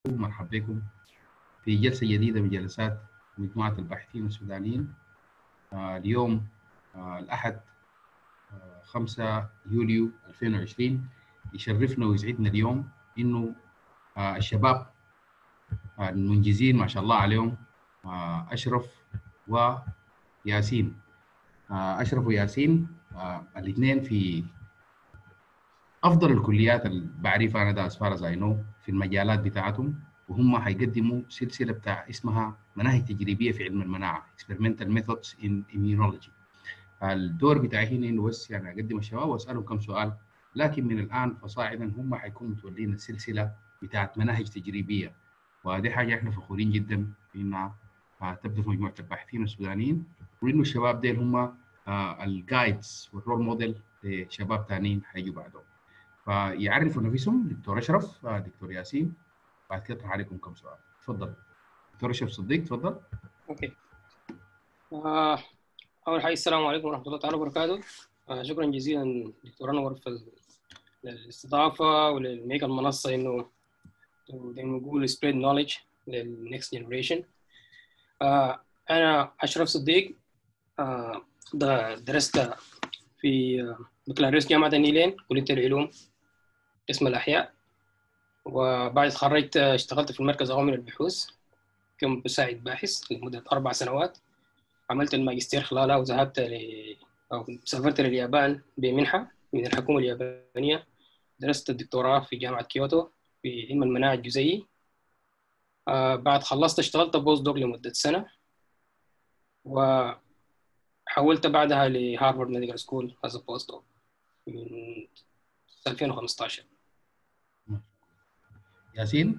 مرحبا بكم في جلسة جديدة من جلسات مجموعة الباحثين السودانيين آه اليوم آه الأحد آه 5 يوليو 2020 يشرفنا ويسعدنا اليوم إنه آه الشباب آه المنجزين ما شاء الله عليهم آه أشرف وياسين آه أشرف وياسين آه الاثنين في افضل الكليات اللي بعرفها انا ده اسفار زاينو في المجالات بتاعتهم وهم حيقدموا سلسله بتاع اسمها مناهج تجريبيه في علم المناعه experimental methods in immunology الدور بتاعي هنا انه بس يعني اقدم الشباب واسالهم كم سؤال لكن من الان فصاعدا هم حيكونوا متولين السلسله بتاعت مناهج تجريبيه وهذه حاجه احنا فخورين جدا بانها تبدا في مجموعه الباحثين السودانيين وانه الشباب ديل هم الجايدز والرول موديل لشباب ثانيين حيجوا بعدهم فيعرفوا نفسهم دكتور اشرف دكتور ياسين بعد كده اطرح عليكم كم سؤال تفضل دكتور اشرف صديق تفضل اوكي آه اول حاجه السلام عليكم ورحمه الله تعالى وبركاته آه شكرا جزيلا دكتور انور في الاستضافه وللميك المنصه انه زي ما نقول سبريد نوليدج للنكست جنريشن انا اشرف صديق آه درست في بكالوريوس جامعه النيلين كليه العلوم قسم الأحياء وبعد تخرجت اشتغلت في المركز القومي للبحوث كمساعد باحث لمدة أربع سنوات عملت الماجستير خلالها وذهبت ل أو سافرت لليابان بمنحة من الحكومة اليابانية درست الدكتوراه في جامعة كيوتو في علم المناعة الجزيئي آه بعد خلصت اشتغلت بوست دوك لمدة سنة وحولت بعدها لهارفارد ميديكال سكول از بوست دوك من 2015 ياسين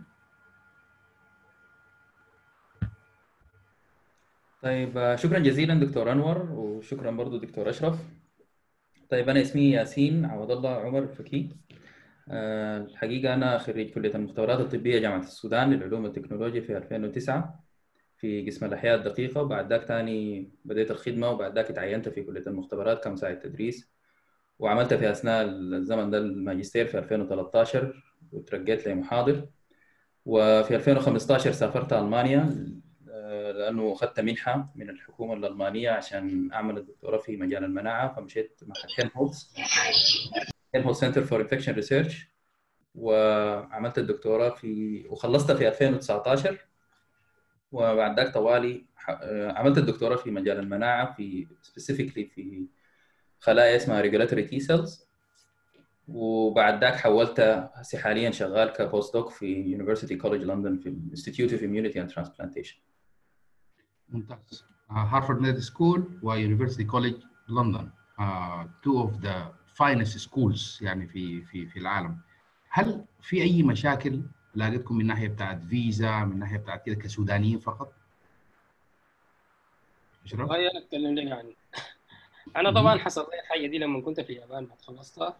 طيب شكرا جزيلا دكتور انور وشكرا برضو دكتور اشرف طيب انا اسمي ياسين عوض الله عمر الفكي الحقيقه انا خريج كليه المختبرات الطبيه جامعه السودان للعلوم والتكنولوجيا في 2009 في قسم الاحياء الدقيقه وبعد ذاك ثاني بديت الخدمه وبعد ذاك تعينت في كليه المختبرات كمساعد تدريس وعملت في اثناء الزمن ده الماجستير في 2013 وترقيت لمحاضر وفي 2015 سافرت المانيا لانه اخذت منحه من الحكومه الالمانيه عشان اعمل الدكتوراه في مجال المناعه فمشيت مع هيلمهولتز هيلمهولتز سنتر فور انفكشن ريسيرش وعملت الدكتوراه في وخلصتها في 2019 وبعد ذاك طوالي عملت الدكتوراه في مجال المناعه في سبيسيفيكلي في خلايا اسمها regulatory T cells وبعد ذاك حولت هسه حاليا شغال كبوست دوك في University College London في Institute of Immunity and Transplantation. ممتاز. هارفارد ميديكال سكول ويونيفرسيتي كوليج لندن two of the finest schools يعني في في في العالم. هل في اي مشاكل لاقيتكم من ناحيه بتاعت فيزا من ناحيه بتاعت كده كسودانيين فقط؟ اشرف؟ انا اتكلم لك يعني انا طبعا حصل لي الحاجه دي لما كنت في اليابان بعد خلصتها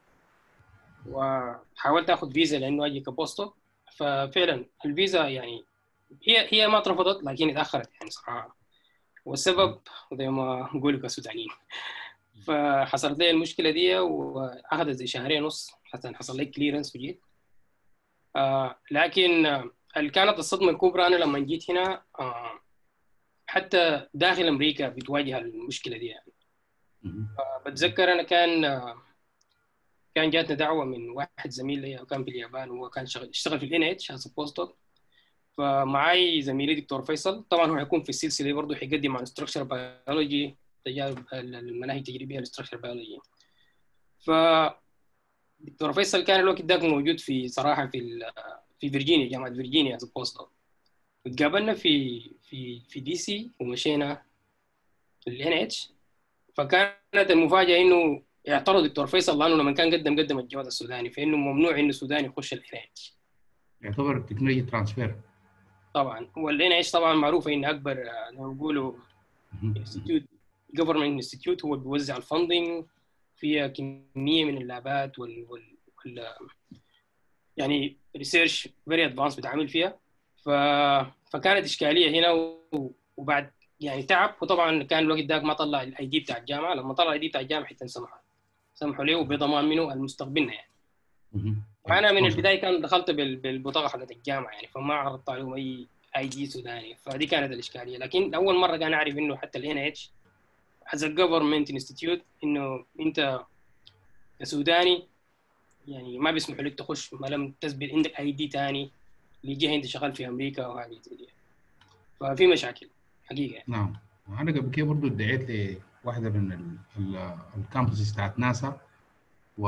وحاولت اخذ فيزا لانه اجي كبوستو ففعلا الفيزا يعني هي هي ما اترفضت لكن اتاخرت يعني صراحه والسبب زي ما نقول كسودانيين فحصلت لي المشكله دي واخذت زي شهرين ونص حتى حصل لي كليرنس وجيت آه لكن آه كانت الصدمه الكبرى انا لما جيت هنا آه حتى داخل امريكا بتواجه المشكله دي يعني بتذكر انا كان كان جاتنا دعوه من واحد زميل لي كان في اليابان وهو كان شغل اشتغل في الان اتش از بوست فمعي زميلي دكتور فيصل طبعا هو حيكون في السلسله برضه حيقدم عن ستراكشر بيولوجي تجارب المناهج التجريبيه للستراكشر بيولوجي ف دكتور فيصل كان الوقت ذاك موجود في صراحه في في فيرجينيا جامعه فيرجينيا از بوست وتقابلنا في في في دي سي ومشينا الان اتش فكانت المفاجاه انه اعترض دكتور فيصل لانه لما كان قدم قدم الجواد السوداني فانه ممنوع انه السوداني يخش الان اتش يعتبر تكنولوجيا ترانسفير طبعا هو الان اتش طبعا معروفه انه اكبر زي ما بيقولوا انستيتيوت جفرمنت انستيتيوت هو بيوزع الفندنج فيها كميه من اللابات وال, وال... وال... يعني ريسيرش فيري ادفانس بتعامل فيها ف... فكانت اشكاليه هنا و... وبعد يعني تعب وطبعا كان الوقت ذاك ما طلع الاي دي بتاع الجامعه لما طلع الاي دي بتاع الجامعه حتى سمحوا سمحوا له بضمان منه المستقبلنا يعني انا من exposure. البدايه كان دخلت بال- بالبطاقه حقت الجامعه يعني فما عرضت عليهم اي اي دي سوداني فدي كانت الاشكاليه لكن اول مره كان اعرف انه حتى الان اتش از جفرمنت انستتيوت انه انت كسوداني يعني ما بيسمحوا لك تخش ما لم تثبت عندك اي دي ثاني لجهه انت شغال في امريكا وهذه زي دي ففي مشاكل حقيقه يعني. نعم انا قبل كده برضه ادعيت لواحده من ال- ال- الكامبوسز بتاعت ناسا و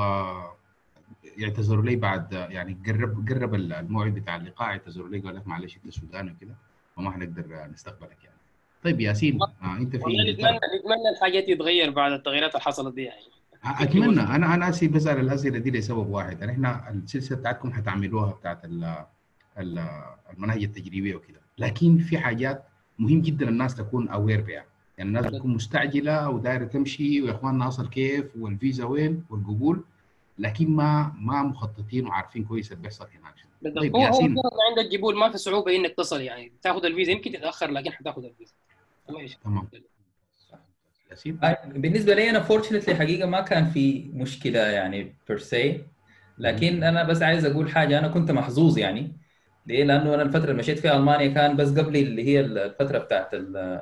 يعتذروا لي بعد يعني قرب قرب الموعد بتاع اللقاء اعتذروا لي قال لك معلش انت سوداني وكده وما حنقدر نستقبلك يعني طيب ياسين آه انت في والله نتمنى نتمنى الحاجات تتغير بعد التغييرات اللي حصلت دي يعني اتمنى انا انا اسف بسال الاسئله دي لسبب واحد يعني احنا السلسله بتاعتكم حتعملوها بتاعت ال- ال- المناهج التجريبيه وكده لكن في حاجات مهم جدا الناس تكون اوير بها يعني الناس تكون مستعجله ودايره تمشي ويا اخواننا اصل كيف والفيزا وين والقبول لكن ما ما مخططين وعارفين كويس اللي بيحصل هناك شنو. بالضبط طيب هو هو ياسين مجرد ما عندك قبول ما في صعوبه انك تصل يعني تاخذ الفيزا يمكن تتاخر لكن حتاخذ الفيزا ما في تمام ياسين بالنسبه لي انا فورشنتلي حقيقه ما كان في مشكله يعني بير سي لكن انا بس عايز اقول حاجه انا كنت محظوظ يعني ليه؟ لانه انا الفتره اللي مشيت فيها المانيا كان بس قبل اللي هي الفتره بتاعت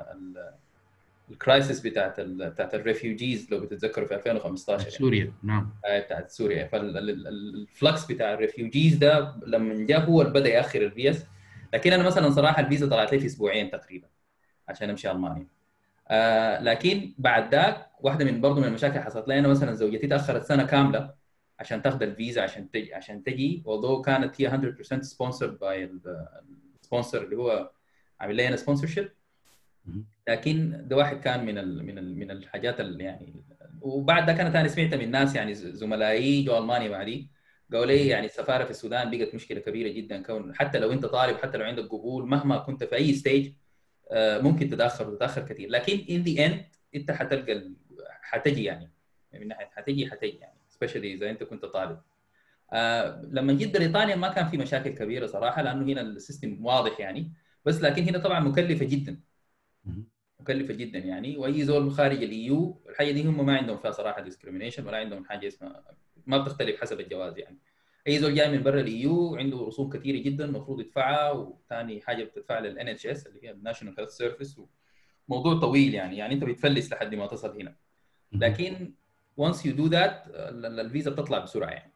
الكرايسيس بتاعت ال بتاعت الريفيوجيز لو بتتذكروا في 2015 يعني. سوريا نعم آه، بتاعت سوريا فالفلكس بتاع الريفيوجيز ده لما جاء هو اللي بدا ياخر الفيز لكن انا مثلا صراحه الفيزا طلعت لي في اسبوعين تقريبا عشان امشي المانيا آه لكن بعد ذاك واحده من برضه من المشاكل اللي حصلت لي انا مثلا زوجتي تاخرت سنه كامله عشان تاخذ الفيزا عشان تجي عشان تجي although كانت هي 100% سبونسرد باي السبونسر اللي هو عامل لي انا سبونسرشيب مهم. لكن ده واحد كان من ال من ال من الحاجات اللي يعني وبعد ده كانت انا سمعت من ناس يعني ز- زملائي جو المانيا بعدي قالوا لي يعني السفاره في السودان بقت مشكله كبيره جدا كون حتى لو انت طالب حتى لو عندك قبول مهما كنت في اي ستيج ممكن تتاخر وتتاخر كثير لكن ان ذا اند انت حتلقى ال- حتجي يعني من ناحيه حتجي حتجي يعني سبيشالي اذا انت كنت طالب آه لما جيت بريطانيا ما كان في مشاكل كبيره صراحه لانه هنا السيستم واضح يعني بس لكن هنا طبعا مكلفه جدا مهم. مكلفه جدا يعني واي زول خارج الايو الحاجه دي هم ما عندهم فيها صراحه ديسكريميشن ولا عندهم حاجه اسمها ما بتختلف حسب الجواز يعني اي زول جاي من برا الايو عنده رسوم كثيره جدا المفروض يدفعها وثاني حاجه بتدفع للان اتش اس اللي هي الناشونال هيلث سيرفيس موضوع طويل يعني يعني انت بتفلس لحد ما تصل هنا لكن once you do that ال- ال- الفيزا بتطلع بسرعه يعني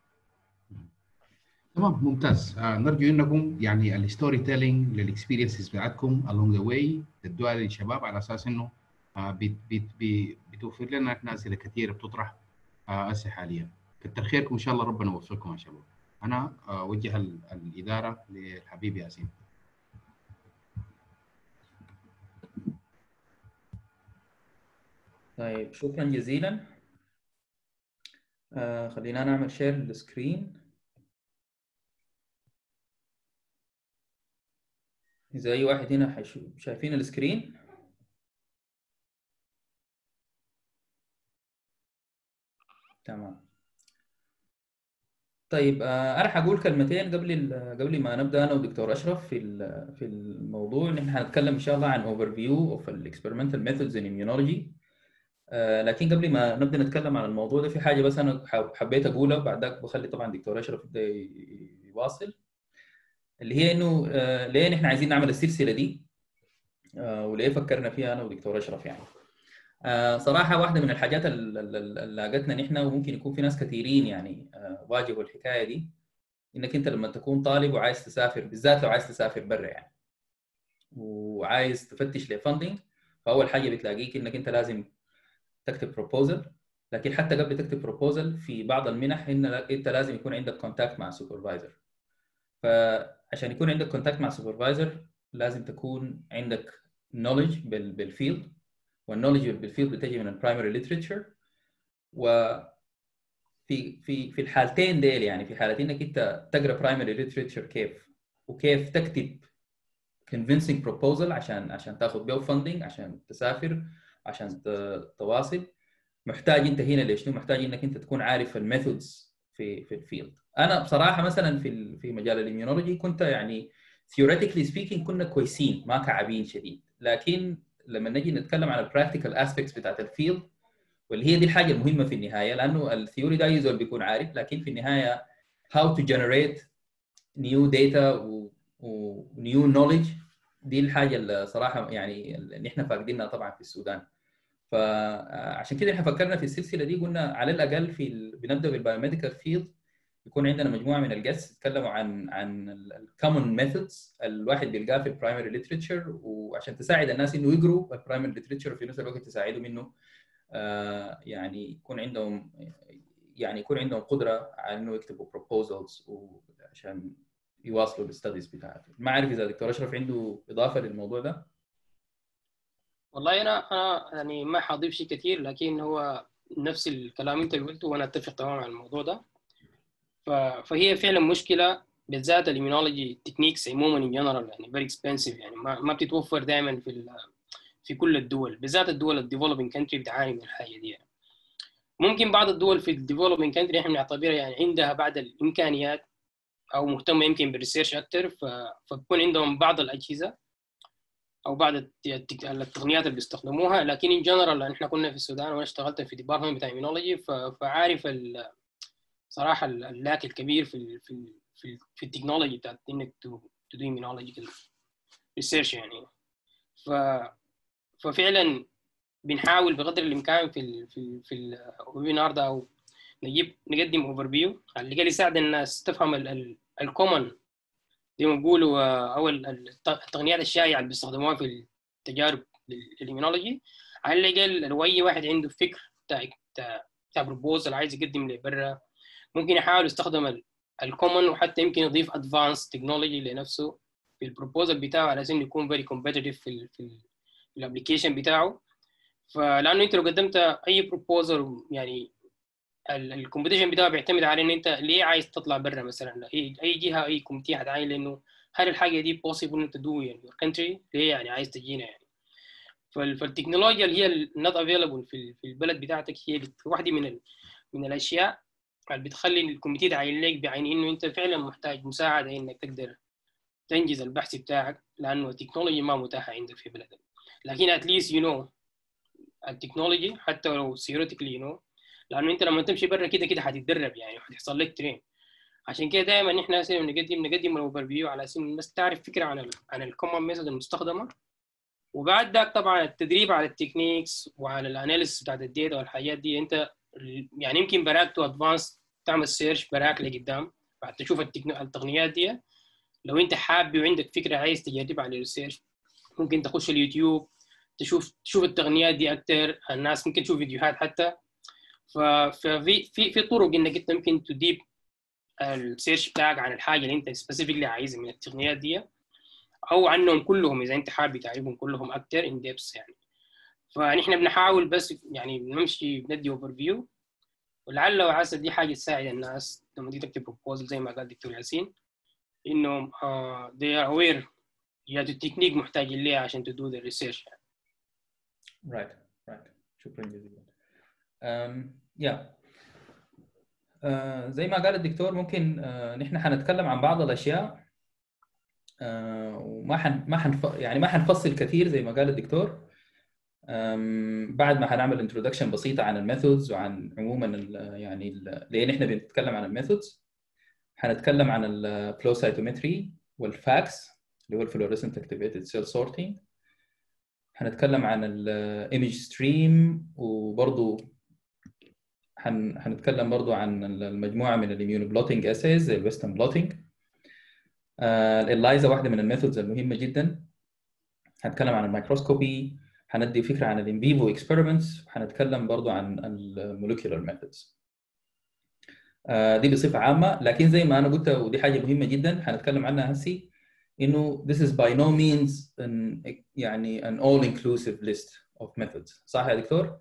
تمام ممتاز آه نرجو انكم يعني الستوري تيلينج للاكسبيرينسز بتاعتكم along the way تدوها للشباب على اساس انه آه بت بت بت بتوفر لنا احنا اسئله كثيره بتطرح آه هسه حاليا كتر خيركم ان شاء الله ربنا يوفقكم يا شباب انا آه اوجه ال- الاداره للحبيب ياسين طيب شكرا جزيلا آه خلينا نعمل شير للسكرين إذا أي واحد هنا حيشوف شايفين السكرين تمام طيب آه أنا حقول كلمتين قبل ال- قبل ما نبدأ أنا ودكتور أشرف في ال- في الموضوع نحن هنتكلم إن شاء الله عن overview of ال experimental methods in immunology آه، لكن قبل ما نبدا نتكلم عن الموضوع ده في حاجه بس انا حب- حبيت اقولها بعد ذاك بخلي طبعا دكتور اشرف يبدا ي- يواصل اللي هي انه آه، ليه نحن عايزين نعمل السلسله دي آه، وليه فكرنا فيها انا ودكتور اشرف يعني آه، صراحه واحده من الحاجات ال- ال- ال- اللي لاقتنا نحن وممكن يكون في ناس كثيرين يعني آه، واجهوا الحكايه دي انك انت لما تكون طالب وعايز تسافر بالذات لو عايز تسافر برا يعني وعايز تفتش لفندنج فاول حاجه بتلاقيك انك انت لازم تكتب بروبوزل لكن حتى قبل تكتب بروبوزل في بعض المنح ان انت لازم يكون عندك كونتاكت مع سوبرفايزر فعشان يكون عندك كونتاكت مع سوبرفايزر لازم تكون عندك نولج بالفيلد والنولج بالفيلد بتجي من البرايمري ليترشر و في في في الحالتين ديل يعني في حالة انك انت تقرا برايمري ليترشر كيف وكيف تكتب convincing proposal عشان عشان تاخذ بيه فندنج عشان تسافر عشان ت- تواصل محتاج انت هنا ليش محتاج انك انت تكون عارف الميثودز في في الفيلد انا بصراحه مثلا في ال- في مجال الاميونولوجي كنت يعني theoretically speaking كنا كويسين ما كعبين شديد لكن لما نجي نتكلم عن البراكتيكال اسبيكتس بتاعت الفيلد واللي هي دي الحاجه المهمه في النهايه لانه الثيوري ده يزول بيكون عارف لكن في النهايه how to generate new data و, و new knowledge دي الحاجه اللي صراحه يعني اللي احنا فاقدينها طبعا في السودان فعشان كده احنا فكرنا في السلسله دي قلنا على الاقل في ال... بنبدا بالبايوميديكال فيلد يكون عندنا مجموعه من الجس يتكلموا عن عن الكومن ميثودز الواحد بيلقاها في البرايمري ليترشر وعشان تساعد الناس انه يقروا البرايمري ليترشر وفي نفس الوقت تساعدهم انه آه يعني يكون عندهم يعني يكون عندهم قدره على انه يكتبوا بروبوزلز عشان يواصلوا الستاديز بتاعتهم ما اعرف اذا دكتور اشرف عنده اضافه للموضوع ده والله انا انا يعني ما حاضيف شيء كثير لكن هو نفس الكلام انت اللي قلته وانا اتفق تماما على الموضوع ده فهي فعلا مشكله بالذات الاميونولوجي تكنيكس عموما ان جنرال يعني فيري اكسبنسيف يعني ما, ما بتتوفر دائما في في كل الدول بالذات الدول الديفلوبينج كانتري بتعاني من الحاجه دي يعني. ممكن بعض الدول في الديفلوبينج كانتري احنا بنعتبرها يعني عندها بعض الامكانيات او مهتمه يمكن بالريسيرش اكثر فبكون عندهم بعض الاجهزه او بعض التقنيات اللي بيستخدموها لكن ان جنرال احنا كنا في السودان وانا اشتغلت في ديبارتمنت بتاع ايمينولوجي فعارف صراحه اللاك الكبير في ال في ال في, ال في التكنولوجي بتاعت انك تو تو دو ايمينولوجيكال ريسيرش يعني ف ففعلا بنحاول بقدر الامكان في ال في ال في الويبينار ده او نجيب نقدم اوفر فيو اللي قال يساعد الناس تفهم الكومن زي ما بيقولوا او التقنيات الشائعه اللي بيستخدموها في التجارب الايمينولوجي على الاقل لو اي واحد عنده فكر بتاع بتاع بروبوزل عايز يقدم لبرا ممكن يحاول يستخدم الكومن وحتى يمكن يضيف ادفانس تكنولوجي لنفسه في البروبوزل بتاعه على اساس انه يكون فيري كومبيتيتيف في ال في الابلكيشن بتاعه فلانه انت لو قدمت اي بروبوزل يعني الكومبيتيشن بتاعه بيعتمد على ان انت ليه عايز تطلع برا مثلا اي اي جهه اي كوميتي هتعين لانه هل الحاجه دي بوسيبل انت تدو يعني يور كونتري ليه يعني عايز تجينا يعني فالتكنولوجيا اللي هي نوت افيلبل في في البلد بتاعتك هي واحده من ال من الاشياء اللي بتخلي الكوميتي تعين لك بعين انه انت فعلا محتاج مساعده انك تقدر تنجز البحث بتاعك لانه التكنولوجيا ما متاحه عندك في بلدك لكن اتليست يو نو التكنولوجي حتى لو ثيوريتيكلي يو نو لانه انت لما تمشي برا كده كده حتتدرب يعني حتحصل لك ترين عشان كده دائما احنا نقدم نقدم الاوفر فيو على اساس الناس تعرف فكره عن ال عن الكومن ميثود المستخدمه وبعد ذاك طبعا التدريب على التكنيكس وعلى الاناليسيس بتاعت الداتا والحاجات دي انت يعني يمكن براك تو ادفانس تعمل سيرش براك لقدام بعد تشوف التقنيات دي لو انت حابب وعندك فكره عايز تجربها على الريسيرش ممكن تخش اليوتيوب تشوف تشوف التقنيات دي اكثر الناس ممكن تشوف فيديوهات حتى ففي في في طرق انك انت ممكن تديب السيرش بتاعك عن الحاجه اللي انت سبيسيفيكلي عايزها من التقنيات دي او عنهم كلهم اذا انت حابب تعرفهم كلهم اكثر ان ديبس يعني فنحن بنحاول بس يعني بنمشي بندي اوفر فيو ولعل وعسى دي حاجه تساعد الناس لما تيجي تكتب بروبوزل زي ما قال الدكتور ياسين انهم uh, they are aware يا التكنيك محتاجين ليها عشان تدو ذا ريسيرش يعني. رايت رايت شكرا جزيلا um, yeah. uh, زي ما قال الدكتور ممكن uh, نحن حنتكلم عن بعض الاشياء uh, وما حن ما حنف... يعني ما حنفصل كثير زي ما قال الدكتور um, بعد ما حنعمل انترودكشن بسيطه عن الميثودز وعن عموما ال يعني ال لان احنا بنتكلم عن الميثودز حنتكلم عن الفلو سايتومتري والفاكس اللي هو الفلوريسنت اكتيفيتد سيل سورتنج حنتكلم عن الايمج ستريم وبرضه حن... حنتكلم برضه عن المجموعه من الاميون بلوتنج اسيز زي الويسترن بلوتنج آه الالايزا واحده من الميثودز المهمه جدا هنتكلم عن الميكروسكوبي هندي فكره عن الان فيفو اكسبيرمنتس وهنتكلم برضه عن المولكيولر ميثودز آه دي بصفه عامه لكن زي ما انا قلت ودي حاجه مهمه جدا هنتكلم عنها هسي انه this is by no means an يعني an all inclusive list of methods صح يا دكتور؟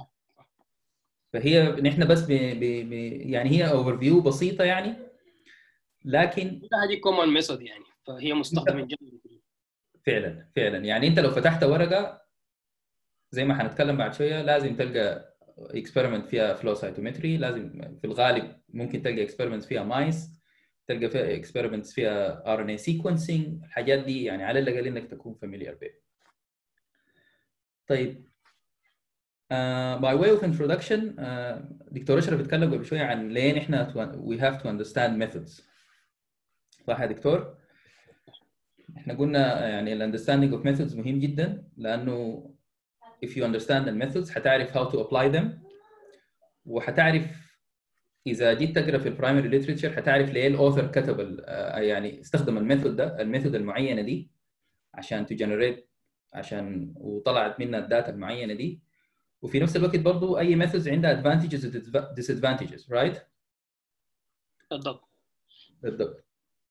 فهي نحن بس ب ب ب يعني هي اوفر فيو بسيطه يعني لكن هذه كومن ميثود يعني فهي مستخدمه جدا فعلا فعلا يعني انت لو فتحت ورقه زي ما حنتكلم بعد شويه لازم تلقى اكسبيرمنت فيها فلو سايتومتري لازم في الغالب ممكن تلقى اكسبيرمنت فيها مايس تلقى فيها اكسبيرمنتس فيها ار ان اي سيكونسنج الحاجات دي يعني على الاقل انك تكون فاميليار بيها طيب Uh, by way of introduction uh, دكتور اشرف اتكلم قبل شويه عن ليه احنا to, we have to understand methods صح يا دكتور؟ احنا قلنا يعني ال understanding of methods مهم جدا لانه if you understand the methods حتعرف how to apply them وحتعرف اذا جيت تقرا في البرايمري ليترشر حتعرف ليه الاوثر كتب ال- آه، يعني استخدم الميثود ده الميثود المعينه دي عشان تجنريت عشان وطلعت منها الداتا المعينه دي وفي نفس الوقت برضو اي ميثودز عندها advantages و disadvantages right بالضبط بالضبط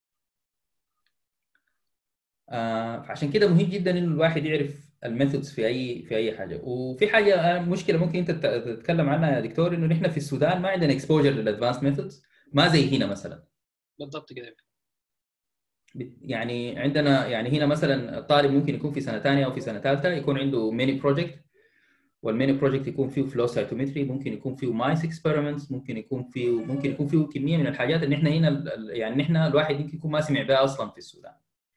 آه عشان كده مهم جدا انه الواحد يعرف الميثودز في اي في اي حاجه وفي حاجه آه، مشكله ممكن انت تت- تتكلم عنها يا دكتور انه نحن في السودان ما عندنا اكسبوجر للادفانس ميثودز ما زي هنا مثلا بالضبط كده بت- يعني عندنا يعني هنا مثلا الطالب ممكن يكون في سنه ثانيه او في سنه ثالثه يكون عنده ميني بروجكت والميني بروجكت يكون فيه فلو سايتومتري ممكن يكون فيه مايس اكسبيرمنتس ممكن يكون فيه ممكن يكون فيه كميه من الحاجات اللي احنا هنا ال- ال- يعني نحن الواحد يمكن يكون ما سمع بها اصلا في السودان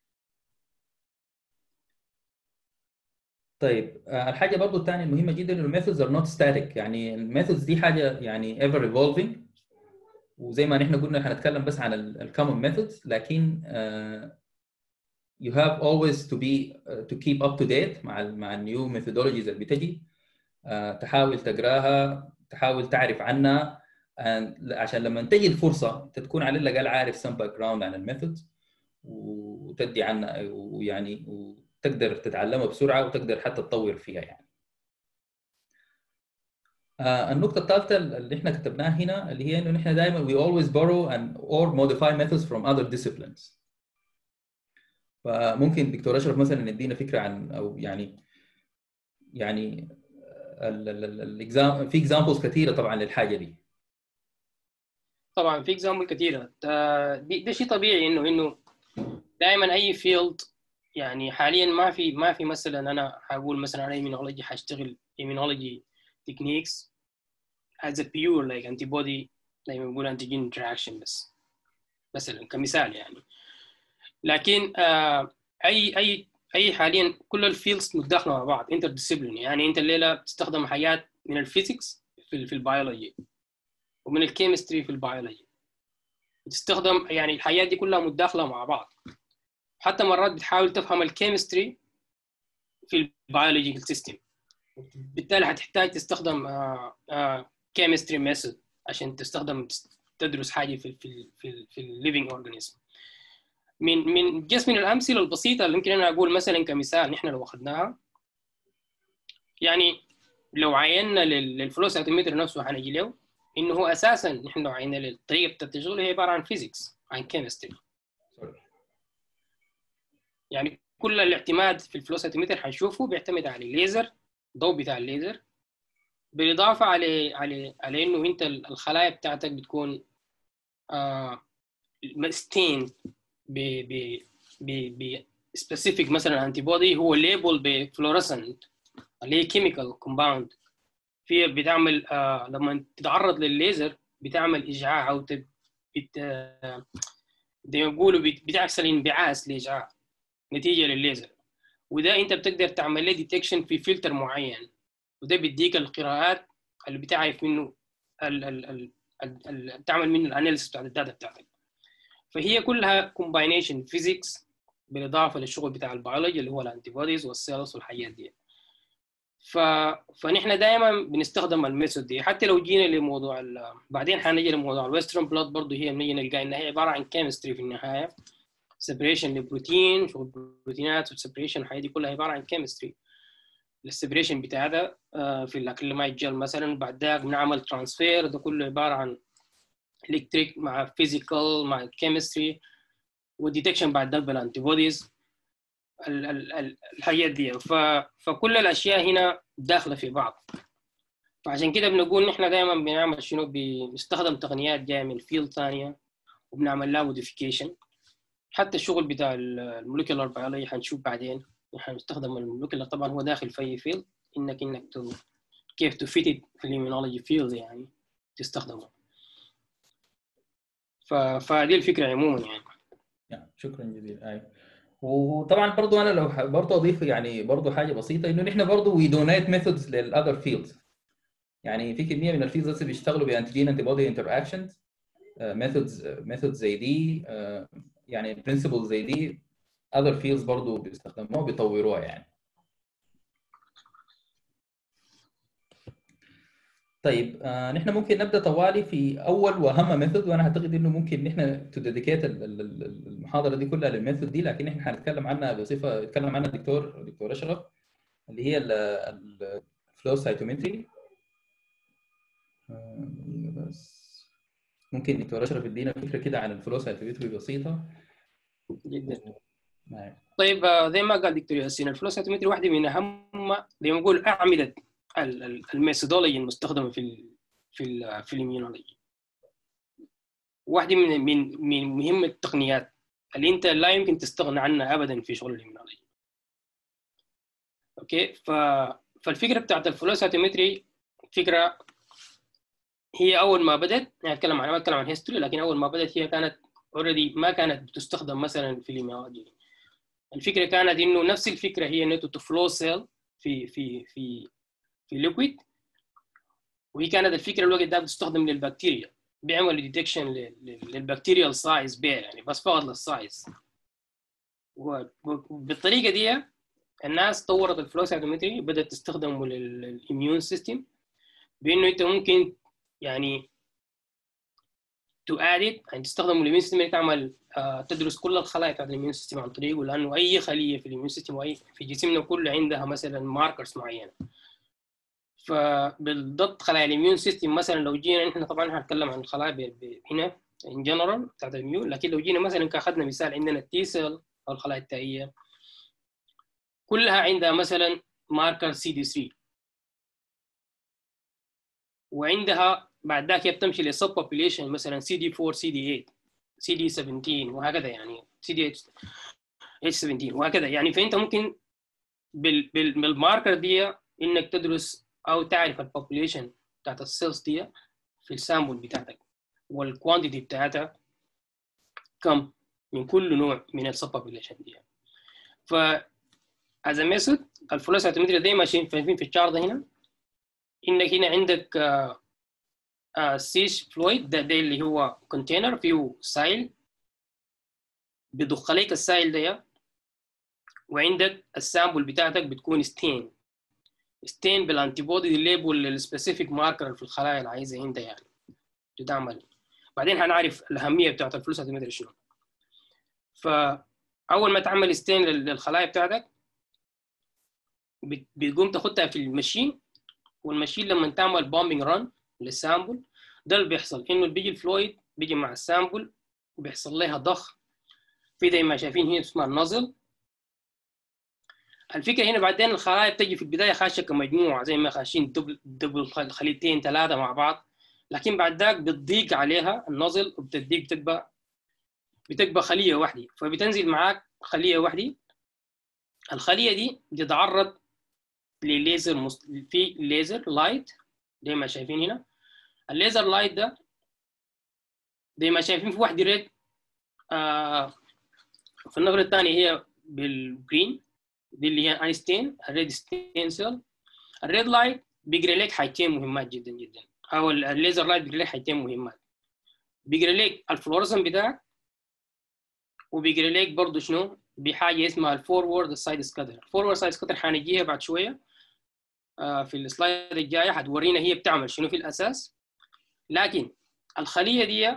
طيب آه، الحاجه برضو الثانيه المهمه جدا انه الميثودز ار نوت ستاتيك يعني الميثودز دي حاجه يعني ايفر ايفولفينج وزي ما نحن قلنا هنتكلم بس عن الكومن ميثودز لكن آه، you have always to be uh, to keep up to date مع ال مع النيو methodologies اللي بتجي آه، تحاول تقراها تحاول تعرف عنها and عشان لما تجي الفرصه انت تكون على الاقل عارف some background عن الميثود وتدي عنها ويعني وتقدر تتعلمها بسرعه وتقدر حتى تطور فيها يعني. آه، النقطة الثالثة اللي احنا كتبناها هنا اللي هي انه نحن دائما we always borrow and or modify methods from other disciplines. فممكن دكتور اشرف مثلا يدينا فكرة عن او يعني يعني ال- ال- ال- الاكزام في اكزامبلز كثيرة طبعا للحاجة دي. طبعا في اكزامبل كثيره ده, دي- ده شيء طبيعي انه انه دائما اي فيلد يعني حاليا ما في ما في مثلا انا حقول مثلا انا ايمينولوجي حاشتغل ايمينولوجي تكنيكس as a pure like antibody زي ما بنقول antigen interaction بس مثلا كمثال يعني لكن آه اي اي اي حاليا كل الفيلدز متداخله مع بعض انتر يعني انت الليله بتستخدم حاجات من الفيزيكس في, في البيولوجي ومن الكيمستري في البيولوجي بتستخدم يعني الحاجات دي كلها متداخله مع بعض حتى مرات بتحاول تفهم الكيمستري في البيولوجيكال سيستم بالتالي هتحتاج تستخدم كيمستري ميثود عشان تستخدم تدرس حاجه في في في في الليفينج اورجانيزم من من جس من الامثله البسيطه اللي يمكن انا اقول مثلا كمثال نحن لو اخذناها يعني لو عينا للفلو سنتيمتر نفسه حنجي له انه هو اساسا نحن لو عينا للطريقه بتاعت الشغل هي عباره عن فيزيكس عن كيمستري يعني كل الاعتماد في الفلو سنتيمتر حنشوفه بيعتمد على الليزر الضوء بتاع الليزر بالاضافه على على على انه انت الخلايا بتاعتك بتكون آه ستين ب ب ب ب سبيسيفيك مثلا انتي بودي هو ليبل بفلورسنت اللي هي كيميكال كومباوند في بتعمل آه لما تتعرض للليزر بتعمل اشعاع او بت آه زي ما بيقولوا بتحصل انبعاث لاشعاع نتيجه للليزر وده انت بتقدر تعمل له ديتكشن في فلتر معين وده بيديك القراءات اللي بتعرف منه ال ال ال ال تعمل منه الاناليسيس بتاعت الداتا بتاعتك فهي كلها كومباينيشن فيزيكس بالاضافه للشغل بتاع البيولوجي اللي هو الانتي بوديز والسيلز والحاجات دي ف... فنحن دائما بنستخدم الميثود دي حتى لو جينا لموضوع ال... بعدين حنجي لموضوع الويسترن بلوت برضه هي بنيجي نلقى انها هي عباره عن كيمستري في النهايه سيبريشن لبروتين شغل بروتينات والسيبريشن الحاجات دي كلها عباره عن كيمستري السيبريشن بتاع ده في الاكريلاميد جل مثلا بعد ذاك بنعمل ترانسفير ده كله عباره عن الكتريك مع فيزيكال مع كيمستري والديتكشن بعد ده بالانتي بوديز الحاجات دي ف... فكل الاشياء هنا داخله في بعض فعشان كده بنقول نحن دائما بنعمل شنو بنستخدم تقنيات جايه من فيلد ثانيه وبنعمل لها موديفيكيشن حتى الشغل بتاع الموليكولار بيولوجي حنشوف بعدين حنستخدم الموليكولار طبعا هو داخل في اي فيلد انك انك تو كيف تفيت في الاميونولوجي فيلد يعني تستخدمه ف... فدي الفكره عموما يعني شكرا جزيلا أي. وطبعا برضو انا لو برضو اضيف يعني برضو حاجه بسيطه انه نحن برضو وي دونيت ميثودز للاذر فيلدز يعني في كميه من الفيلدز اللي بيشتغلوا بانتيجين انتي بودي انتر اكشنز ميثودز ميثودز زي دي uh, يعني برنسبلز زي دي اذر فيلدز برضه بيستخدموها بيطوروها يعني طيب آه نحن ممكن نبدا طوالي في اول واهم ميثود وانا اعتقد انه ممكن نحن تو ديديكيت المحاضره دي كلها للميثود دي لكن نحن حنتكلم عنها بصفه يتكلم عنها الدكتور الدكتور اشرف اللي هي الفلو سايتومتري بس ممكن دكتور اشرف يدينا فكره كده عن الفلو سايتومتري بسيطه جدا نعم طيب آه، زي ما قال دكتور ياسين الفلو سايتومتري واحده من اهم زي ما نقول اعمده ال- ال- الميثودولوجي المستخدمه في ال في ال في الاميونولوجي واحده من من من مهم التقنيات اللي انت لا يمكن تستغنى عنها ابدا في شغل الاميونولوجي اوكي ف فالفكره بتاعت الفلو سايتومتري فكره هي اول ما بدات يعني اتكلم عن ما اتكلم عن هيستوري لكن اول ما بدات هي كانت اوريدي ما كانت بتستخدم مثلا في الاميونولوجي الفكره كانت انه نفس الفكره هي انه تفلو سيل في في في في ليكويد وهي كانت الفكره الوقت ده بتستخدم للبكتيريا بيعملوا ديتكشن للبكتيريال سايز بيها يعني بس فقط للسايز وبالطريقه دي الناس طورت الفلو سايتومتري بدات تستخدمه للاميون سيستم بانه انت ممكن يعني تو اد يعني تستخدم الاميون سيستم تعمل آه تدرس كل الخلايا بتاعت الاميون سيستم عن طريقه لانه اي خليه في الاميون سيستم واي في جسمنا كله عندها مثلا ماركرز معينه فبالضبط خلايا الاميون سيستم مثلا لو جينا احنا طبعا هنتكلم عن الخلايا ب- ب- هنا ان جنرال بتاعت الاميون لكن لو جينا مثلا كاخذنا مثال عندنا التي سيل او الخلايا التائيه كلها عندها مثلا ماركر سي دي 3 وعندها بعد ذاك هي بتمشي لسب بوبيليشن مثلا سي دي 4 سي دي 8 سي دي 17 وهكذا يعني سي دي اتش 17 وهكذا يعني فانت ممكن بال بال بالماركر دي انك تدرس او تعرف البوبيليشن بتاعت السيلز دي في السامبل بتاعتك والكوانتيتي بتاعتها كم من كل نوع من السب بوبيليشن دي ف از ميثود الفلو سايتومتري زي ما شايفين في الشارت هنا انك هنا عندك سيش فلويد ده, ده اللي هو كونتينر فيه سايل بيضخ عليك السايل ده وعندك السامبل بتاعتك بتكون ستين ستين بالانتي بودي ليبل للسبيسيفيك ماركر في الخلايا اللي عايزها انت يعني تعمل بعدين هنعرف الاهميه بتاعت الفلوس هتمدري شنو فاول ما تعمل ستين للخلايا بتاعتك بت- بتقوم تاخدها في الماشين والماشين لما تعمل بومبينج ران للسامبل ده اللي بيحصل انه بيجي الفلويد بيجي مع السامبل وبيحصل لها ضخ في زي ما شايفين هنا اسمها النزل الفكره هنا بعدين الخلايا بتجي في البدايه خاشه كمجموعه زي ما خاشين دبل دبل خل- خليتين ثلاثه مع بعض لكن بعد ذاك بتضيق عليها النزل وبتديك بتبقى بتبقى خليه واحده فبتنزل معاك خليه واحده الخليه دي بتتعرض لليزر مست... في ليزر لايت زي ما شايفين هنا الليزر لايت ده زي ما شايفين في واحده ريد آه في النظرة الثانية هي بالجرين دي اللي هي اينشتين الريد ستين سيل الريد لايت بيقرا لك حاجتين مهمات جدا جدا او الليزر لايت بيقرا لك حاجتين مهمات بيقرا لك الفلورسن بتاعك وبيقرا لك برضه شنو بحاجه اسمها الفورورد سايد سكاتر الفورورد سايد سكاتر حنجيها بعد شويه آه في السلايد الجايه حتورينا هي بتعمل شنو في الاساس لكن الخليه دي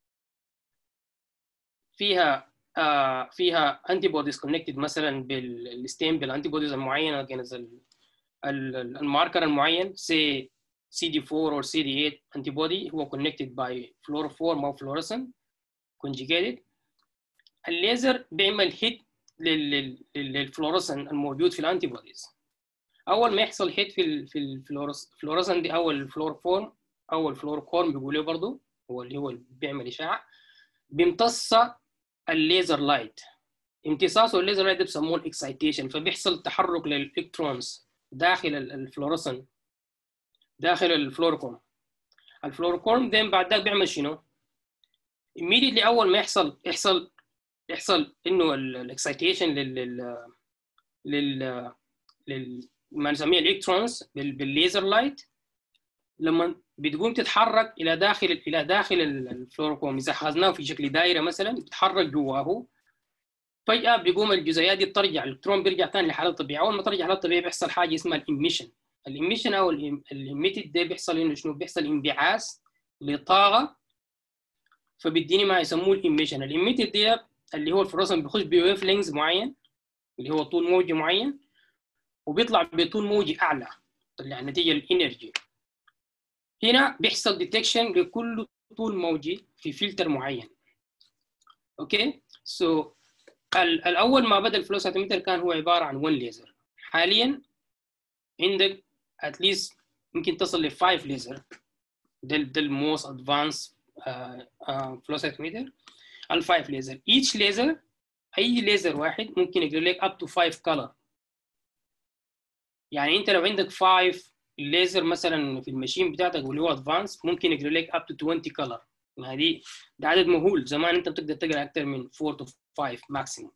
فيها آه فيها انتي بوديز كونكتد مثلا بالستيم بالانتي بوديز المعينه against ال- ال- ال- الماركر المعين سي سي دي 4 او سي دي 8 انتي بودي هو كونكتد باي فلوروفورم او فلورسن conjugated الليزر بيعمل هيت للفلورسن الموجود في الانتي بوديز اول ما يحصل هيت في ال في الفلورسن دي او الفلوروفورم او الفلوروكورم بيقولوا برضه هو اللي هو اللي بيعمل اشعه بيمتص الليزر لايت امتصاصه الليزر لايت ده بيسموه الاكسايتيشن فبيحصل تحرك للالكترونز داخل ال- الفلورسن داخل الفلوروكورم الفلوروكورم ده بعد ذاك بيعمل شنو؟ immediately اول ما يحصل يحصل يحصل انه الاكسايتيشن لل لل لل لل ما نسميه الالكترونز بالليزر لايت لما بتقوم تتحرك الى داخل الى داخل الفلوروكوم اذا اخذناه في شكل دائره مثلا بتتحرك جواه فجاه بيقوم الجزيئات دي ترجع الالكترون بيرجع ثاني لحالته الطبيعيه اول ما ترجع لحالته الطبيعيه بيحصل حاجه اسمها الاميشن الاميشن او الاميتد ده بيحصل انه شنو بيحصل انبعاث لطاقه فبيديني ما يسموه الاميشن الاميتد دي اللي هو الفلوروسن بيخش بويف لينز معين اللي هو طول موجي معين وبيطلع بطول موجي اعلى طلع نتيجه الانرجي هنا بيحصل ديتكشن لكل طول موجي في فلتر معين اوكي سو so, الاول ما بدا الفلو سنتيمتر كان هو عباره عن 1 ليزر حاليا عندك اتليست يمكن تصل ل 5 ليزر ده ده الموست ادفانس فلو سنتيمتر ال 5 ليزر each ليزر اي ليزر واحد ممكن يقدر لك up to 5 color يعني انت لو عندك 5 الليزر مثلا في الماشين بتاعتك واللي هو ادفانس ممكن يقرا لك اب تو 20 كلر يعني دي ده عدد مهول زمان انت بتقدر تقرا اكثر من 4 تو 5 ماكسيموم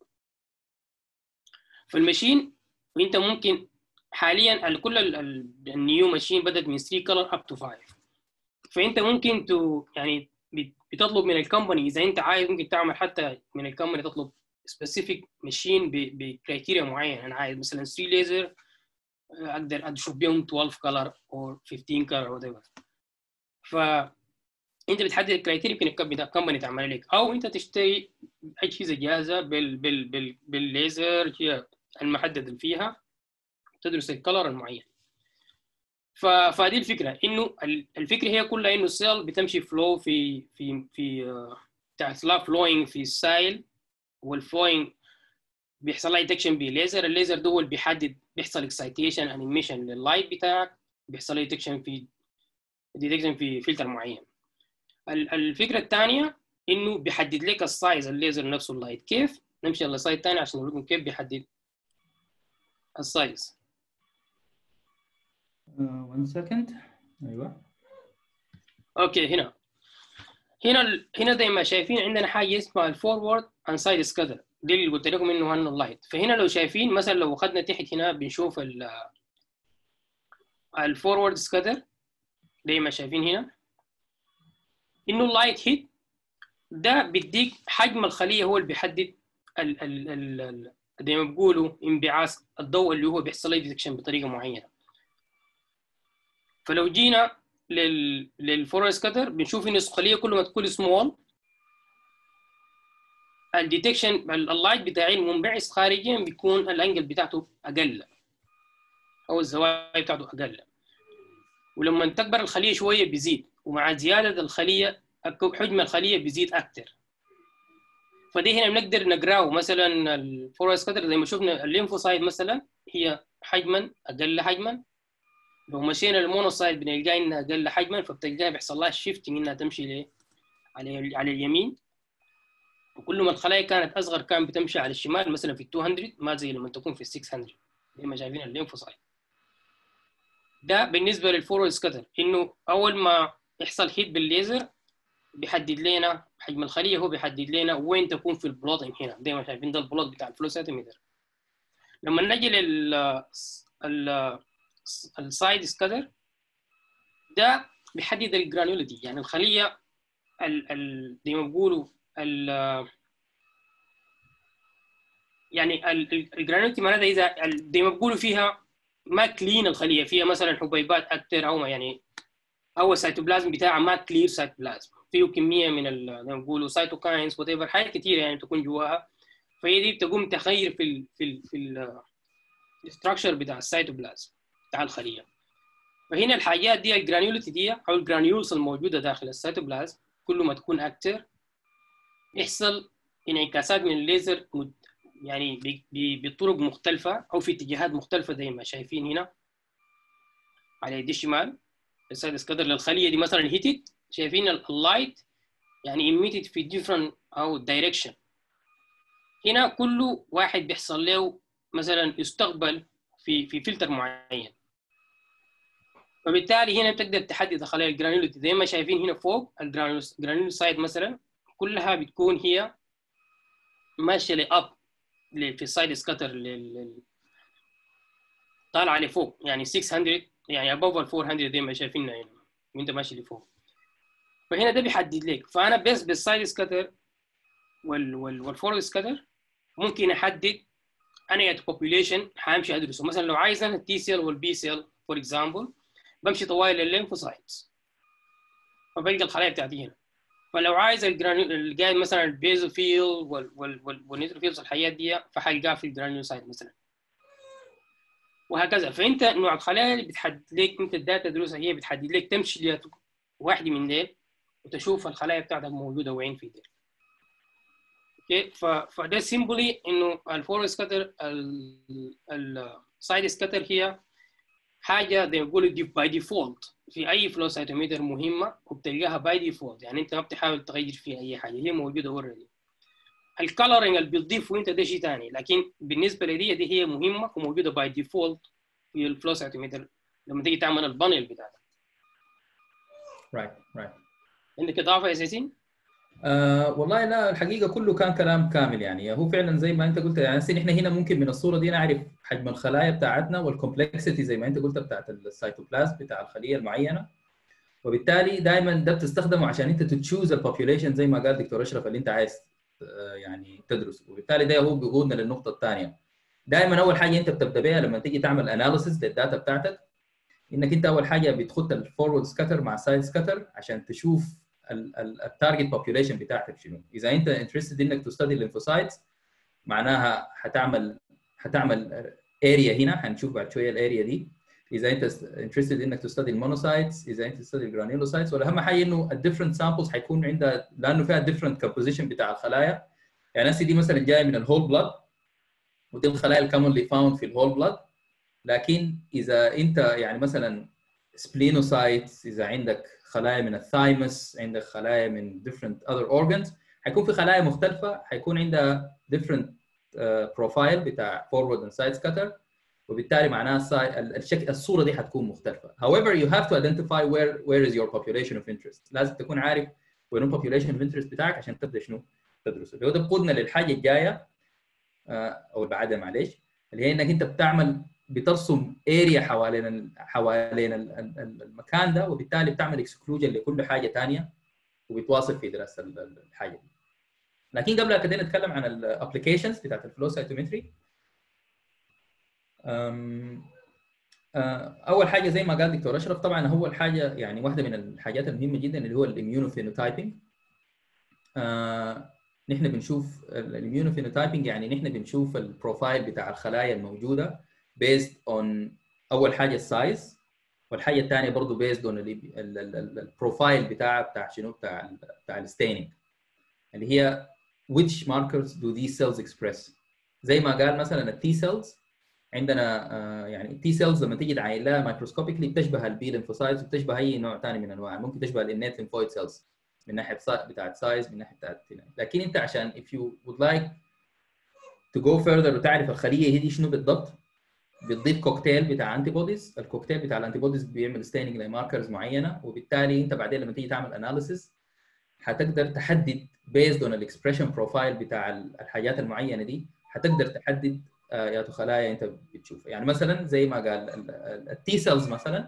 فالماشين وانت ممكن حاليا كل النيو ماشين بدات من 3 كلر اب تو 5 فانت ممكن تو يعني بتطلب من الكومباني اذا انت عايز ممكن تعمل حتى من الكومباني تطلب سبيسيفيك ماشين بكرايتيريا معين انا عايز مثلا 3 ليزر اقدر اشوف بيهم 12 كلر او 15 كلر وات ايفر ف انت بتحدد الكرايتيريا يمكن الكومباني تعمل لك او انت تشتري اجهزه جاهزه بال بال بال بالليزر هي المحدد اللي فيها تدرس الكلر المعين ف... فدي الفكره انه الفكره هي كلها انه السيل بتمشي فلو في في في تحت لا فلوينج في السايل والفلوينج بيحصل لها ديتكشن بليزر الليزر ده هو اللي بيحدد بيحصل اكسايتيشن انيميشن لللايت بتاعك بيحصل لها ديتكشن في ديتكشن في فلتر معين الفكره الثانيه انه بيحدد لك السايز الليزر نفسه اللايت كيف نمشي على سايد ثاني عشان نوريكم كيف بيحدد السايز 1 سكند ايوه اوكي هنا هنا هنا زي ما شايفين عندنا حاجه اسمها الفورورد اند سايد سكادر دي اللي قلت لكم انه هنو اللايت فهنا لو شايفين مثلا لو اخذنا تحت هنا بنشوف الفورورد سكادر زي ما شايفين هنا انه اللايت هيت ده بيديك حجم الخليه هو اللي بيحدد ال ال ال زي ما بيقولوا انبعاث الضوء اللي هو بيحصل له ديتكشن بطريقه معينه فلو جينا لل للفورورد سكاتر بنشوف ان الخليه كل ما تكون سمول الديتكشن اللايت بتاعي المنبعث خارجيا بيكون الانجل بتاعته اقل او الزوايا بتاعته اقل ولما تكبر الخليه شويه بيزيد ومع زياده الخليه حجم الخليه بيزيد اكثر فدي هنا بنقدر نقراه مثلا الفورورد سكاتر زي ما شفنا الليمفوسايد مثلا هي حجما اقل حجما لو مشينا المونوسايد بنلقى انها اقل حجما فبتلقاها بيحصل لها شيفتنج انها تمشي ليه؟ على على اليمين وكل ما الخلايا كانت اصغر كان بتمشي على الشمال مثلا في 200 ما زي لما تكون في 600 زي ما شايفين الليمفوسايت ده بالنسبه للفورورد سكاتر انه اول ما يحصل هيت بالليزر بيحدد لنا حجم الخليه هو بيحدد لنا وين تكون في البلوت هنا زي ما شايفين ده البلوت بتاع الفلو سنتيمتر لما نجي لل السايد سكاتر ده بيحدد الجرانولتي يعني الخليه ال ال زي ما بيقولوا ال يعني الجرانولتي معناتها اذا زي ما بيقولوا فيها ما كلين الخليه فيها مثلا حبيبات اكثر او يعني او السيتوبلازم بتاعها ما كلير سيتوبلازم فيه كميه من زي ما بيقولوا سيتوكاينز وات ايفر حاجات كثيره يعني تكون جواها فهي دي بتقوم تغير في ال في ال في الاستراكشر بتاع السيتوبلازم بتاع الخليه فهنا الحاجات دي الجرانيولتي دي او الجرانيولز الموجوده داخل السيتوبلازم كل ما تكون اكثر يحصل انعكاسات من الليزر يعني بطرق مختلفة أو في اتجاهات مختلفة زي ما شايفين هنا على يدي الشمال السايد سكادر للخلية دي مثلا هيتد شايفين اللايت يعني emitted في different أو direction هنا كل واحد بيحصل له مثلا يستقبل في في فلتر معين فبالتالي هنا بتقدر تحدد الخلايا الجرانيولتي زي ما شايفين هنا فوق الجرانيول سايد مثلا كلها بتكون هي ماشيه لاب في السايد سكاتر لل... طالعه لفوق يعني 600 يعني above ال 400 زي ما شايفين هنا وانت ماشي لفوق فهنا ده بيحدد لك فانا بس بالسايد سكاتر وال وال والفورورد سكاتر ممكن احدد انا population حامشي ادرسه مثلا لو عايز انا التي سيل والبي سيل فور اكزامبل بمشي طوال الليمفوسايتس فبلقى الخلايا بتاعتي هنا فلو عايز الجرانيول جاي مثلا البيزوفيل وال وال وال والنيتروفيلز الحاجات دي فحلقاها في الجرانيولوسايت مثلا وهكذا فانت نوع الخلايا اللي بتحدد لك انت الداتا دروسها هي بتحدد لك تمشي واحده من ديل وتشوف الخلايا بتاعتك موجوده وين في ديل اوكي فده سيمبلي انه الفور سكاتر السايد سكاتر هي حاجه زي ما بيقولوا باي ديفولت في اي فلو سايتوميتر مهمه وبتلقاها باي ديفولت يعني انت ما بتحاول تغير فيها اي حاجه هي موجوده اوريدي الكالرنج اللي بتضيفه انت ده شيء ثاني لكن بالنسبه لدي دي هي مهمه وموجوده باي ديفولت في الفلو سايتوميتر لما تيجي تعمل البانل بتاعتك رايت رايت عندك اضافه يا سيسين؟ آه والله لا الحقيقه كله كان كلام كامل يعني هو فعلا زي ما انت قلت يعني احنا هنا ممكن من الصوره دي نعرف حجم الخلايا بتاعتنا والكومبلكسيتي زي ما انت قلت بتاعت السيتوبلازم بتاع الخليه المعينه وبالتالي دائما ده بتستخدمه عشان انت تتشوز البوبيوليشن زي ما قال دكتور اشرف اللي انت عايز يعني تدرسه وبالتالي ده هو بيقودنا للنقطه الثانيه دائما اول حاجه انت بتبدا بها لما تيجي تعمل اناليسيس للداتا بتاعتك انك انت اول حاجه بتخط الفورورد سكاتر مع سايد سكاتر عشان تشوف التارجت بوبيوليشن بتاعتك شنو اذا انت انترستد انك تستدي الليمفوسايتس معناها هتعمل هتعمل اريا هنا هنشوف بعد شويه الاريا دي اذا انت انترستد انك تستدي المونوسايتس اذا انت تستدي الجرانيولوسايتس والاهم حاجه انه الديفرنت سامبلز حيكون عندها لانه فيها ديفرنت كومبوزيشن بتاع الخلايا يعني هسه دي مثلا جايه من الهول بلاد ودي الخلايا الكومنلي فاوند في الهول بلاد لكن اذا انت يعني مثلا سبلينوسايتس اذا عندك خلايا من الثايمس عندك خلايا من different other organs حيكون في خلايا مختلفه حيكون عندها different بروفايل uh, بتاع forward and side scatter وبالتالي معناها الشكل الصوره دي حتكون مختلفه. However you have to identify where where is your population of interest. لازم تكون عارف وين هو population of interest بتاعك عشان تبدا شنو تدرسه. اللي هو ده بقودنا للحاجه الجايه uh, او اللي بعدها معلش اللي هي انك انت بتعمل بترسم اريا حوالين حوالين المكان ده وبالتالي بتعمل اكسكلوجن لكل حاجه ثانيه وبتواصل في دراسه الحاجه دي. لكن قبل كده نتكلم عن الابلكيشنز بتاعت الفلو سايتومتري. اول حاجه زي ما قال دكتور اشرف طبعا اول حاجه يعني واحده من الحاجات المهمه جدا اللي هو الاميونوفينوتايبنج. نحن بنشوف الاميونوفينوتايبنج يعني نحن بنشوف البروفايل بتاع الخلايا الموجوده based on اول حاجه السايز والحاجه الثانيه برضه based on البروفايل بتاع بتاع شنو بتاع بتاع الستيننج اللي هي which markers do these cells express زي ما قال مثلا التي سيلز عندنا آه يعني التي سيلز لما تيجي تعاين لها مايكروسكوبيكلي بتشبه البي ليمفوسايتس وبتشبه اي نوع ثاني من انواع ممكن تشبه الانيت ليمفويد سيلز من ناحيه بتاعت سايز من ناحيه بتاعت لكن انت عشان if you would like to go further وتعرف الخليه هي دي شنو بالضبط بتضيف كوكتيل بتاع انتي بوديز الكوكتيل بتاع الانتي بوديز بيعمل ستيننج لماركرز معينه وبالتالي انت بعدين لما تيجي تعمل اناليسيس هتقدر تحدد بيزد اون الاكسبريشن بروفايل بتاع الحاجات المعينه دي هتقدر تحدد يا خلايا انت بتشوفها يعني مثلا زي ما قال التي سيلز مثلا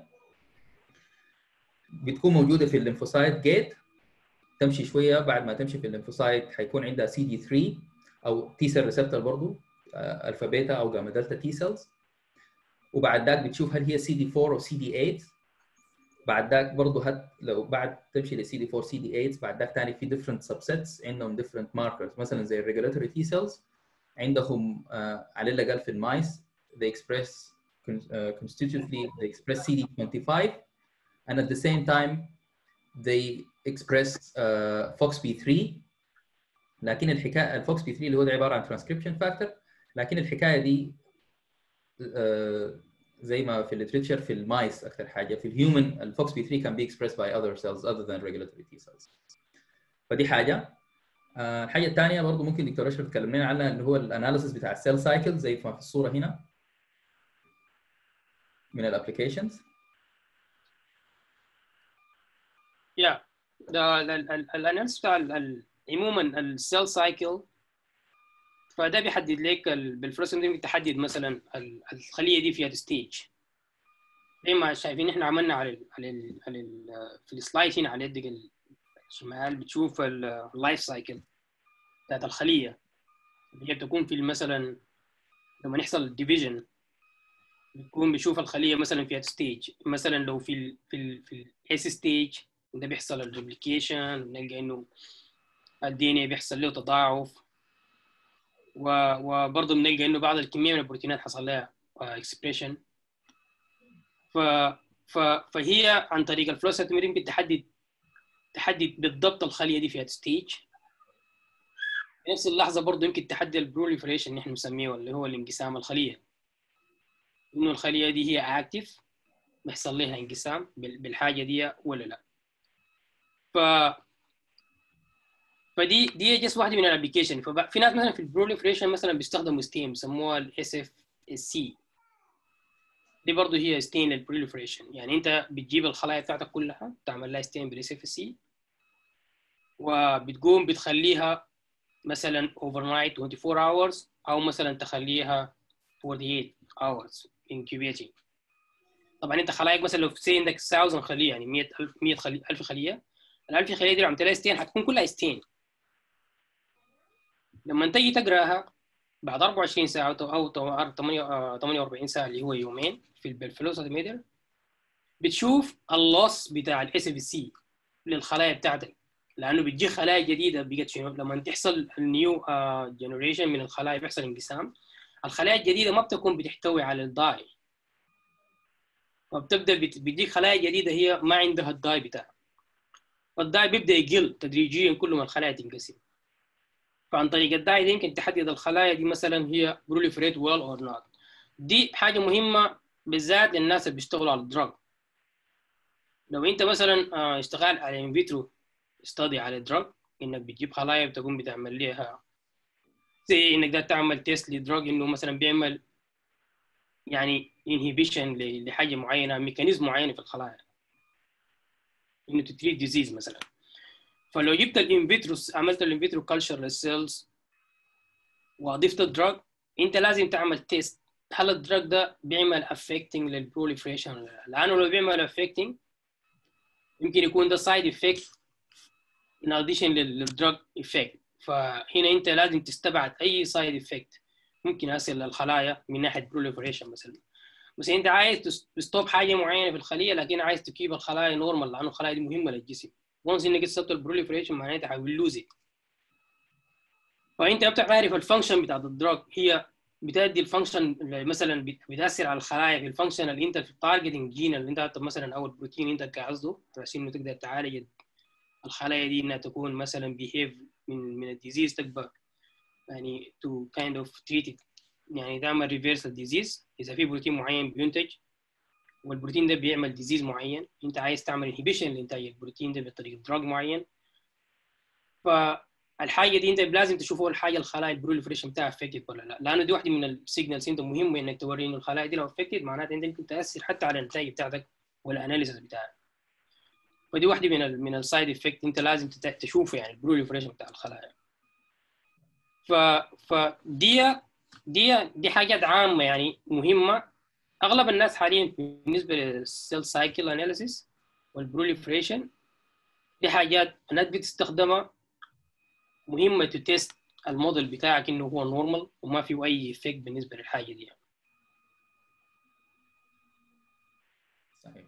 بتكون موجوده في الليمفوسايت جيت تمشي شويه بعد ما تمشي في الليمفوسايت حيكون عندها سي دي 3 او تي سيل ريسبتور برضه الفا بيتا او جاما دلتا تي سيلز وبعد ذاك بتشوف هل هي سي دي 4 او سي دي 8 بعد ذاك برضه هت لو بعد تمشي لسي دي 4 سي دي 8 بعد ذاك ثاني في different subsets عندهم different markers مثلا زي الريجولاتوري تي سيلز عندهم uh, على الاقل في المايس they express uh, constitutively they express CD25 and at the same time they express uh, FOXP3 لكن الحكايه الفوكس بي 3 اللي هو ده عباره عن ترانسكريبشن فاكتور لكن الحكايه دي زي ما في الليترشر في المايس اكثر حاجه في الهيومن الفوكس بي 3 can be expressed by other cells other than regulatory T cells فدي حاجه الحاجه الثانيه برضه ممكن دكتور اشرف تكلم لنا عنها اللي هو الاناليسيس بتاع السيل سايكل زي ما في الصوره هنا من الابلكيشنز يا ده الاناليسيس بتاع عموما السيل سايكل فده بيحدد لك بالفلوسم دي تحدد مثلا الخليه دي فيها ستيج زي ما شايفين احنا عملنا على ال على ال على ال في السلايد هنا على يدك الشمال بتشوف اللايف سايكل بتاعت الخليه اللي هي بتكون في مثلا لما يحصل ديفيجن بتكون بيشوف الخليه مثلا في ستيج مثلا لو في ال في ال في الاس ستيج ده بيحصل الريبليكيشن بنلقى انه الدي ان بيحصل له تضاعف وبرضه بنلقى انه بعض الكميه من البروتينات حصل لها اكسبريشن ف ف فهي عن طريق الفلو سيتوميتر يمكن تحدد تحدد بالضبط الخليه دي في ستيج في نفس اللحظه برضه يمكن تحدد البروليفريشن اللي احنا بنسميه اللي هو الانقسام الخليه انه الخليه دي هي اكتف بيحصل لها انقسام بالحاجه دي ولا لا ف فدي دي جس واحده من الابلكيشن ففي ناس مثلا في البروليفريشن مثلا بيستخدموا ستيم بيسموها الاس اف سي دي برضه هي ستين للبروليفريشن يعني انت بتجيب الخلايا بتاعتك كلها تعمل لها ستين بالاس اف سي وبتقوم بتخليها مثلا اوفر نايت 24 hours او مثلا تخليها 48 hours incubating طبعا انت خلاياك مثلا لو في عندك 1000 خليه يعني 100000 100 خليه 1000 خليه ال 1000 خليه دي لو عملت لها ستين حتكون كلها ستين لما تيجي تقراها بعد 24 ساعه او 48 ساعه اللي هو يومين في الفلوسيتوميتر بتشوف اللوس بتاع الاس اف سي للخلايا بتاعتك لانه بتجي خلايا جديده بقت شنو لما تحصل النيو جنريشن من الخلايا بيحصل انقسام الخلايا الجديده ما بتكون بتحتوي على الداي فبتبدا بتجيك خلايا جديده هي ما عندها الداي بتاعها فالداي بيبدا يقل تدريجيا كل ما الخلايا تنقسم فعن طريق الداي دي يمكن تحدد الخلايا دي مثلا هي بروليفريت ويل اور نوت دي حاجه مهمه بالذات للناس اللي بيشتغلوا على الدراج لو انت مثلا اشتغل على ان فيترو استادي على دراج انك بتجيب خلايا بتقوم بتعمل لها زي انك ده تعمل تيست لدراج انه مثلا بيعمل يعني انهيبيشن لحاجه معينه ميكانيزم معين في الخلايا انه تتريد ديزيز مثلا فلو جبت الانفيترو عملت الانفيترو كلتشر للسيلز واضفت الدراج انت لازم تعمل تيست هل الدراج ده بيعمل افكتنج للبروليفريشن لانه لو بيعمل افكتنج يمكن يكون ده سايد افكت in addition للدراج افكت فهنا انت لازم تستبعد اي سايد افكت ممكن يصل للخلايا من ناحيه بروليفريشن مثلا بس انت عايز تستوب حاجه معينه في الخليه لكن عايز تكيب الخلايا نورمال لانه الخلايا دي مهمه للجسم وانس انك تصبت البروليفريشن معناتها حيلوز فانت بتعرف الفانكشن بتاعت الدراج هي بتدي الفانكشن مثلا بتاثر على الخلايا في الفانكشن اللي انت في التارجتنج جين اللي انت مثلا او البروتين اللي انت قاصده عشان انه تقدر تعالج الخلايا دي انها تكون مثلا بيهيف من من الديزيز تبقى يعني تو كايند اوف تريت يعني تعمل ريفيرس الديزيز اذا في بروتين معين بينتج والبروتين ده بيعمل ديزيز معين انت عايز تعمل انهبيشن لانتاج البروتين ده بطريقه دراج معين فالحاجه دي انت لازم تشوف اول حاجه الخلايا البروليفريشن بتاعها افكتد ولا لا لانه دي واحده من السيجنالز انت مهم انك توري انه الخلايا دي لو افكتد معناتها انت ممكن تاثر حتى على النتائج بتاعتك والاناليسيس بتاعك فدي واحده من ال من السايد افكت انت لازم تشوفه يعني البروليفريشن بتاع الخلايا ف فدي دي دي حاجات عامه يعني مهمه اغلب الناس حاليا بالنسبه للسيل سايكل اناليسيس والبروليفريشن دي حاجات الناس بتستخدمها مهمه تتست الموديل بتاعك انه هو نورمال وما فيه اي افكت بالنسبه للحاجه دي صحيح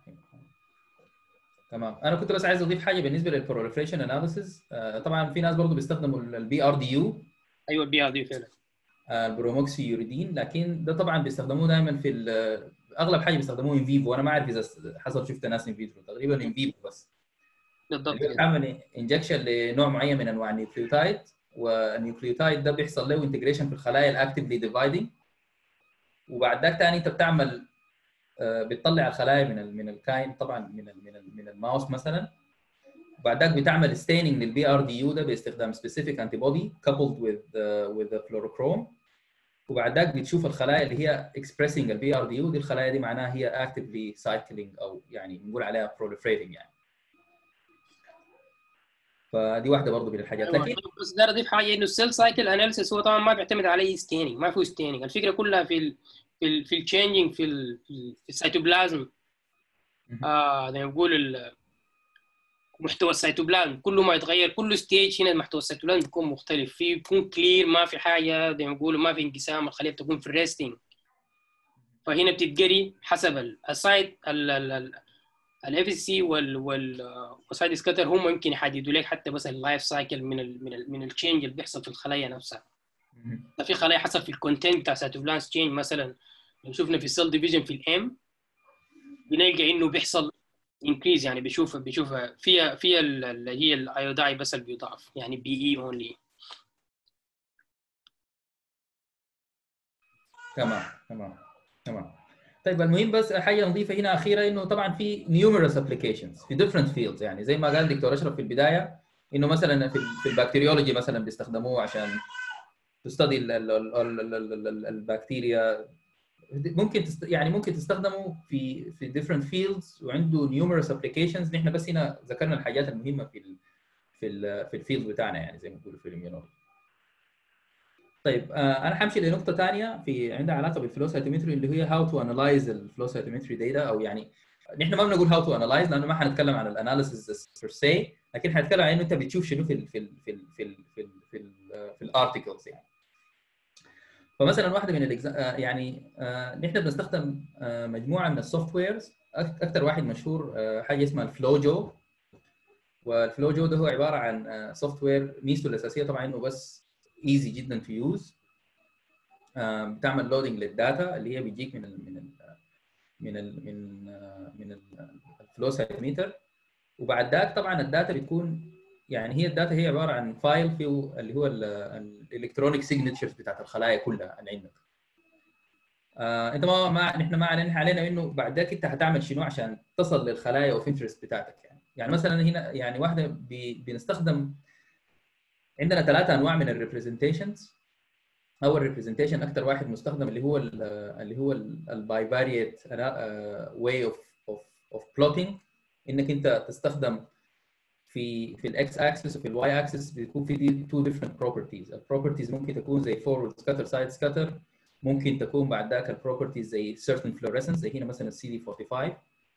تمام انا كنت بس عايز اضيف حاجه بالنسبه للبروليفريشن اناليسيس طبعا في ناس برضه بيستخدموا البي ار دي يو ايوه البي ار دي فعلا البروموكسي يوريدين لكن ده طبعا بيستخدموه دائما في اغلب حاجه بيستخدموه ان فيفو وانا ما اعرف اذا حصل شفت ناس ان فيفو تقريبا ان فيفو بس بالضبط بيعمل انجكشن لنوع معين من انواع النيوكليوتايد والنيوكليوتايد ده بيحصل له انتجريشن في الخلايا الاكتفلي ديفايدنج وبعد ذاك ثاني انت بتعمل بتطلع الخلايا من ال من الكاين طبعا من ال من ال من الماوس مثلا وبعد ذاك بتعمل ستيننج للبي ار دي يو ده باستخدام سبيسيفيك انتي بودي coupled with uh, with the fluorochrome وبعد ذاك بتشوف الخلايا اللي هي اكسبريسنج البي ار دي يو دي الخلايا دي معناها هي اكتفلي سايكلينج او يعني بنقول عليها proliferating يعني فدي واحده برضه من الحاجات أيوة، لكن بس داير اضيف حاجه انه السيل سايكل اناليسيس هو طبعا ما بيعتمد على اي ستيننج ما فيه ستيننج الفكره كلها في ال في ال في التشينجينج في ال في السيتوبلازم مهم. آه زي ما بقول ال- محتوى السيتوبلازم كل ما يتغير كل ستيج هنا محتوى السيتوبلازم بيكون مختلف في بيكون كلير ما في حاجه زي ما بيقولوا ما في انقسام الخليه بتكون في الريستنج فهنا بتتقري حسب السايت الاف اس سي وال وال والسايد سكاتر هم يمكن يحددوا لك حتى بس اللايف سايكل من ال من ال من التشينج اللي بيحصل في الخلايا نفسها مهم. في خلايا حسب في الكونتنت بتاع سيتوبلازم تشينج مثلا لو شفنا في السيل ديفيجن في الام بنلقى انه بيحصل انكريز يعني بيشوف بيشوف فيها فيها ال- اللي هي الايوداي بس اللي بيضاف يعني بي اي اونلي تمام تمام تمام طيب المهم بس حاجه نضيفه هنا اخيره انه طبعا في numerous applications في different fields يعني زي ما قال دكتور اشرف في البدايه انه مثلا في في البكتيريولوجي مثلا بيستخدموه عشان تستدي ال- ال- ال- ال- ال- ال- ال- البكتيريا ممكن تست... يعني ممكن تستخدمه في في different fields وعنده numerous applications نحن بس هنا ذكرنا الحاجات المهمه في ال في ال في الفيلد بتاعنا يعني زي ما بيقولوا في الاميونولوجي طيب آه انا حمشي لنقطه ثانيه في عندها علاقه بالفلو سايتومتري اللي هي هاو تو انلايز الفلو سايتومتري داتا او يعني نحن ما بنقول هاو تو انلايز لانه ما حنتكلم عن الاناليسيس بير سي لكن حنتكلم عن انه انت بتشوف شنو في ال في ال في ال في ال في ال في, ال في الارتكلز يعني فمثلا واحده من الإجزاء آه يعني آه نحن بنستخدم آه مجموعه من السوفت ويرز اكثر واحد مشهور آه حاجه اسمها الفلوجو والفلوجو ده هو عباره عن سوفت وير ميزته الاساسيه طبعا انه بس ايزي جدا في يوز بتعمل لودنج للداتا اللي هي بيجيك من ال من ال من ال من آه، من الفلو سايتوميتر وبعد ذاك طبعا الداتا بتكون يعني هي الداتا هي عباره عن فايل فيه اللي هو الالكترونيك سيجنتشرز بتاعت الخلايا كلها اللي عندك آه انت ما ما نحن ما علينا علينا انه بعد ذاك انت هتعمل شنو عشان تصل للخلايا اوف انترست بتاعتك يعني يعني مثلا هنا يعني واحده بي بنستخدم عندنا ثلاثه انواع من الريبريزنتيشنز اول ريبريزنتيشن اكثر واحد مستخدم اللي هو ال اللي هو البايفاريت واي اوف اوف اوف بلوتنج انك انت تستخدم في في الاكس اكسس وفي الواي اكسس بيكون في تو ديفرنت بروبرتيز البروبرتيز ممكن تكون زي فورورد سكاتر سايد سكاتر ممكن تكون بعد ذاك البروبرتيز زي certain fluorescence زي هنا مثلا السي دي 45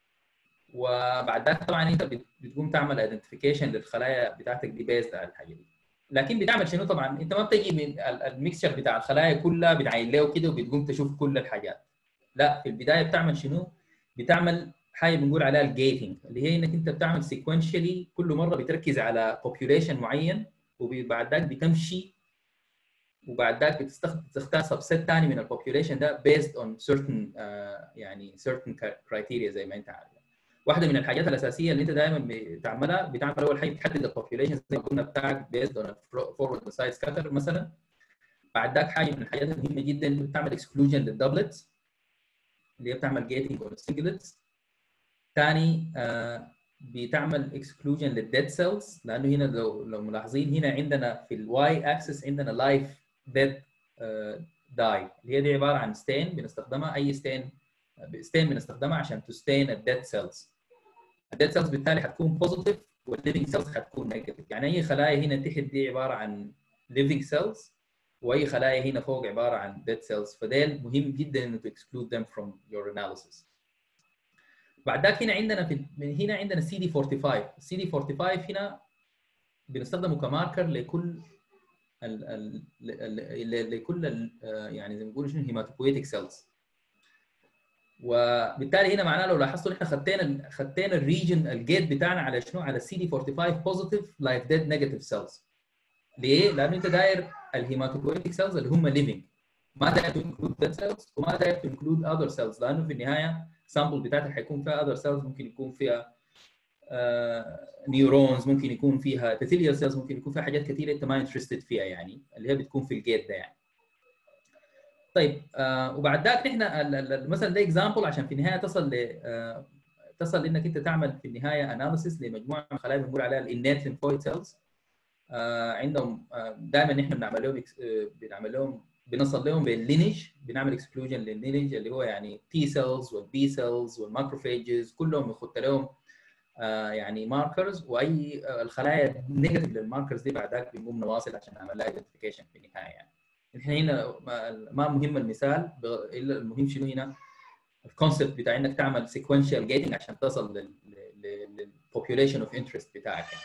وبعد ذاك طبعا انت بت- بتقوم تعمل ايدنتيفيكيشن للخلايا بتاعتك دي بيزد على الحاجه دي لكن بتعمل شنو طبعا انت ما بتجي من الميكسشر بتاع الخلايا كلها بتعين له كده وبتقوم تشوف كل الحاجات لا في البدايه بتعمل شنو؟ بتعمل حاجه بنقول عليها الجيتنج اللي هي انك انت بتعمل سيكونشالي كل مره بتركز على population معين وبعد ذاك بتمشي وبعد ذاك بتستخدم تختار سبسيت ثاني من البوبيوليشن ده based on certain uh, يعني certain criteria زي ما انت عارف واحده من الحاجات الاساسيه اللي انت دائما بتعملها بتعمل اول حاجه بتحدد البوبيوليشن زي ما قلنا بتاعك based on forward side scatter مثلا بعد ذاك حاجه من الحاجات المهمه جدا بتعمل exclusion للدبلتس اللي هي بتعمل gating on singulets ثاني آه بتعمل اكسكلوجن للديد سيلز لانه هنا لو لو ملاحظين هنا عندنا في الواي اكسس عندنا لايف ديد داي اللي هي دي عباره عن ستين بنستخدمها اي ستين ستين بنستخدمها عشان تستين الديد سيلز الديد سيلز بالتالي حتكون بوزيتيف والليفنج سيلز حتكون نيجاتيف يعني اي خلايا هنا تحت دي عباره عن living سيلز واي خلايا هنا فوق عباره عن dead cells فديل مهم جدا انه تكسكلود them from your analysis بعد ذاك هنا عندنا في من هنا عندنا سي دي 45 السي دي 45 هنا بنستخدمه كماركر لكل ال ال ل- لكل ال يعني زي ما بيقولوا شنو هيماتوبويتيك سيلز وبالتالي هنا معناه لو لاحظتوا احنا خدينا خدينا الريجن الجيت بتاعنا على شنو على السي دي 45 بوزيتيف لايك ديد نيجاتيف سيلز ليه؟ لانه انت داير الهيماتوبويتيك سيلز اللي هم ليفنج ما داير تنكلود ديد سيلز وما داير تنكلود اذر سيلز لانه في النهايه السامبل بتاعتك حيكون فيها اذر سيلز ممكن يكون فيها نيورونز ممكن يكون فيها epithelial سيلز ممكن يكون فيها حاجات كثيره انت ما انترستد فيها يعني اللي هي بتكون في الجيت ده يعني طيب آه وبعد ذاك نحن ال- ال- مثلا ده اكزامبل عشان في النهايه تصل ل آه تصل انك انت تعمل في النهايه اناليسيس لمجموعه من الخلايا بنقول عليها الانيت lymphoid سيلز آه عندهم آه دائما نحن بنعمل لهم إكس- آه بنعمل لهم بنصل لهم باللينج بنعمل اكسكلوجن لللينج اللي هو يعني تي سيلز والبي سيلز والماكروفيجز كلهم بنخط لهم آه يعني ماركرز واي آه الخلايا نيجاتيف للماركرز دي بعدك بنقوم نواصل عشان نعمل لها ايدنتيفيكيشن في النهايه يعني احنا هنا ما مهم المثال الا المهم شنو هنا الكونسبت بتاع انك تعمل سيكونشال جيتنج عشان تصل للبوبيوليشن اوف انترست بتاعك يعني.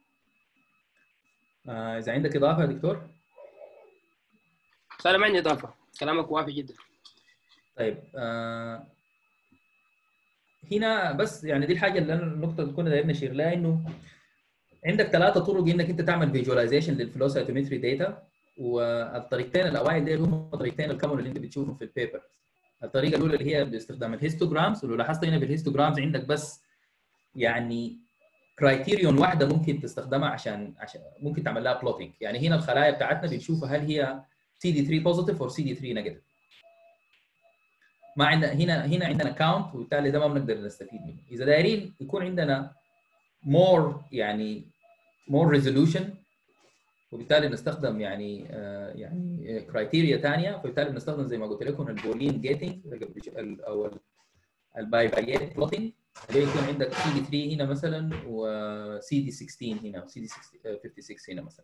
آه اذا عندك اضافه يا دكتور انا ما عندي اضافه كلامك وافي جدا طيب آه هنا بس يعني دي الحاجه اللي انا النقطه اللي كنا دايرين نشير لها انه عندك ثلاثه طرق انك انت تعمل فيجواليزيشن للفلو سايتومتري داتا والطريقتين الاوائل دي هم الطريقتين الكومن اللي انت بتشوفهم في البيبر الطريقه الاولى اللي هي باستخدام الهيستوجرامز ولو لاحظت هنا في الهيستوجرامز عندك بس يعني كرايتيريون واحده ممكن تستخدمها عشان عشان ممكن تعمل لها بلوتنج يعني هنا الخلايا بتاعتنا بنشوفها هل هي سي دي 3 بوزيتيف او سي دي 3 نيجاتيف ما عندنا هنا هنا عندنا كاونت وبالتالي ده ما بنقدر نستفيد منه اذا دايرين يكون عندنا مور يعني مور ريزولوشن وبالتالي بنستخدم يعني آه يعني كرايتيريا ثانيه فبالتالي بنستخدم زي ما قلت لكم البولين جيتنج او الباي فاريت بلوتنج يكون عندك سي دي 3 هنا مثلا وسي دي 16 هنا وسي دي 56 هنا مثلا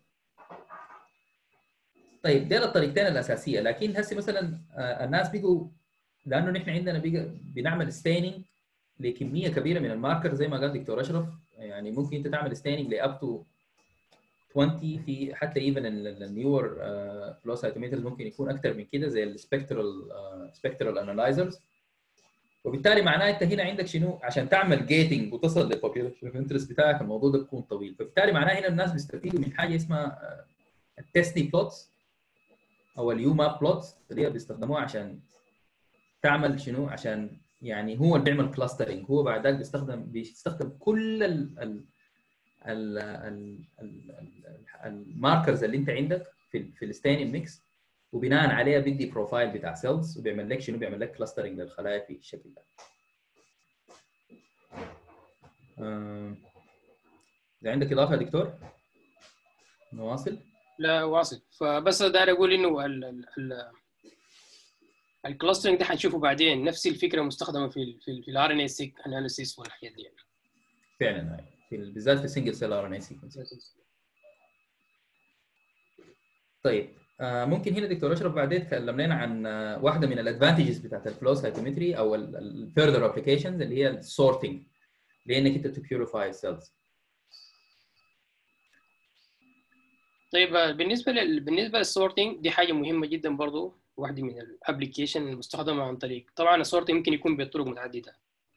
طيب دي الطريقتين الاساسيه لكن هسه مثلا آه الناس بيجوا لانه نحن عندنا بيجا بنعمل ستيننج لكميه كبيره من الماركر زي ما قال دكتور اشرف يعني ممكن انت تعمل ستيننج لاب تو 20 في حتى ايفن النيور فلو سايتوميترز ممكن يكون اكثر من كده زي السبكترال سبكترال انالايزرز وبالتالي معناه انت هنا عندك شنو عشان تعمل جيتنج وتصل للبوبيوليشن اوف انترست بتاعك الموضوع ده بيكون طويل فبالتالي معناه هنا الناس بيستفيدوا من حاجه اسمها التستني بلوتس او اليو ماب بلوتس اللي هي بيستخدموها عشان تعمل شنو عشان يعني هو اللي بيعمل كلاسترنج هو بعد ذلك بيستخدم بيستخدم كل ال ال ال ال الماركرز اللي انت عندك في في الستيننج ميكس وبناء عليها بيدي بروفايل بتاع سيلز وبيعمل لك شنو بيعمل لك كلاسترنج للخلايا في الشكل ده اذا عندك اضافه يا دكتور نواصل لا واصل فبس داير اقول انه ال ال الكلاسترنج ده حنشوفه بعدين نفس الفكره مستخدمه في ال في, ال في الار ان اي سيك اناليسيس والحاجات دي فعلا هاي في بالذات في السنجل سيل ار ان اي سيكونس طيب آه ممكن هنا دكتور اشرف بعدين تكلم لنا عن آه واحده من الادفانتجز بتاعت الفلو سايتومتري او الفيرذر ابلكيشنز اللي هي السورتنج لانك انت تبيوريفاي السيلز طيب بالنسبه لل... بالنسبه للسورتنج دي حاجه مهمه جدا برضو واحده من الابلكيشن المستخدمه عن طريق طبعا السورتنج ممكن يكون بطرق متعدده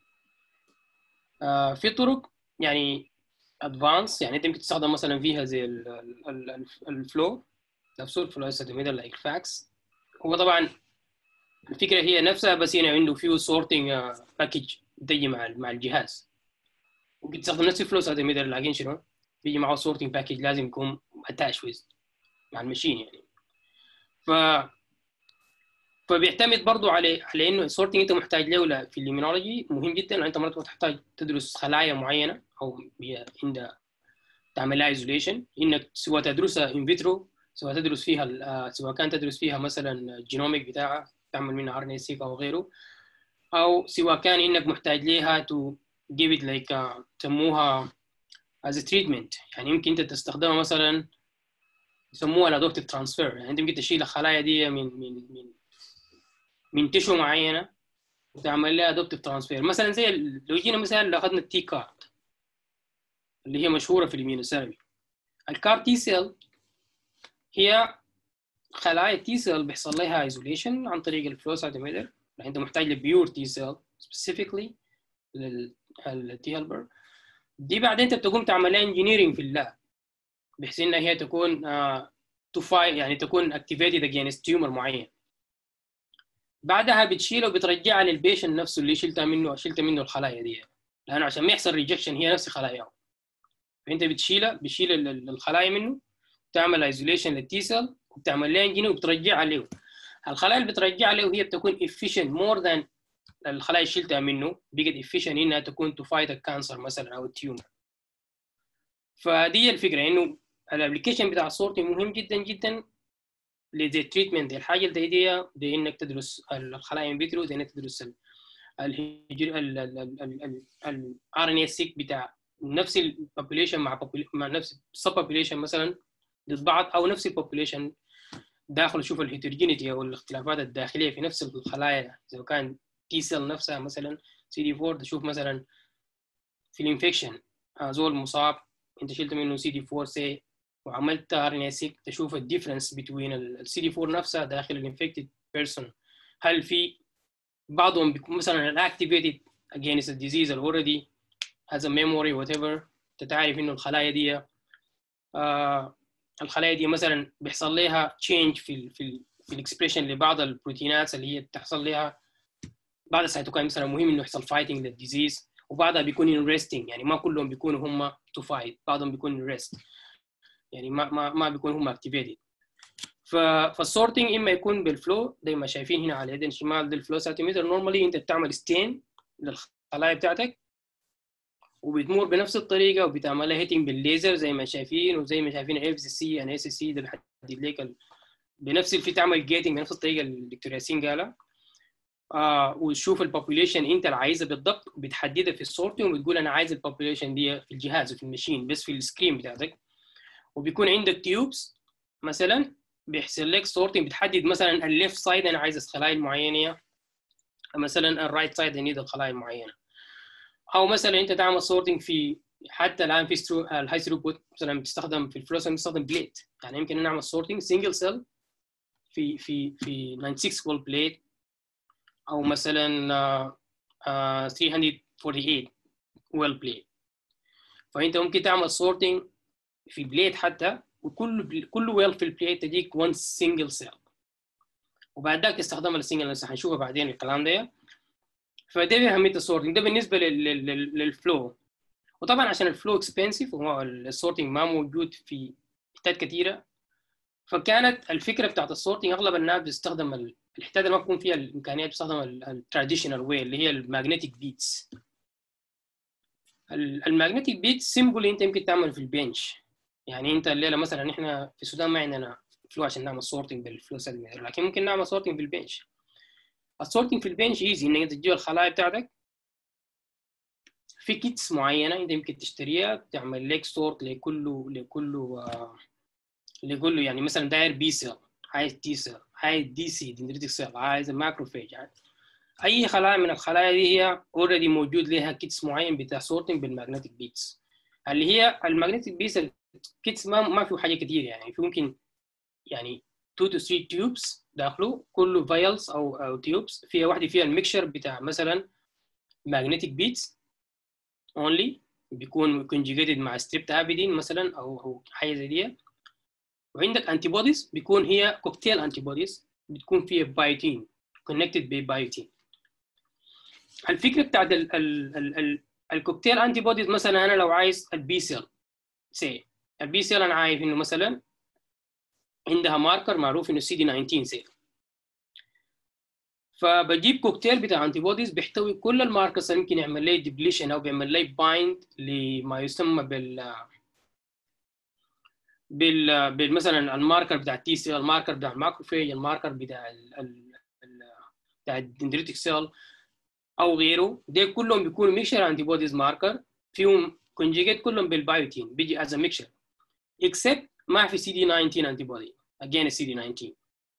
آه في طرق يعني ادفانس يعني انت ممكن تستخدم مثلا فيها زي الفلو نفسه الفلو سيتوميتر لايك فاكس هو طبعا الفكره هي نفسها بس هنا عنده فيه سورتنج باكج بتجي مع مع الجهاز ممكن تستخدم نفس الفلو سيتوميتر لكن شنو بيجي معه سورتنج باكج لازم يكون اتاش ويز مع المشين يعني ف فبيعتمد برضه على على انه السورتنج انت محتاج له في الليمينولوجي مهم جدا لان انت مرات تحتاج تدرس خلايا معينه او عند تعمل لها ايزوليشن انك سواء تدرسها ان فيترو سواء تدرس فيها سواء كان تدرس فيها مثلا الجينوميك بتاعها تعمل منها ار ان اي سيك او غيره او سواء كان انك محتاج ليها تو جيف ات لايك تسموها از تريتمنت يعني يمكن انت تستخدمها مثلا يسموها الادوبتيف ترانسفير يعني انت ممكن تشيل الخلايا دي من من من من تشو معينه وتعمل لها ادوبتيف ترانسفير مثلا زي لو جينا مثلا لو اخذنا التي كارد اللي هي مشهوره في الاميونوثيرابي الكار تي سيل هي خلايا التي سيل بيحصل لها ايزوليشن عن طريق الفلو سايتوميتر يعني انت محتاج لبيور تي سيل سبيسيفيكلي للتي هيلبر دي بعدين انت بتقوم تعمل لها انجينيرنج في اللاب بحيث انها هي تكون تفاي uh, يعني تكون اكتيفيتد اجينست تيومر معين بعدها بتشيله وبترجعها للبيشن نفسه اللي شلتها منه شلت منه الخلايا دي لانه عشان ما يحصل ريجكشن هي نفس خلاياه فانت بتشيلها بتشيل الخلايا منه تعمل ايزوليشن للتي سيل وبتعمل لها انجينير وبترجعها له الخلايا اللي بترجعها له هي بتكون efficient more than الخلايا اللي شلتها منه بقت efficient انها تكون تو فايت الكانسر مثلا او التيومر فدي الفكره انه الابلكيشن بتاع الصورتي مهم جدا جدا لزي التريتمنت الحاجه اللي دي دي انك تدرس الخلايا ان فيترو زي انك تدرس الهجر ال ار ان اي سيك بتاع نفس البوبوليشن مع popula- مع نفس السب بوبوليشن مثلا ضد بعض او نفس البوبوليشن داخل شوف الهيتروجينيتي او الاختلافات الداخليه في نفس الخلايا اذا كان تي سيل نفسها مثلا سي دي 4 تشوف مثلا في الانفكشن زول مصاب انت شلت منه سي دي 4 سي وعملت ار ان اي سيك تشوف الديفرنس بين السي دي 4 نفسها داخل الانفكتد بيرسون هل في بعضهم بيكون مثلا الاكتيفيتد against the disease already has a memory whatever تتعرف انه الخلايا دي آه الخلايا دي مثلا بيحصل لها change في ال في ال في الاكسبريشن لبعض البروتينات اللي هي بتحصل لها بعض السيتوكاين مثلا مهم انه يحصل fighting للديزيز وبعضها بيكون in resting يعني ما كلهم بيكونوا هم to fight بعضهم بيكون in rest يعني ما ما ما بيكونوا هم activated ف فالسورتنج اما يكون بالفلو زي ما شايفين هنا على اليد الشمال ده الفلو ساتيمتر نورمالي انت بتعمل ستين للخلايا بتاعتك وبتمر بنفس الطريقه وبتعملها هيتنج بالليزر زي ما شايفين وزي ما شايفين اف سي سي ان اس سي ده بيحدد لك ال... بنفس في تعمل جيتنج بنفس الطريقه اللي الدكتور ياسين قالها آه وتشوف البوبوليشن انت اللي عايزها بالضبط بتحددها في السورتنج وبتقول انا عايز البوبوليشن دي في الجهاز وفي المشين بس في السكرين بتاعتك وبيكون عندك تيوبس مثلا بيحصل لك سورتنج بتحدد مثلا الليفت سايد انا عايز الخلايا المعينه مثلا الرايت سايد اني الخلايا المعينه او مثلا انت تعمل سورتنج في حتى الان في سترو... الهاي ثروبوت مثلا بتستخدم في الفلوس بتستخدم بليت يعني يمكن نعمل سورتنج سنجل سيل في في في 96 وول بليت او مثلا uh, uh, 348 ويل بليت فانت ممكن تعمل سورتنج في بليت حتى وكل كل ويل في البليت تديك 1 سنجل سيل وبعد ذاك تستخدمها للسنجل لسه حنشوفها بعدين الكلام ده فده اهميه السورتنج ده بالنسبه للفلو وطبعا عشان الفلو اكسبنسيف وهو السورتنج ما موجود في حتات كثيره فكانت الفكره بتاعت السورتنج اغلب الناس بتستخدم الحتات اللي ما بيكون فيها الامكانيات بتستخدم التراديشنال واي اللي هي الماجنتيك بيتس الماجنتيك بيتس سيمبل انت يمكن تعمل في البنش يعني انت الليله مثلا احنا في السودان ما عندنا فلو عشان نعمل سورتنج بالفلو سيجمنتر لكن ممكن نعمل سورتنج بالبنش السورتنج في البنش ايزي انك تجيب الخلايا بتاعتك في كيتس معينه انت يمكن تشتريها تعمل لك سورت لكل لكل آه لكل يعني مثلا داير بي سيل عايز تي سيل عايز دي سي دندريتك سيل عايز ماكروفيج يعني. اي خلايا من الخلايا دي هي اوريدي موجود لها كيتس معين بتاع سورتنج بالماجنتيك بيتس اللي هي الماجنتيك بيتس الكيتس ما ما فيه حاجه كتير يعني في ممكن يعني 2 to 3 تيوبس داخله كله فايلز او او تيوبس فيها واحده فيها الميكشر بتاع مثلا ماجنتيك بيتس اونلي بيكون كونجيجيتد مع ستريبت ابيدين مثلا او او حاجه زي دي وعندك انتي بوديز بيكون هي كوكتيل انتي بوديز بتكون فيها بايوتين كونكتد ببايوتين الفكره بتاعت ال ال ال ال الكوكتيل انتي بوديز مثلا انا لو عايز البي سيل سي البي سيل انا عارف انه مثلا عندها ماركر معروف انه سي دي 19 سيل فبجيب كوكتيل بتاع انتي بوديز بيحتوي كل الماركرز اللي ممكن يعمل لي ديبليشن او بيعمل لي بايند لما يسمى بال بال, بال مثلا الماركر بتاع التي سيل الماركر بتاع الماكروفيج الماركر بتاع ال ال بتاع الدندريتك سيل او غيره ده كلهم بيكونوا ميكشر انتي بوديز ماركر فيهم كونجيجيت كلهم بالبايوتين بيجي از ميكشر اكسبت ما في سي دي 19 انتي بودي اجين السي دي 19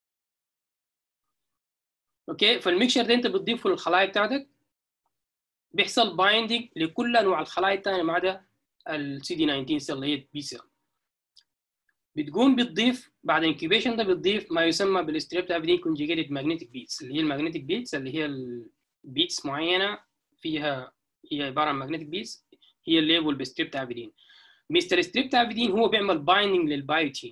اوكي فالميكشر ده انت بتضيفه للخلايا بتاعتك بيحصل بايندينج لكل انواع الخلايا الثانيه ما عدا السي دي 19 سيل اللي هي بي سيل بتقوم بتضيف بعد الانكيبيشن ده بتضيف ما يسمى بالستريبت افيدين كونجيجيتد ماجنتيك بيتس اللي هي الماجنتيك بيتس اللي هي البيتس معينه فيها هي عباره عن ماجنتيك بيتس هي الليبل بستريبت افيدين مستر ستريبت افيدين هو بيعمل بايندينج للبايوتين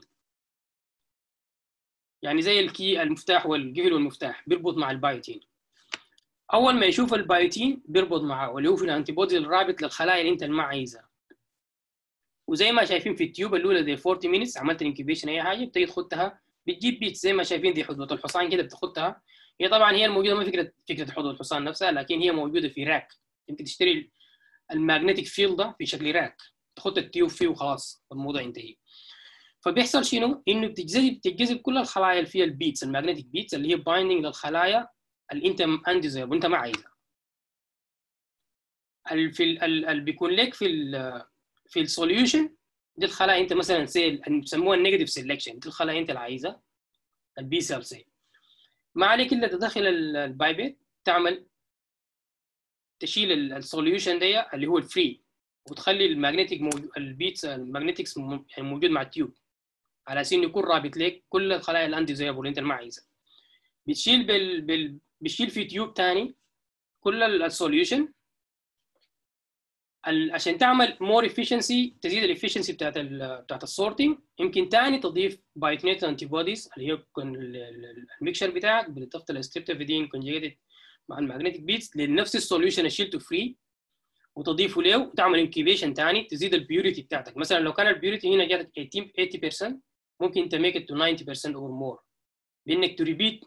يعني زي الكي المفتاح والقفل والمفتاح بيربط مع البايوتين اول ما يشوف البايوتين بيربط معاه واللي هو في الانتي بودي الرابط للخلايا اللي انت ما عايزها وزي ما شايفين في التيوب الاولى دي 40 مينتس عملت الانكيبيشن اي حاجه بتيجي تخدها بتجيب بيت زي ما شايفين دي حدوه الحصان كده بتاخدها هي طبعا هي الموجوده ما فكره فكره حدوه الحصان نفسها لكن هي موجوده في راك يمكن تشتري الماجنتيك فيلد ده في شكل راك تحط التيوب فيه وخلاص الموضوع ينتهي فبيحصل شنو؟ انه بتجذب بتجذب كل الخلايا اللي فيها البيتس الماجنتيك بيتس اللي هي بايندينج للخلايا اللي انت انديزاير وانت ما عايزها ال في ال ال بيكون لك في ال في السوليوشن دي الخلايا انت مثلا سيل بيسموها النيجاتيف سيلكشن دي الخلايا انت اللي عايزها البي سيل سي ما عليك الا تدخل البايبيت تعمل تشيل السوليوشن دي اللي هو الفري وتخلي الماجنتيك موجود البيتس الماجنتكس يعني موجود مع التيوب على اساس انه يكون رابط لك كل الخلايا الانديزيبل اللي انت ما عايزها بتشيل بال... بال... بتشيل في تيوب ثاني كل السوليوشن عشان تعمل مور افشنسي تزيد الافشنسي بتاعت ال بتاعت السورتنج يمكن ثاني تضيف بايتنيت انتي بوديز اللي هي الميكشر بتاعك بالاضافه للستريبتوفيدين كونجيجيتد مع الماجنتيك بيتس لنفس السوليوشن اللي شيلته فري وتضيفه له وتعمل انكيبيشن ثاني تزيد البيوريتي بتاعتك مثلا لو كان البيوريتي هنا جاتك 80% ممكن تميك ات تو 90% اور مور بانك تريبيت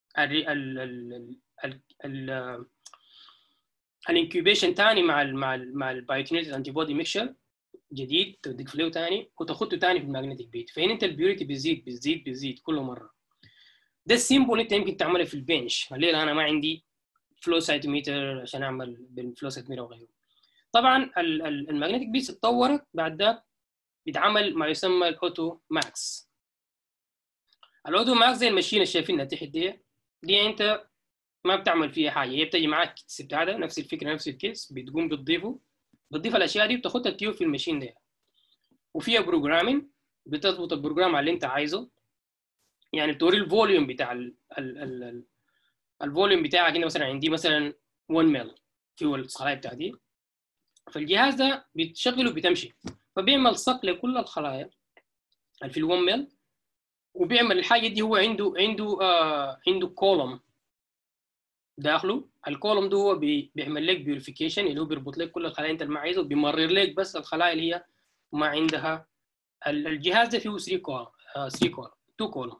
الانكيوبيشن ثاني مع ال مع ال مع البايوكينيتيك انتي بودي ميكشر جديد تضيف له ثاني وتاخده ثاني في الماجنتيك بيت فهنا انت البيوريتي بتزيد بتزيد بتزيد كل مره ده السيمبل انت يمكن تعمله في البنش الليله انا ما عندي فلو سايتوميتر عشان اعمل بالفلو سايتوميتر وغيره طبعا الماجنتيك بيتس اتطورت بعد ذاك بيتعمل ما يسمى الاوتو ماكس الاوتو ماكس زي الماشين اللي شايفينها تحت دي دي انت ما بتعمل فيها حاجه هي بتجي معاك كيس بتاعها نفس الفكره نفس الكيس بتقوم بتضيفه بتضيف الاشياء دي بتاخدها التيوب في الماشين دي وفيها بروجرامين بتظبط البروجرام على اللي انت عايزه يعني بتوري الفوليوم بتاع ال ال ال ال الفوليوم بتاعك انت مثلا عندي مثلا 1 ميل في الخلايا بتاعتي فالجهاز ده بتشغله بتمشي فبيعمل صق لكل الخلايا اللي في ال 1 ميل وبيعمل الحاجه دي هو عنده عنده آه عنده كولوم داخله الكولوم ده هو بيعمل لك بيوريفيكيشن اللي هو بيربط لك كل الخلايا انت اللي ما عايزه بيمرر لك بس الخلايا اللي هي ما عندها الجهاز ده فيه 3 كولوم 3 كولوم 2 كولوم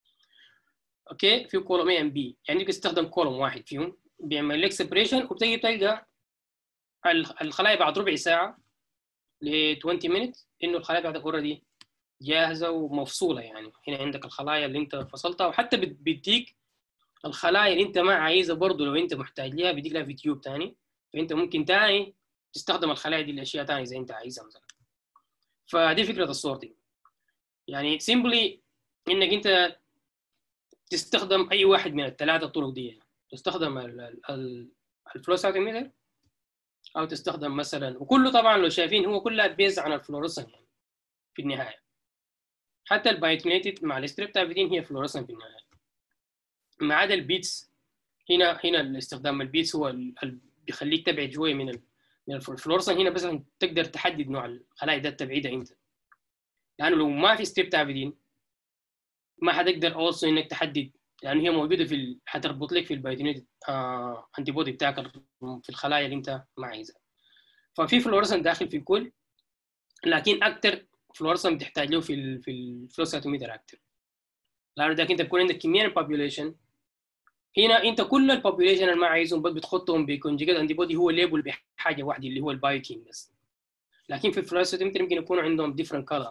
اوكي فيه كولوم اي ام بي يعني بيستخدم كولوم واحد فيهم بيعمل لك سيبريشن وبتجي تلقى الخلايا بعد ربع ساعه ل 20 مينت انه الخلايا بتاعتك اوريدي جاهزه ومفصوله يعني هنا عندك الخلايا اللي انت فصلتها وحتى بيديك الخلايا اللي انت ما عايزها برضه لو انت محتاج لها بيديك لها في تيوب ثاني فانت ممكن ثاني تستخدم الخلايا دي لاشياء ثانيه زي انت عايزها مثلا فدي فكره السورتنج يعني سيمبلي انك انت تستخدم اي واحد من الثلاثه الطرق دي تستخدم الفلو سايتوميتر او تستخدم مثلا وكله طبعا لو شايفين هو كلها بيز عن الفلورسن يعني في النهايه حتى البايتنيتد مع الستريبتافيدين هي فلورسن في النهايه ما عدا البيتس هنا هنا استخدام البيتس هو اللي بيخليك تبعد شويه من ال من الفلورسن هنا بس تقدر تحدد نوع الخلايا ده تبعيدها انت لانه لو ما في ستريبتافيدين ما حتقدر اولسو انك تحدد لانه هي موجوده في ال... حتربط لك في البايتنيت آه... انتي بودي بتاعك في الخلايا اللي انت ما عايزها ففي فلورسن داخل في الكل لكن اكثر فلورسن بتحتاج له في ال... في الفلوساتوميتر اكثر لانه ده انت بيكون عندك كميه من البوبيوليشن هنا انت كل البوبيوليشن اللي ما عايزهم بس بتحطهم بكونجيجيت انتي بودي هو ليبل بحاجه واحده اللي هو البايوكين بس لكن في الفلوساتوميتر يمكن يكونوا عندهم ديفرنت كلر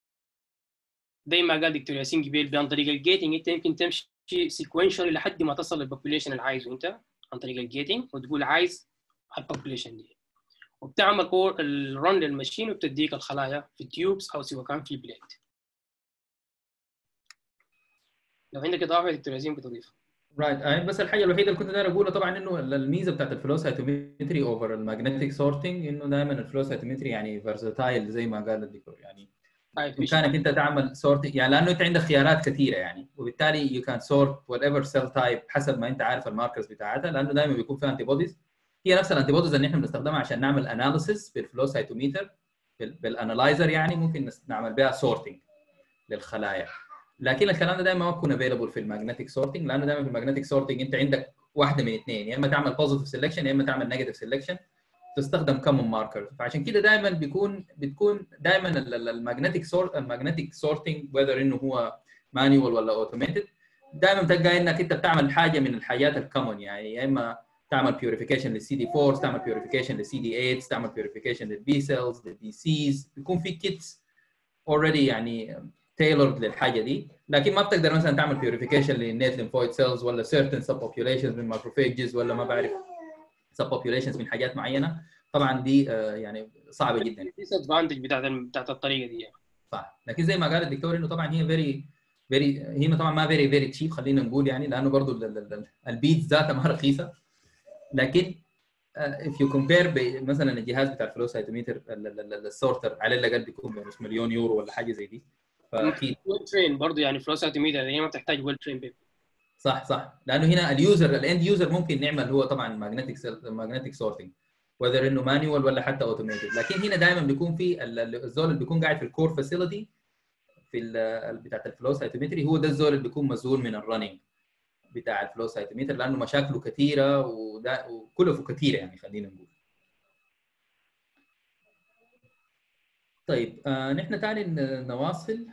زي ما قال دكتور ياسين قبيل عن طريق الجيتنج انت يمكن تمشي سيكونشال لحد ما تصل للبوبوليشن اللي عايزه انت عن طريق الجيتنج وتقول عايز البوبوليشن دي وبتعمل الرن للماشين وبتديك الخلايا في التيوبس او سواء كان في بليد لو عندك اضافه دكتور ياسين بتضيف رايت right. بس الحاجه الوحيده اللي كنت داير اقولها طبعا انه الميزه بتاعت الفلو سايتومتري اوفر الماجنتيك سورتنج انه دائما الفلو سايتومتري يعني فيرساتايل زي ما قال الدكتور يعني بامكانك انت تعمل سورت يعني لانه انت عندك خيارات كثيره يعني وبالتالي يو كان سورت وات ايفر سيل تايب حسب ما انت عارف الماركرز بتاعتها لانه دائما بيكون فيها انتي بوديز هي نفس الانتي بوديز اللي احنا بنستخدمها عشان نعمل اناليسيس بالفلو سايتوميتر بالانالايزر يعني ممكن نعمل بها سورتنج للخلايا لكن الكلام ده دائما ما بيكون افيلبل في الماجنتيك سورتنج لانه دائما في الماجنتيك سورتنج انت عندك واحده من اثنين يا اما تعمل بوزيتيف سيلكشن يا اما تعمل نيجاتيف سيلكشن تستخدم كومن ماركر فعشان كده دائما بيكون بتكون دائما الماجنتيك سورت الماجنتيك سورتنج وذر انه هو مانيوال ولا اوتوميتد دائما بتلقى انك انت بتعمل حاجه من الحاجات الكومن يعني يا اما تعمل بيوريفيكيشن للسي دي 4 تعمل بيوريفيكيشن للسي دي 8 تعمل بيوريفيكيشن للبي سيلز للبي سيز بيكون في كيتس اوريدي يعني تailored للحاجه دي لكن ما بتقدر مثلا تعمل بيوريفيكيشن للنيت ليمفويد سيلز ولا certain سب populations من ماكروفيجز ولا ما بعرف سب populations من حاجات معينه طبعا دي آه، يعني صعبه جدا ديس ادفانتج بتاعت بتاعت الطريقه دي يعني. صح لكن زي ما قال الدكتور انه طبعا هي فيري فيري هي طبعا ما فيري فيري تشيب خلينا نقول يعني لانه برضه البيت ذاتها ما رخيصه لكن uh, if you compare مثلا الجهاز بتاع الفلو سايتوميتر السورتر على الاقل بيكون بنص مليون يورو ولا حاجه زي دي فاكيد ويل ترين برضه يعني فلوس سنتيمتر هي ما بتحتاج ويل ترين بيبل صح صح لانه هنا اليوزر الاند يوزر ممكن نعمل هو طبعا ماجنتيك ماجنتيك سورتنج وذر انه مانيوال ولا حتى اوتوميتد لكن هنا دائما بيكون في ال- ال- الزول اللي بيكون قاعد في الكور فاسيلتي في ال- بتاعت الفلو سايتومتري هو ده الزول اللي بيكون مسؤول من الرننج بتاع الفلو سايتومتر لانه مشاكله كثيره وده وكلفه كثيره يعني خلينا نقول طيب آه نحن تاني ن- نواصل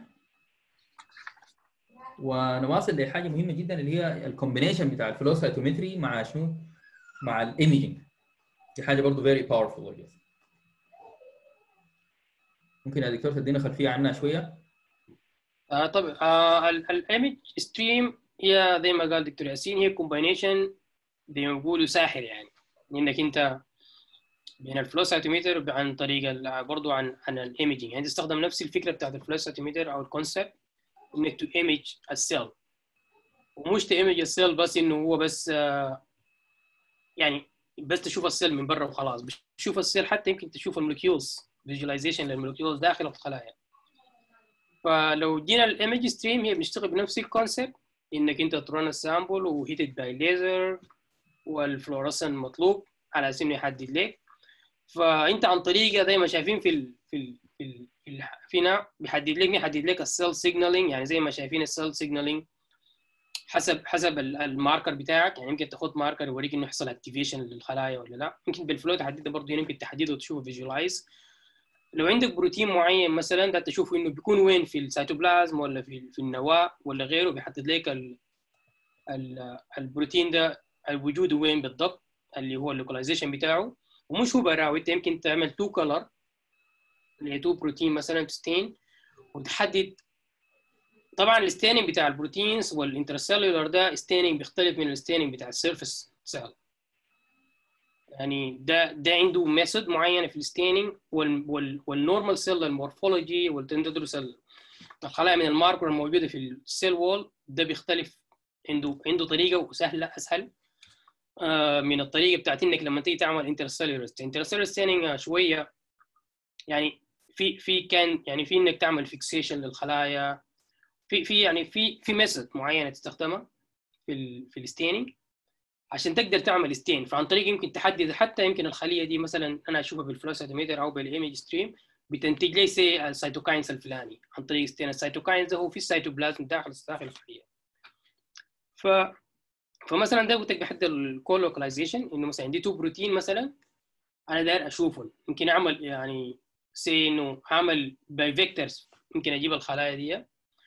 ونواصل لحاجه مهمه جدا اللي هي الكومبينيشن بتاع الفلو سايتومتري مع شنو؟ مع الايميجنج دي حاجه برضه فيري باورفول ممكن يا دكتور تدينا خلفيه عنها شويه؟ آه طبعا آه الايمج ستريم هي زي ما قال دكتور ياسين هي كومباينيشن زي ما بيقولوا ساحر يعني انك انت بين الفلو سايتوميتر عن طريق ال- برضو عن عن الايمجنج يعني تستخدم نفس الفكره بتاعت الفلو سايتوميتر او الكونسبت انك تو ايمج السيل ومش تيمج السيل بس انه هو بس آه يعني بس تشوف السيل من برا وخلاص بتشوف السيل حتى يمكن تشوف المولكيولز فيجواليزيشن للمولكيولز داخل الخلايا فلو جينا الايمج ستريم هي بنشتغل بنفس الكونسبت انك انت ترن السامبل وهيتد باي ليزر والفلورسن مطلوب على اساس انه يحدد لك فانت عن طريقه زي ما شايفين في ال في ال في ال في ال فينا بيحدد لك بيحدد لك السيل سيجنالينج يعني زي ما شايفين السيل سيجنالينج حسب حسب ال- الماركر بتاعك يعني يمكن تاخد ماركر يوريك انه يحصل اكتيفيشن للخلايا ولا لا يمكن بالفلو تحدده برضه يمكن تحدده وتشوفه فيجوالايز لو عندك بروتين معين مثلا ده تشوفه انه بيكون وين في السيتوبلازم ولا في في النواه ولا غيره بيحدد لك ال ال البروتين ده وجوده وين بالضبط اللي هو اللوكاليزيشن بتاعه ومش هو براوي انت يمكن تعمل تو كلر اللي هي تو بروتين مثلا تستين وتحدد طبعا الستيننج بتاع البروتينز والانترسيلولر ده ستيننج بيختلف من الستيننج بتاع السيرفيس سيل يعني ده ده عنده ميثود معينه في الستيننج وال وال والنورمال سيل المورفولوجي والتندرس الخلايا من الماركر الموجوده في السيل وول ده بيختلف عنده عنده طريقه وسهله اسهل آه، من الطريقه بتاعت انك لما تيجي تعمل انترسيلولر انترسيلولر ستيننج شويه يعني في في كان يعني في انك تعمل فيكسيشن للخلايا في في يعني في في ميثود معينه تستخدمها في ال في الستيننج عشان تقدر تعمل ستين فعن طريق يمكن تحدد حتى يمكن الخليه دي مثلا انا اشوفها بالفلوسيتوميتر او بالايمج ستريم بتنتج لي سي السيتوكاينز الفلاني عن طريق ستين السيتوكاينز ده هو في السيتوبلازم داخل داخل الخليه ف فمثلا ده قلت لك بحدد الكولوكلايزيشن انه مثلا عندي تو بروتين مثلا انا داير اشوفهم يمكن اعمل يعني سي انه اعمل باي فيكتورز يمكن اجيب الخلايا دي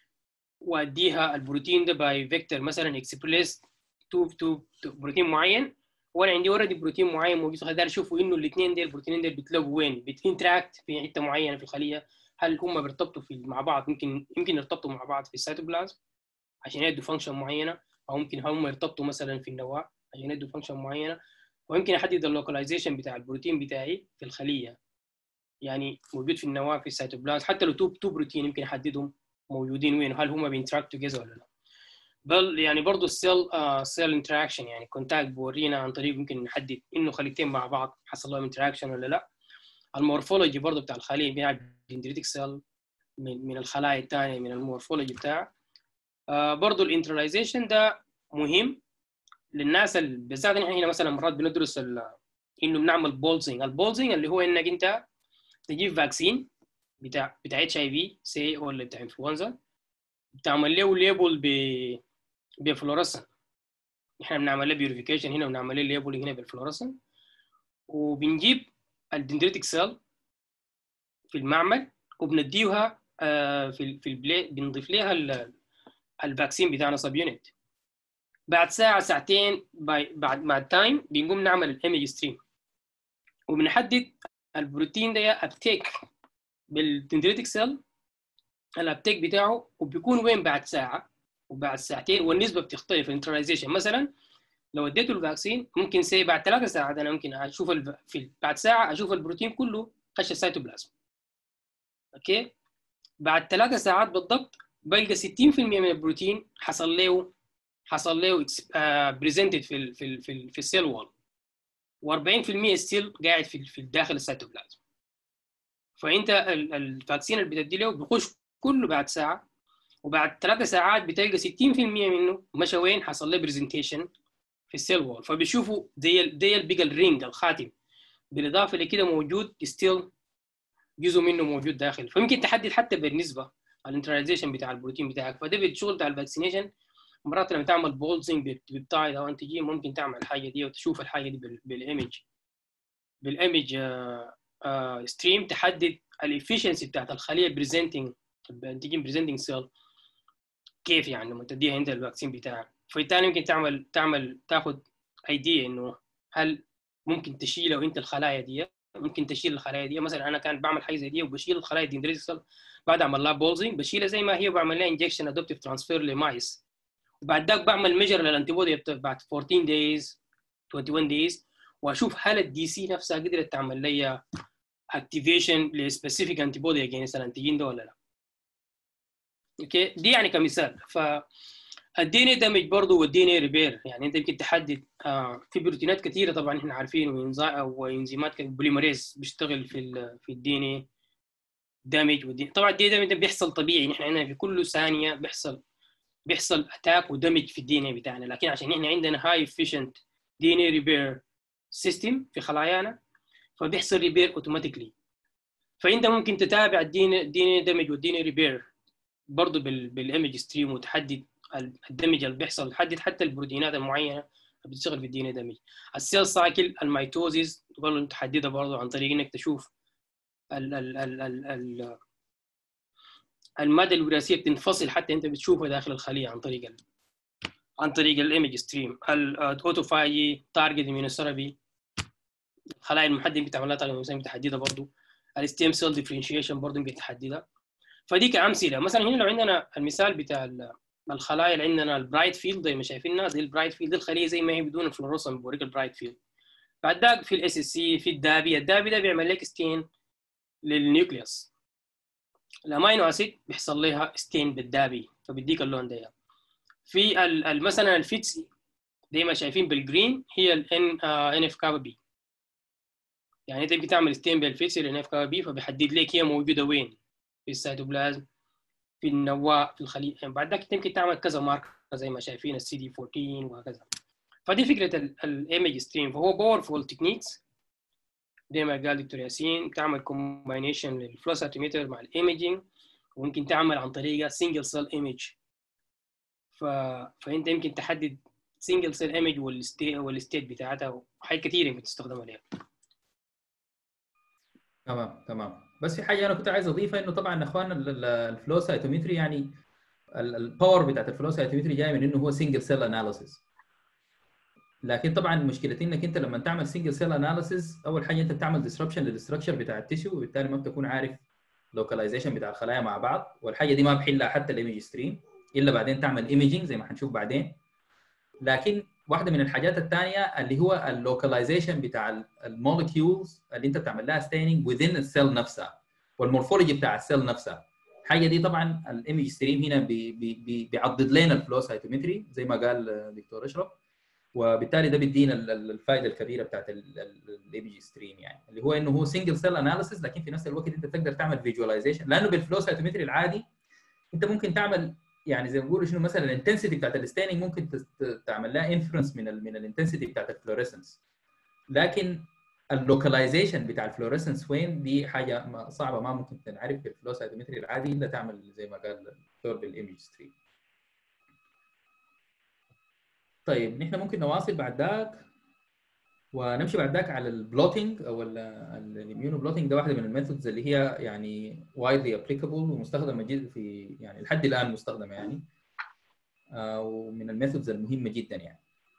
واديها البروتين ده باي فيكتور مثلا اكسبريس تو تو بروتين معين وانا عندي اوريدي بروتين معين موجود في الخليه اشوفوا انه الاثنين دول البروتينين دول بيتلاقوا وين بتنتراكت في حته معينه في الخليه هل هم بيرتبطوا في مع بعض يمكن يمكن يرتبطوا مع بعض في السيتوبلازم عشان يدوا فانكشن معينه او ممكن هم يرتبطوا مثلا في النواه عشان يدوا فانكشن معينه ويمكن احدد اللوكاليزيشن بتاع البروتين بتاعي في الخليه يعني موجود في النواه في السيتوبلازم حتى لو تو تو بروتين يمكن احددهم موجودين وين وهل هم بينتراكت توجذر ولا لا بل يعني برضه السيل سيل انتراكشن يعني كونتاكت بورينا عن طريق ممكن نحدد انه خليتين مع بعض حصل لهم انتراكشن ولا لا المورفولوجي برضه بتاع الخليه بيلعب دندريتك سيل من من الخلايا الثانيه من المورفولوجي بتاعها آه برضه الانترلايزيشن ده مهم للناس اللي بالذات احنا هنا مثلا مرات بندرس انه بنعمل بولزنج البولزنج اللي هو انك انت تجيب فاكسين بتاع بتاع اتش اي في سي ولا بتاع انفلونزا بتعمل له ليبل ب بفلورسن احنا بنعمل له بيوريفيكيشن هنا وبنعمل له ليبل هنا بالفلورسن وبنجيب الدندريتك سيل في المعمل وبنديها آه في في البلاي بنضيف لها الفاكسين بتاعنا سب يونت بعد ساعه ساعتين بعد مع التايم بنقوم نعمل الايمج ستريم وبنحدد البروتين ده ابتيك بالدندريتك سيل الابتيك بتاعه وبيكون وين بعد ساعه وبعد ساعتين والنسبه بتختلف الانترلايزيشن مثلا لو اديته الفاكسين ممكن سي بعد ثلاثة ساعات انا ممكن اشوف الف... في بعد ساعه اشوف البروتين كله خش السيتوبلازم اوكي بعد ثلاثة ساعات بالضبط بلقى 60% من البروتين حصل له حصل له بريزنتد في ال في ال في, ال في السيل وول و40% ستيل قاعد في في داخل السيتوبلازم فانت الفاكسين اللي بتدي له بيخش كله بعد ساعه وبعد ثلاثة ساعات بتلقى 60% منه مشى وين حصل له برزنتيشن في السيل وول فبيشوفوا زي زي بقى الرينج الخاتم بالاضافه لكده موجود ستيل جزء منه موجود داخل فممكن تحدد حتى بالنسبه الانتراليزيشن بتاع البروتين بتاعك فده بالشغل بتاع الفاكسينيشن مرات لما تعمل بولزنج ببتايد او انتيجين ممكن تعمل الحاجه دي وتشوف الحاجه دي بالايمج بالايمج ستريم تحدد الافشنسي بتاعت الخليه بريزنتنج الانتيجين بريزنتنج سيل كيف يعني لما تديها انت الفاكسين بتاعك فبالتالي ممكن تعمل تعمل تاخذ ايديا انه هل ممكن تشيله انت الخلايا دي ممكن تشيل الخلايا دي مثلا انا كان بعمل حاجه زي دي وبشيل الخلايا دي سيل بعد اعمل لها بولزنج بشيلها زي ما هي وبعمل لها انجكشن ادوبتيف ترانسفير لمايس وبعد ذاك بعمل ميجر للانتي بودي بعد 14 دايز 21 دايز واشوف هل الدي سي نفسها قدرت تعمل لي اكتيفيشن لسبيسيفيك انتي بودي اجينست الانتيجين ده ولا لا اوكي دي يعني كمثال ف الدي ان دامج برضه والدي ان ريبير يعني انت يمكن تحدد آه في بروتينات كثيره طبعا احنا عارفين وانزيمات بوليمريز بيشتغل في ال في الدي ان دامج والدي طبعا الدي دامج ده بيحصل طبيعي نحن عندنا في كل ثانيه بيحصل بيحصل اتاك ودمج في الدي ان بتاعنا لكن عشان احنا عندنا هاي افيشنت دي ان ريبير سيستم في خلايانا فبيحصل ريبير اوتوماتيكلي فانت ممكن تتابع الدي ان دمج والدي ان ريبير برضه بالايمج ستريم وتحدد الدمج اللي بيحصل تحدد حتى البروتينات المعينه اللي بتشتغل في الدي ان دمج السيل سايكل الميتوزيس برضه تحددها برضه عن طريق انك تشوف ال ال ال ال ال الماده الوراثيه بتنفصل حتى انت بتشوفها داخل الخليه عن طريق ال... عن طريق الايمج ستريم الاوتوفاجي تارجت immunotherapy الخلايا المحدده بتعمل لها تارجت بتحددها برضه الستيم سيل ديفرنشيشن برضه بتحددها فدي كامثله مثلا هنا لو عندنا المثال بتاع الخلايا اللي عندنا البرايت فيلد زي ما شايفينها دي البرايت فيلد دي الخليه زي ما هي بدون الفلوروسن بوريك البرايت فيلد بعد ذاك في الاس اس سي في الدابي الدابي ده بيعمل لك ستين للنيوكليوس الامينو اسيد بيحصل لها ستين بالدابي فبيديك اللون ده في مثلا الفيتسي زي ما شايفين بالجرين هي الان ان اف كابا بي يعني انت بتعمل ستين بالفيتسي الان اف كابا بي فبيحدد لك هي موجوده وين في السيتوبلازم في النواة في الخلية يعني بعد ذاك يمكن تعمل كذا ماركة زي ما شايفين السي دي 14 وهكذا فدي فكرة الايمج ستريم فهو باورفول تكنيكس زي ما قال دكتور ياسين تعمل كومباينيشن للفلو ساتيمتر مع الايمجينج وممكن تعمل عن طريقة سنجل سيل ايمج ف... فانت يمكن تحدد سنجل سيل ايمج والستيت والستيت بتاعتها وحاجات كثيره يمكن تستخدم عليها تمام تمام بس في حاجه انا كنت عايز اضيفها انه طبعا اخواننا الفلو سايتومتري يعني الباور بتاعت الفلو سايتومتري جاي من انه هو سنجل سيل اناليسيس لكن طبعا مشكلتي انك انت لما تعمل سنجل سيل اناليسيس اول حاجه انت بتعمل ديسربشن للستراكشر بتاع التيشو وبالتالي ما بتكون عارف لوكاليزيشن بتاع الخلايا مع بعض والحاجه دي ما بحلها حتى الايمج ستريم الا بعدين تعمل ايمجينج زي ما حنشوف بعدين لكن واحده من الحاجات الثانيه اللي هو اللوكاليزيشن بتاع المولكيولز اللي انت بتعمل لها ستيننج within السيل نفسها والمورفولوجي بتاع السيل نفسها الحاجه دي طبعا الايمج ستريم هنا بي بي بي بيعضد لنا الفلو سايتومتري زي ما قال دكتور اشرف وبالتالي ده بيدينا الفائده الكبيره بتاعت الايمج ستريم يعني اللي هو انه هو سنجل سيل اناليسيس لكن في نفس الوقت انت تقدر تعمل فيجواليزيشن لانه بالفلو سايتومتري العادي انت ممكن تعمل يعني زي ما بيقولوا شنو مثلا الانتنسيتي بتاعت الستيننج ممكن تعمل لها انفلونس من ال من الانتنسيتي بتاعت الفلوريسنس لكن اللوكاليزيشن بتاع الفلوريسنس وين دي حاجه صعبه ما ممكن تنعرف بالفلو سايتومتري العادي الا تعمل زي ما قال الدكتور بالايمج ستريم طيب نحن ممكن نواصل بعد ذاك ونمشي بعد ذاك على البلوتنج او الاميونو بلوتنج ده واحده من الميثودز اللي هي يعني وايدلي ابليكابل ومستخدمه جدا في يعني لحد الان مستخدمه يعني ومن الميثودز المهمه جدا يعني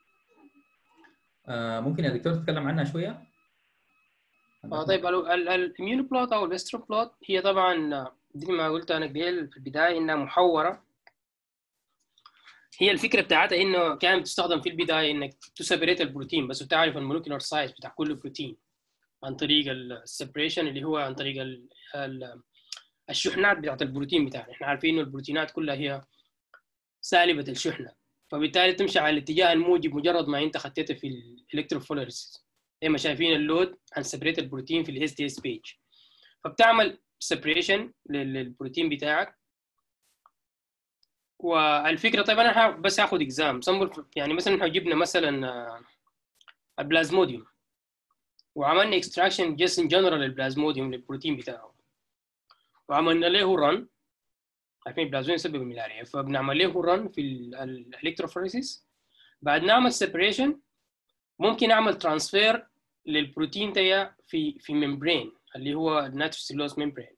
ممكن يا دكتور تتكلم عنها شويه؟ اه طيب الاميونو بلوت او الفيسترو بلوت هي طبعا زي ما قلت انا قبل في البدايه انها محوره هي الفكره بتاعتها انه كانت بتستخدم في البدايه انك تسبريت البروتين بس وتعرف المولكيولر سايز بتاع كل بروتين عن طريق السبريشن اللي هو عن طريق ال ال الشحنات بتاعت البروتين بتاعنا احنا عارفين انه البروتينات كلها هي سالبه الشحنه فبالتالي تمشي على الاتجاه الموجب مجرد ما انت خطيتها في الالكتروفوريسيس زي ما شايفين اللود عن سبريت البروتين في الاس دي اس بيج فبتعمل سبريشن للبروتين بتاعك والفكره طيب انا بس هاخد اكزام يعني مثلا احنا جبنا مثلا البلازموديوم وعملنا اكستراكشن جست ان جنرال البلازموديوم للبروتين بتاعه وعملنا له رن عارفين البلازموديوم يسبب الملاريا فبنعمل له رن في الالكتروفوريسيس بعد نعمل سيبريشن ممكن اعمل ترانسفير للبروتين تيا في في ممبرين اللي هو الناتروسيلوز ممبرين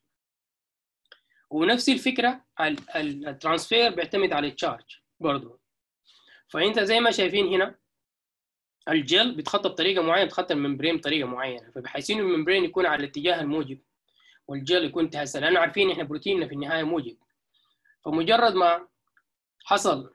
ونفس الفكره الترانسفير بيعتمد على التشارج برضه فانت زي ما شايفين هنا الجل بيتخطى بطريقه معينه بيتخطى الممبرين بطريقه معينه فبحيث انه الممبرين يكون على الاتجاه الموجب والجل يكون تهسل لانه عارفين احنا بروتيننا في النهايه موجب فمجرد ما حصل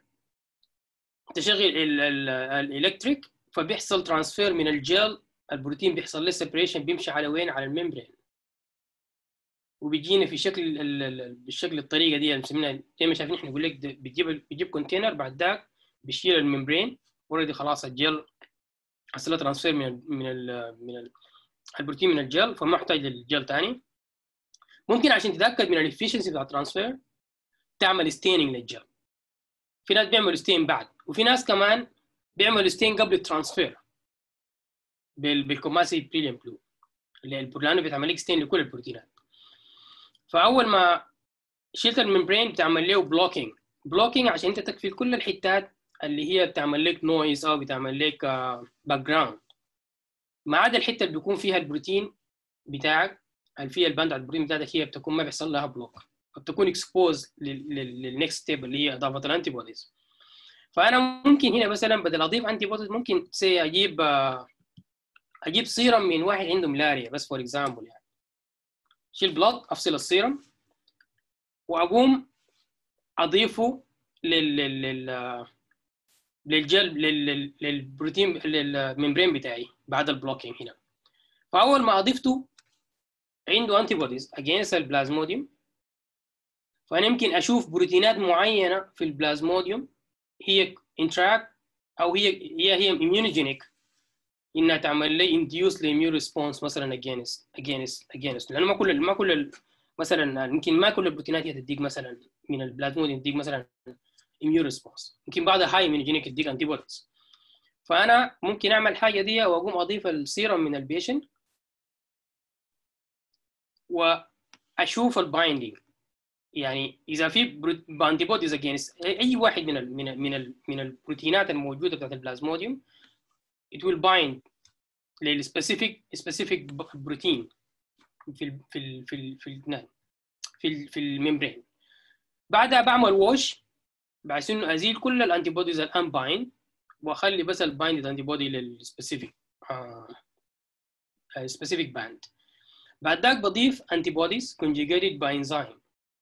تشغيل الالكتريك فبيحصل ترانسفير من الجل البروتين بيحصل له سيبريشن بيمشي على وين على الممبرين وبيجينا في شكل بالشكل الطريقه دي اللي بنسميها زي ما شايفين احنا نقول لك بتجيب بيجيب كونتينر بعد ذاك بيشيل الممبرين اوريدي خلاص الجل حصل ترانسفير من ال من ال من ال البروتين من الجل فما محتاج للجل ثاني ممكن عشان تتاكد من الافشنسي بتاع الترانسفير تعمل ستيننج للجل في ناس بيعملوا ستين بعد وفي ناس كمان بيعملوا ستين قبل الترانسفير بالكوماسي بريليوم بلو اللي البرلانو بتعمل لك ستين لكل البروتينات فاول ما شلت الممبرين بتعمل له بلوكينج بلوكينج عشان انت تكفي كل الحتات اللي هي بتعمل لك نويز او بتعمل لك باك جراوند ما عدا الحته اللي بيكون فيها البروتين بتاعك اللي فيها الباند على البروتين بتاعتك هي بتكون ما بيحصل لها بلوك فبتكون اكسبوز للنكست ستيب اللي هي اضافه الانتي بوديز فانا ممكن هنا مثلا بدل اضيف انتي بوديز ممكن سي اجيب اجيب سيرم من واحد عنده ملاريا بس فور اكزامبل يعني شيل بلاد افصل السيرم واقوم اضيفه لل لل للجل لل... للبروتين للممبرين بتاعي بعد البلوكينج هنا فاول ما اضفته عنده انتي بوديز اجينست البلازموديوم فانا يمكن اشوف بروتينات معينه في البلازموديوم هي انتراكت او هي هي هي immunogenic انها تعمل لي انديوس لاميون ريسبونس مثلا اجينست اجينست اجينست لانه ما كل ما كل مثلا يمكن ما كل البروتينات هي تديك مثلا من البلازموديوم تديك مثلا immune response يمكن بعضها هاي immunogenic يديك انتي بوديز فانا ممكن اعمل حاجه دي واقوم اضيف السيرم من البيشنت واشوف البايندينج يعني اذا في انتي بوديز اجينست اي واحد من ال من ال من ال من البروتينات الموجوده بتاعت البلازموديوم it will bind للسبيسيفيك سبيسيفيك بروتين في ال في ال في ال في ال في, ال في الممبرين بعدها بعمل ووش بحيث انه ازيل كل الانتي بوديز الانبايند واخلي بس البايند انتي بودي للسبيسيفيك سبيسيفيك باند بعد ذاك بضيف انتي بوديز conjugated بانزيم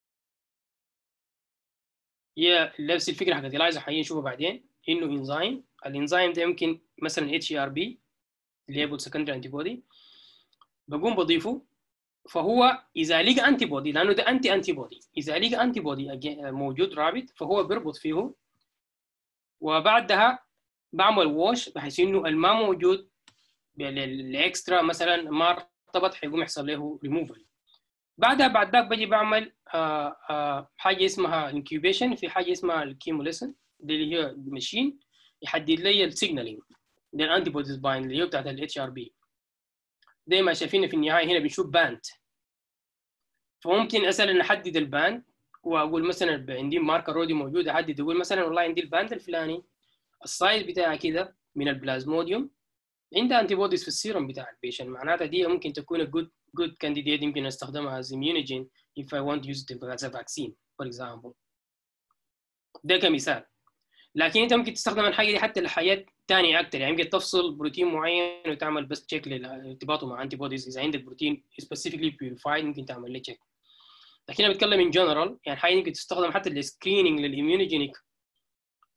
هي نفس الفكره حقت الايزا حنشوفها بعدين انه انزيم الانزيم ده يمكن مثلا اتش ار بي ليبل سكندري انتي بودي بقوم بضيفه فهو اذا لقى انتي بودي لانه ده انتي انتي بودي اذا لقى انتي بودي موجود رابط فهو بيربط فيه وبعدها بعمل ووش بحيث انه الما موجود الاكسترا مثلا ما ارتبط حيقوم يحصل له ريموفل بعدها بعد ذاك بجي بعمل آآ آآ حاجه اسمها انكيوبيشن في حاجه اسمها الكيموليسن دي اللي هي ماشين يحدد لي السيجنالينج للانتي بوديز باين اللي هي بتاعت الاتش ار بي زي ما شايفين في النهايه هنا بنشوف باند فممكن اسال نحدد الباند واقول مثلا عندي ماركر رودي موجود احدد اقول مثلا والله عندي الباند الفلاني السايز بتاعها كده من البلازموديوم عندها انتي بوديز في السيروم بتاع البيشن معناتها دي ممكن تكون جود جود كانديديت يمكن استخدمها as immunogen if I want to use it as a vaccine for example ده كمثال لكن انت ممكن تستخدم الحاجه دي حتى لحاجات ثانيه اكثر يعني ممكن تفصل بروتين معين وتعمل بس تشيك لارتباطه مع انتي بوديز اذا عندك بروتين سبيسيفيكلي بيوريفايد ممكن تعمل له تشيك لكن انا بتكلم ان جنرال يعني حاجه ممكن تستخدم حتى للسكريننج للاميونوجينيك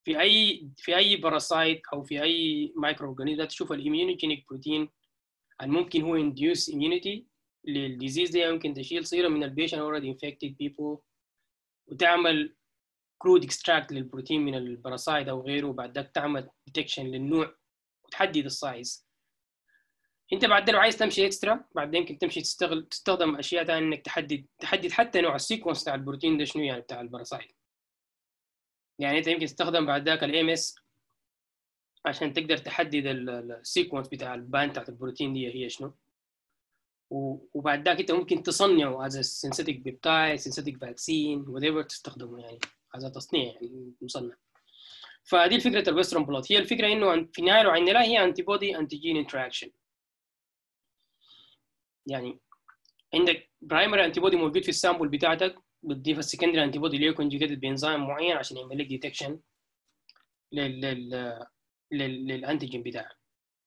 في اي في اي باراسايت او في اي مايكرو اورجانيزم تشوف الاميونوجينيك بروتين الممكن هو induce immunity للديزيز دي يمكن تشيل صيغه من البيشن already infected people وتعمل كرود اكستراكت للبروتين من الباراسايت او غيره وبعد ذاك تعمل ديتكشن للنوع وتحدد السايز انت بعد لو عايز تمشي اكسترا بعد يمكن تمشي تستغل تستخدم اشياء ثانيه انك تحدد تحدد حتى نوع السيكونس بتاع البروتين ده شنو يعني بتاع الباراسايت يعني انت يمكن تستخدم بعد ذاك الام اس عشان تقدر تحدد السيكونس بتاع البان بتاعت البروتين دي هي شنو وبعد ذاك انت ممكن تصنعه از سينثيتيك بيبتايد سينثيتيك فاكسين وات تستخدمه يعني هذا تصنيع يعني مصنع فدي الفكره الويسترن بلوت هي الفكره انه في النهايه لو عندنا هي انتي بودي انتي جين انتراكشن يعني عندك برايمري انتي بودي موجود في السامبل بتاعتك بتضيف السكندري انتي بودي اللي هي كونجوجيتد بانزيم معين عشان يعمل لك ديتكشن لل لل لل للانتيجين بتاعك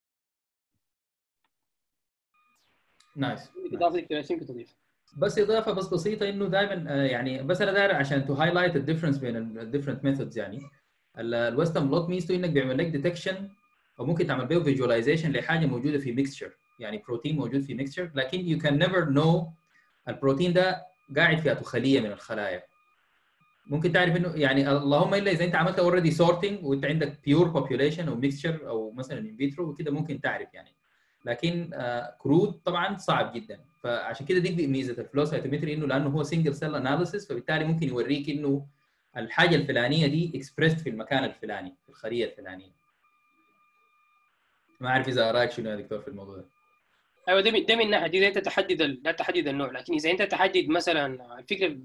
نايس اضافه كده تضيف بس اضافه بس بسيطه انه دائما يعني بس انا داير عشان تو هايلايت الديفرنس بين الديفرنت ميثودز يعني الويسترن بلوت ميزته انك بيعمل لك ديتكشن او ممكن تعمل به فيجواليزيشن لحاجه موجوده في ميكستشر يعني بروتين موجود في ميكستشر لكن يو كان نيفر نو البروتين ده قاعد في خليه من الخلايا ممكن تعرف انه يعني اللهم الا اذا انت عملت اوريدي سورتنج وانت عندك بيور بوبيوليشن او ميكستشر او مثلا ان فيترو وكده ممكن تعرف يعني لكن آه كرود طبعا صعب جدا فعشان كده دي ميزه الفلو سايتومتري انه لانه هو سنجل سيل اناليسيس فبالتالي ممكن يوريك انه الحاجه الفلانيه دي اكسبريست في المكان الفلاني في الخليه الفلانيه ما اعرف اذا رايك شنو يا دكتور في الموضوع ده ايوه ده من ده من ناحيه اذا انت تحدد لا تحدد النوع لكن اذا انت تحدد مثلا الفكره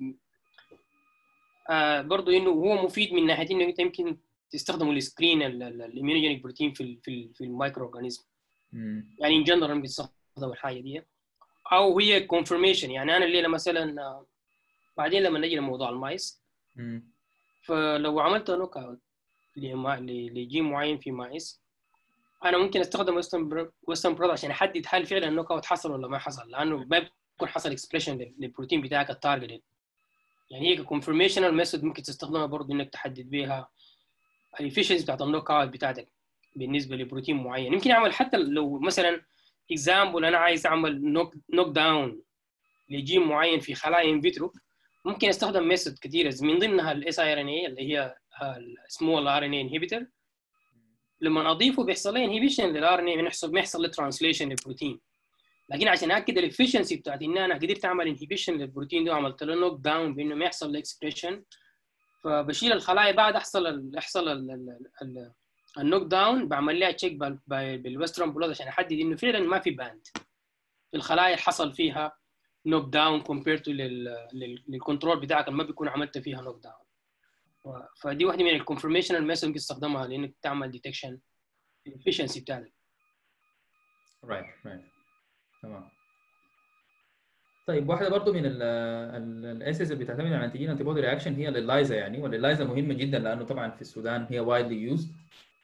آه برضه انه هو مفيد من ناحيه انه انت يمكن تستخدمه لسكرين الاميونوجينيك بروتين في ال في, ال في المايكرو اورجانيزم يعني ان جنرال بيستخدم الحاجه دي او هي كونفرميشن يعني انا الليله مثلا آه بعدين لما نجي لموضوع المايس فلو عملت نوك اوت لجين معين في مايس انا ممكن استخدم ويسترن ويسترن برود عشان احدد هل فعلا النوك اوت حصل ولا ما حصل لانه ما بيكون حصل اكسبريشن للبروتين بتاعك التارجت يعني هي كونفرميشنال ميثود ممكن تستخدمها برضه انك تحدد بيها الافشنسي بتاعت النوك اوت بتاعتك بالنسبه لبروتين معين يمكن اعمل حتى لو مثلا اكزامبل انا عايز اعمل نوك نوك داون لجين معين في خلايا ان فيترو ممكن استخدم ميثود كثيره من ضمنها الاس اي ار ان اي اللي هي السمول ار ان اي انهبيتور لما اضيفه بيحصل لي انهبيشن للار ان اي بيحصل بيحصل له ترانسليشن للبروتين لكن عشان اكد الافشنسي بتاعت ان انا قدرت اعمل انهبيشن للبروتين ده وعملت له نوك داون بانه ما يحصل له اكسبريشن فبشيل الخلايا بعد يحصل يحصل النوك داون بعمل لها تشيك بالويسترن بلوت عشان احدد انه فعلا ما في باند في الخلايا حصل فيها نوك داون كومبير تو للكنترول بتاعك ما بيكون عملت فيها نوك داون فدي واحده من الكونفرميشنال ميثود ممكن تستخدمها لانك تعمل ديتكشن الافشنسي بتاعتك رايت رايت تمام طيب واحده برضو من الاسس اللي بتعتمد على انتيجين انتي بودي رياكشن هي الليلايزا يعني والليلايزا مهمه جدا لانه طبعا في السودان هي وايدلي يوزد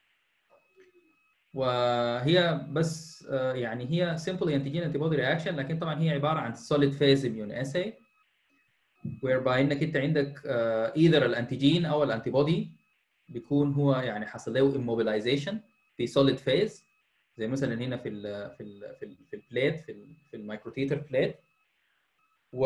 وهي بس يعني هي simply antigen antibody reaction لكن طبعا هي عباره عن solid phase immune assay whereby انك انت عندك uh, either الانتيجين او الانتيبودي بيكون هو يعني حصل له immobilization في solid phase زي مثلا هنا في ال في ال في ال في البليت في ال في المايكروتيتر بليت و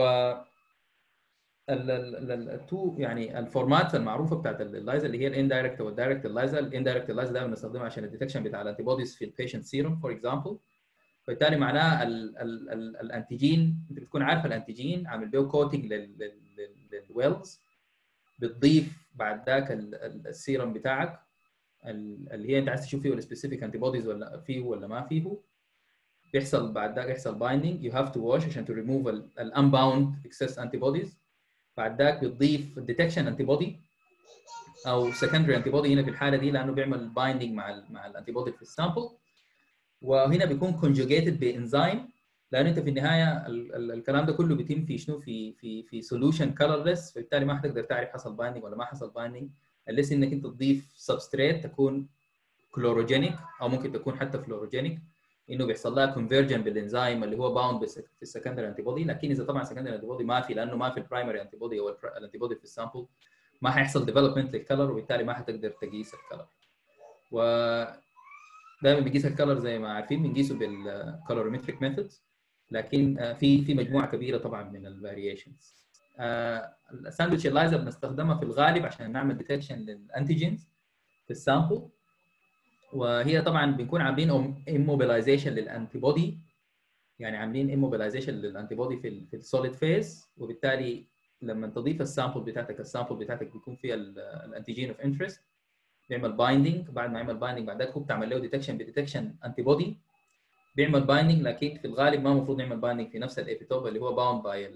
التو يعني الفورمات المعروفه بتاعت اللايزا اللي هي الاندايركت والدايركت اللايزا الاندايركت اللايزا دايما بنستخدمها عشان الديتكشن بتاع الانتي بوديز في البيشنت سيروم فور اكزامبل فبالتالي معناها ال ال ال الانتيجين انت بتكون عارف الانتيجين عامل بيه كوتنج للويلز بتضيف بعد ذاك السيرم بتاعك اللي هي انت عايز تشوف فيه السبيسيفيك انتي بوديز ولا فيه ولا ما فيه بيحصل بعد ذاك يحصل بايندينج يو هاف تو واش عشان تو ريموف الانباوند اكسس انتي بوديز بعد ذاك بتضيف الديتكشن انتي بودي او سكندري انتي بودي هنا في الحاله دي لانه بيعمل بايندينج مع ال مع الانتي بودي في السامبل وهنا بيكون كونجوجيتد بانزيم لان انت في النهايه ال ال الكلام ده كله بيتم في شنو في في في سولوشن كلرلس فبالتالي ما حتقدر تعرف حصل بايندينج ولا ما حصل بايندينج unless انك انت تضيف سبستريت تكون كلوروجينيك او ممكن تكون حتى فلوروجينيك انه بيحصل لها كونفرجن بالانزيم اللي هو باوند في السكندري انتي بودي لكن اذا طبعا السكندري انتي بودي ما في لانه ما في البرايمري انتي بودي او الانتي بودي في السامبل ما حيحصل ديفلوبمنت للكلر وبالتالي ما حتقدر تقيس الكلر و دائما بنقيس الكلر زي ما عارفين بنقيسه بالكالوريمتريك ميثودز لكن آه، في في مجموعه كبيره طبعا من الفاريشنز الساندويتش الايزر بنستخدمها في الغالب عشان نعمل ديتكشن للانتيجينز في السامبل وهي طبعا بنكون عاملين immobilization للانتي بودي يعني عاملين immobilization للانتي بودي في ال في السوليد فيز وبالتالي لما تضيف السامبل بتاعتك السامبل بتاعتك بيكون فيها الانتيجين اوف انترست بيعمل بايندينج بعد ما يعمل بايندينج بعد ذلك هو بتعمل له ديتكشن بديتكشن انتي بودي بيعمل بايندينج لكن في الغالب ما المفروض نعمل بايندينج في نفس الابيتوب اللي هو باوند باي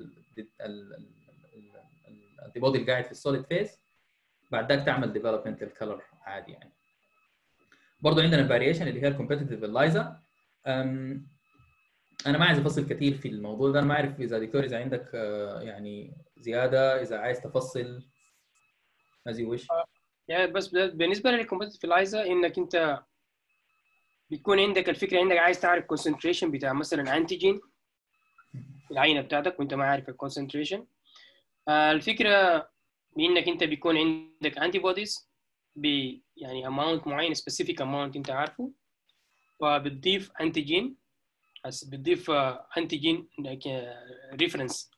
الانتي بودي اللي قاعد في السوليد فيز بعد ذاك تعمل ديفلوبمنت للكلر عادي يعني برضه عندنا الفاريشن اللي هي الكومبتيتيف الايزا انا ما عايز افصل كثير في الموضوع ده انا ما اعرف اذا دكتور اذا عندك آه، يعني زياده اذا عايز تفصل as you wish يعني بس بالنسبه للكومبتيتيف الايزا انك انت بتكون عندك الفكره عندك عايز تعرف كونسنتريشن بتاع مثلا انتيجين العينه بتاعتك وانت ما عارف الكونسنتريشن الفكره بانك انت بيكون عندك انتي بوديز ب يعني اماونت معين سبيسيفيك اماونت انت عارفه فبتضيف انتيجين بتضيف انتيجين ريفرنس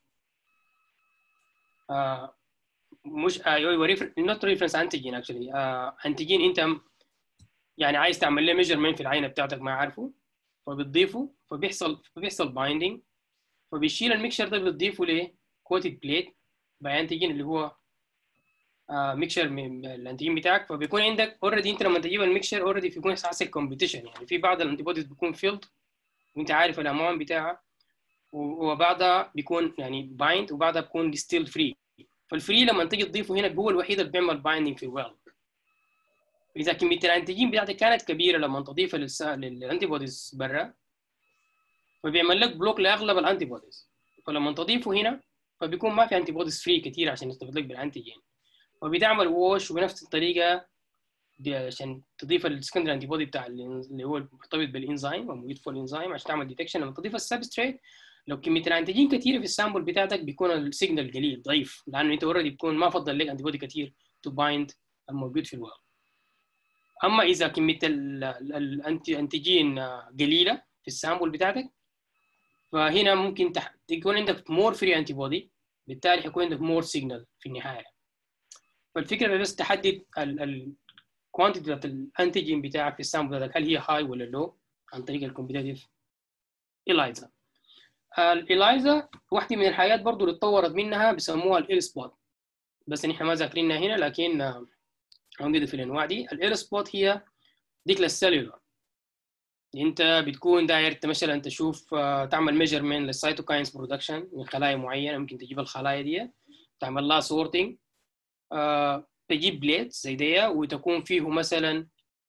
مش ايوه نوت ريفرنس انتيجين اكشلي انتيجين انت يعني عايز تعمل له ميجرمنت في العينه بتاعتك ما عارفه فبتضيفه فبيحصل فبيحصل بايندينج فبيشيل الميكشر ده بتضيفه ل كوتد بليت باي انتيجين اللي هو ميكشر من الانتيجين بتاعك فبيكون عندك اوريدي انت لما تجيب الميكشر اوريدي بيكون حاصل كومبيتيشن يعني في بعض الانتي بوديز بيكون فيلد وانت عارف الاماونت بتاعها وبعضها بيكون يعني بايند وبعضها بيكون ستيل فري فالفري لما تيجي تضيفه هنا هو الوحيد اللي بيعمل بايندينج في الويل اذا كميه الانتيجين بتاعتك كانت كبيره لما تضيفها للانتي بوديز برا فبيعمل لك بلوك لاغلب الانتي بوديز فلما تضيفه هنا فبيكون ما في انتي بوديز فري كثير عشان يستفيد لك بالانتيجين فبتعمل ووش بنفس الطريقه دي عشان تضيف السكندري انتي بودي بتاع اللي هو مرتبط بالانزيم وموجود في الانزيم عشان تعمل ديتكشن لما تضيف السبستريت لو كميه الانتيجين كثيره في السامبل بتاعتك بيكون السيجنال قليل ضعيف لانه انت اوريدي بيكون ما فضل لك انتي بودي كثير تو بايند الموجود في الويل اما اذا كميه الانتي انتيجين قليله في السامبل بتاعتك فهنا ممكن تح... تكون عندك مور فري انتي بودي بالتالي حيكون عندك مور سيجنال في النهايه فالفكره بس تحدد الكوانتيتي بتاعت الانتيجين بتاعك في السامبل بتاعك هل هي هاي ولا لو عن طريق الكومبيتيتيف الايزا الايلايزا واحده من الحاجات برضو اللي اتطورت منها بيسموها الاير سبوت بس نحن ما ذاكرينها هنا لكن موجوده في الانواع دي الاير سبوت هي ديك للسيلولار انت بتكون داير مثلا تشوف تعمل ميجرمنت للسيتوكاينز برودكشن من خلايا معينه ممكن تجيب الخلايا دي تعمل لها سورتنج تجيب بليت زي دي وتكون فيه مثلا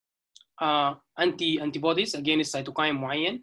انتي انتي بوديز اجينست سيتوكاين معين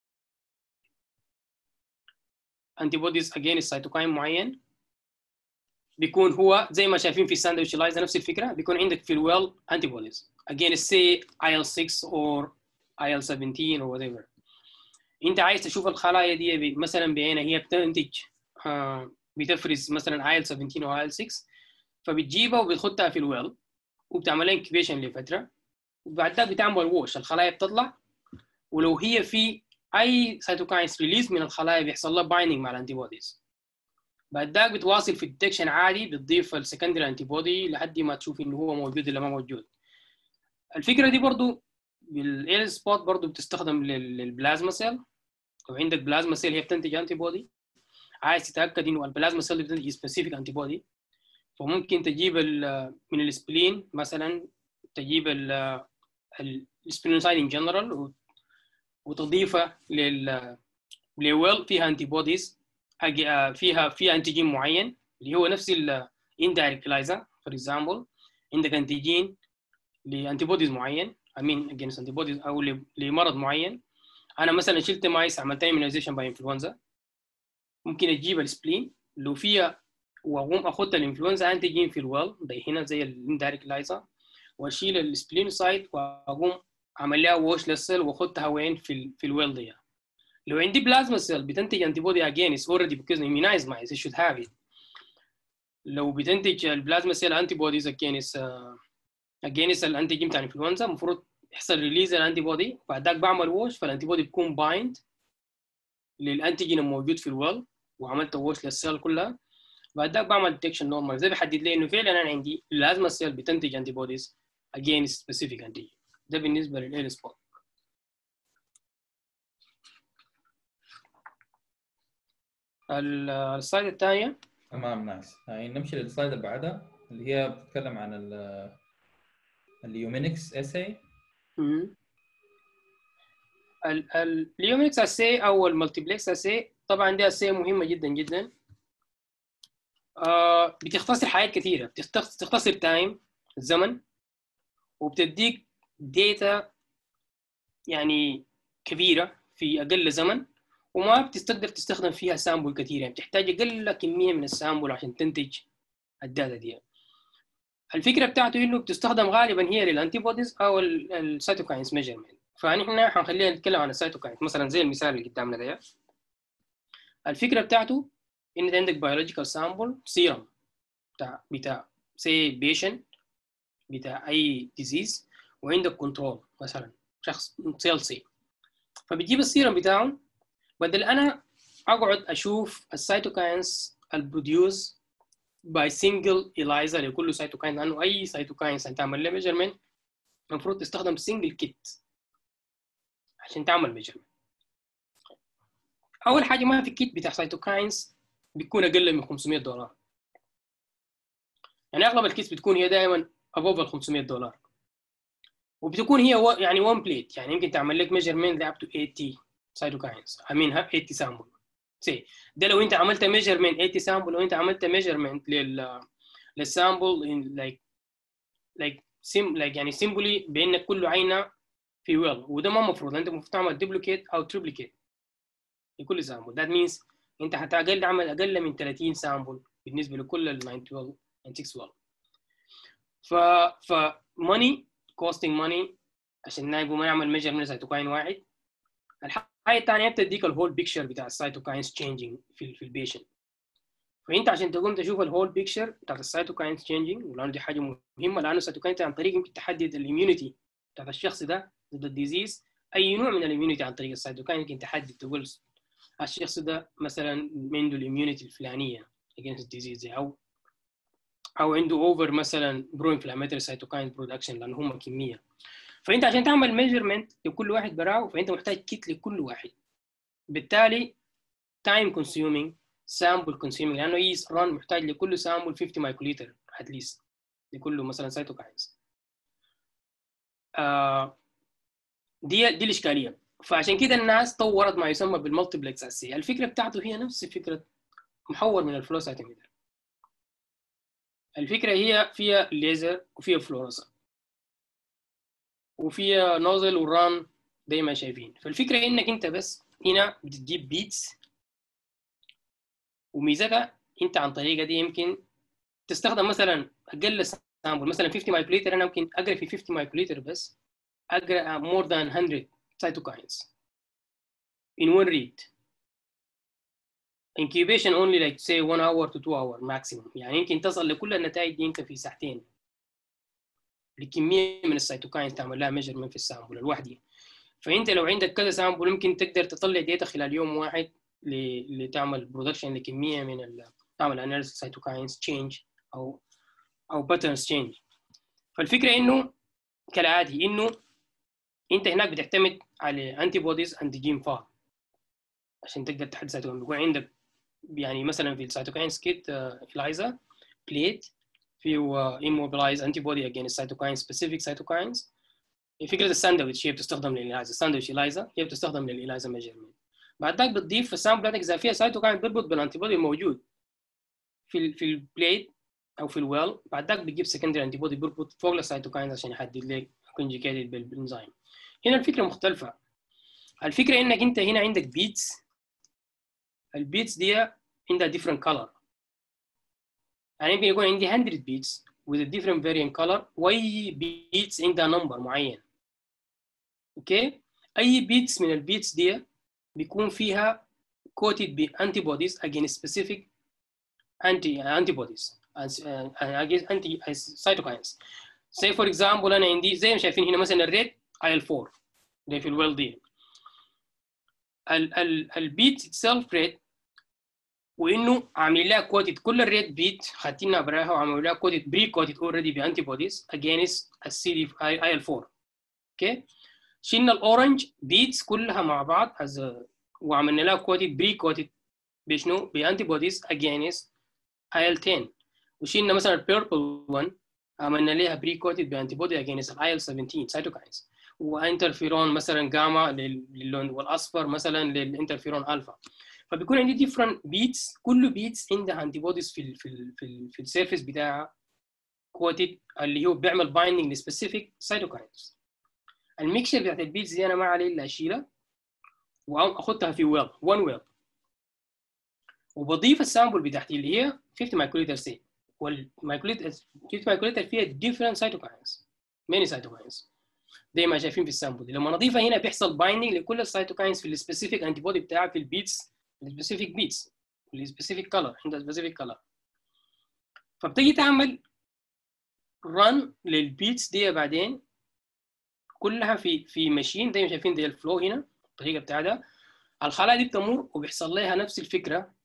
انتي بوديز اجينست سيتوكاين معين بيكون هو زي ما شايفين في الساندويتش لايزا نفس الفكره بيكون عندك في الويل انتي بوديز against say IL6 or IL17 or whatever انت عايز تشوف الخلايا دي مثلا بعينها هي بتنتج آه بتفرز مثلا IL17 او IL6 فبتجيبها وبتحطها في الويل وبتعمل لها انكيبيشن لفتره وبعد ذلك بتعمل ووش الخلايا بتطلع ولو هي في اي سيتوكاينز ريليز من الخلايا بيحصل لها بايندينج مع الانتي بوديز بعد ذاك بتواصل في الديتكشن عادي بتضيف السكندري انتي بودي لحد ما تشوف انه هو موجود ولا ما موجود الفكره دي برضو بالاير سبوت برضو بتستخدم للبلازما سيل لو عندك بلازما سيل هي بتنتج انتي بودي عايز تتاكد انه البلازما سيل بتنتج سبيسيفيك انتي بودي فممكن تجيب من السبلين مثلا تجيب السبلينوسايد ان جنرال وتضيفها لل لويل فيها انتي بوديز فيها فيها انتيجين معين اللي هو نفس الاندايركت لايزا فور اكزامبل عندك انتيجين لانتي بوديز معين I mean against antibodies او لمرض معين انا مثلا شلت مايس عملت immunization باي انفلونزا ممكن اجيب السبلين لو فيها واقوم اخد الانفلونزا انتيجين في الويل زي هنا زي الاندايركت لايزا واشيل السبلينوسايت واقوم اعمل لها ووش للسيل واخدها وين في ال في الويل دي لو عندي بلازما سيل بتنتج انتي بودي اجينست اوريدي بيكوز immunized mice it should have it لو بتنتج البلازما سيل انتي بوديز اجينست اجينست الانتيجين بتاع الانفلونزا المفروض يحصل ريليز الانتي بودي بعد ذاك بعمل ووش فالانتي بودي بيكون بايند للانتيجين الموجود في الويل وعملت ووش للسيل كلها بعد ذاك بعمل ديتكشن نورمال زي بيحدد لي انه فعلا انا عندي لازم السيل بتنتج انتي بوديز against specific antigen ده بالنسبه للايل سبوت السلايد الثانيه تمام نايس يعني نمشي للسلايد اللي بعدها اللي هي بتتكلم عن ال اليومينكس اساي اليومينكس اساي او المالتيبلكس اساي طبعا دي اساي مهمه جدا جدا آه بتختصر حاجات كثيره بتختصر تايم الزمن وبتديك داتا يعني كبيره في اقل زمن وما بتقدر تستخدم فيها سامبل كثير يعني بتحتاج اقل كميه من السامبل عشان تنتج الداتا دي الفكره بتاعته انه بتستخدم غالبا هي للانتي بوديز او السيتوكاينز ميجرمنت فنحن حنخلينا نتكلم عن السيتوكاينز مثلا زي المثال اللي قدامنا ده الفكره بتاعته ان انت عندك بيولوجيكال سامبل سيرم بتاع بتاع سي بيشنت بتاع اي ديزيز وعندك كنترول مثلا شخص سيل سي فبتجيب السيرم بتاعه بدل انا اقعد اشوف السيتوكاينز البروديوس باي سنجل اليزا لكل سيتوكاين لانه اي سيتوكاين عشان تعمل له ميجرمنت المفروض تستخدم سنجل كيت عشان تعمل ميجرمنت اول حاجه ما في كيت بتاع سيتوكاينز بيكون اقل من 500 دولار يعني اغلب الكيتس بتكون هي دائما ابوف ال 500 دولار وبتكون هي و... يعني 1 بليت يعني يمكن تعمل لك ميجرمنت اب تو 80 سيتوكاينز I mean 80 سامبل سي ده لو انت عملت ميجرمنت 80 سامبل لو انت عملت ميجرمنت لل للسامبل لايك لايك سيم لايك يعني سيمبلي بانك كل عينه في ويل وده ما المفروض انت المفروض تعمل دوبليكيت او تريبليكيت لكل سامبل ذات مينز انت حتقل تعمل اقل من 30 سامبل بالنسبه لكل ال 912 96 ف ف ماني كوستنج ماني عشان نقوم نعمل ميجرمنت سيتوكاين واحد الحاجه الثانيه بتديك الهول بيكتشر بتاع السيتوكاينز تشينجينج في في البيشنت فانت عشان تقوم تشوف الهول بيكتشر بتاعت السيتوكاينز تشينجينج ولانه دي حاجه مهمه لانه السيتوكاينز عن طريق يمكن تحدد الاميونيتي بتاعت الشخص ده ضد الديزيز اي نوع من الاميونيتي عن طريق السيتوكاين يمكن تحدد تقول الشخص ده مثلا عنده الاميونيتي الفلانيه against الديزيز او او عنده اوفر مثلا برو انفلاماتوري سيتوكاين برودكشن لان هم كميه فانت عشان تعمل ميجرمنت لكل واحد براو فانت محتاج كيت لكل واحد بالتالي تايم كونسيومينج سامبل كونسيومينج لانه اي ران محتاج لكل سامبل 50 مايكروليتر اتليست لكل مثلا سيتوكاينز آه دي دي الاشكاليه فعشان كده الناس طورت ما يسمى بالمالتيبلكس اسي الفكره بتاعته هي نفس فكره محور من الفلو سايتوميتر الفكره هي فيها ليزر وفيها فلورسنت وفيها نوزل وران زي ما شايفين فالفكره انك انت بس هنا بتجيب بيتس وميزتها انت عن طريقه دي يمكن تستخدم مثلا اقل سامبل مثلا 50 مايكروليتر انا ممكن اقرا في 50 مايكروليتر بس اقرا more than 100 cytokines in one read incubation only like say one hour to two hour maximum يعني يمكن تصل لكل النتائج دي انت في ساعتين لكميه من السيتوكاين تعمل لها ميجرمنت في السامبل الواحده فانت لو عندك كذا سامبل ممكن تقدر تطلع ديتا خلال يوم واحد لتعمل برودكشن لكميه من ال... تعمل اناليسيس سيتوكاينز تشينج او او باترنز تشينج فالفكره انه كالعادي انه انت هناك بتعتمد على انتي بوديز انتيجين فار عشان تقدر تحدد سيتوكاين بيكون عندك يعني مثلا في السيتوكاينز كيت الايزا بليت فيه immobilize antibody against cytokine specific cytokines فكره الساندويتش هي بتستخدم للإليزا الساندويتش إليزا هي بتستخدم للإليزا ميجرمنت بعد ذاك بتضيف في السامبل بتاعتك اذا فيها سيتوكاين بيربط بالانتي بودي الموجود في ال في البليت او في الويل بعد ذاك بتجيب سكندري انتي بودي بيربط فوق السيتوكاين عشان يحدد لك كونجيكيتد بالانزيم هنا الفكره مختلفه الفكره انك انت هنا عندك بيتس البيتس دي عندها different color يعني يمكن يكون عندي 100 بيتس with a different variant color واي بيتس عندها نمبر معين اوكي اي بيتس من البيتس دي بيكون فيها coated ب antibodies against specific anti antibodies انتي سايتوكاينز زي فور اكزامبل انا عندي زي ما شايفين هنا مثلا الريد اي ال 4 ده في الويل دي البيت اتسلف ريد وانه عاملين لها كوتد كل الريد بيت خدتينها براها وعملوا لها كوتد بري كوتد اوريدي بانتي بوديز اجينست السي دي اي ال 4 اوكي شلنا الاورنج بيتس كلها مع بعض as a وعملنا لها كوتد بري كوتد بشنو بانتي بوديز اجينست اي ال 10 وشلنا مثلا البيربل 1 عملنا لها بري كوتد بانتي بودي اجينست الاي ال 17 سيتوكاينز وانترفيرون مثلا جاما للون والاصفر مثلا للانترفيرون الفا فبيكون عندي different بيتس كل بيتس عندها انتي بوديز في ال في ال في, ال في السيرفيس بتاعها كوتد اللي هو بيعمل بايندنج لسبيسيفيك سيتوكاينز الميكشر بتاعت البيتس دي انا ما عليه الا اشيلها واخدها في ويل 1 ويل وبضيف السامبل بتاعتي اللي هي 50 مايكروليتر سي والمايكروليتر 50 مايكروليتر فيها different cytokines many cytokines زي ما شايفين في السامبل لما نضيفها هنا بيحصل بايندنج لكل السيتوكاينز في السبيسيفيك انتي بودي بتاعها في البيتس السبيسيفيك بيتس السبيسيفيك كلر عندها سبيسيفيك كلر فبتيجي تعمل رن للبيتس دي بعدين كلها في في ماشين زي ما شايفين زي الفلو هنا الطريقه بتاعتها الخلايا دي بتمر وبيحصل لها نفس الفكره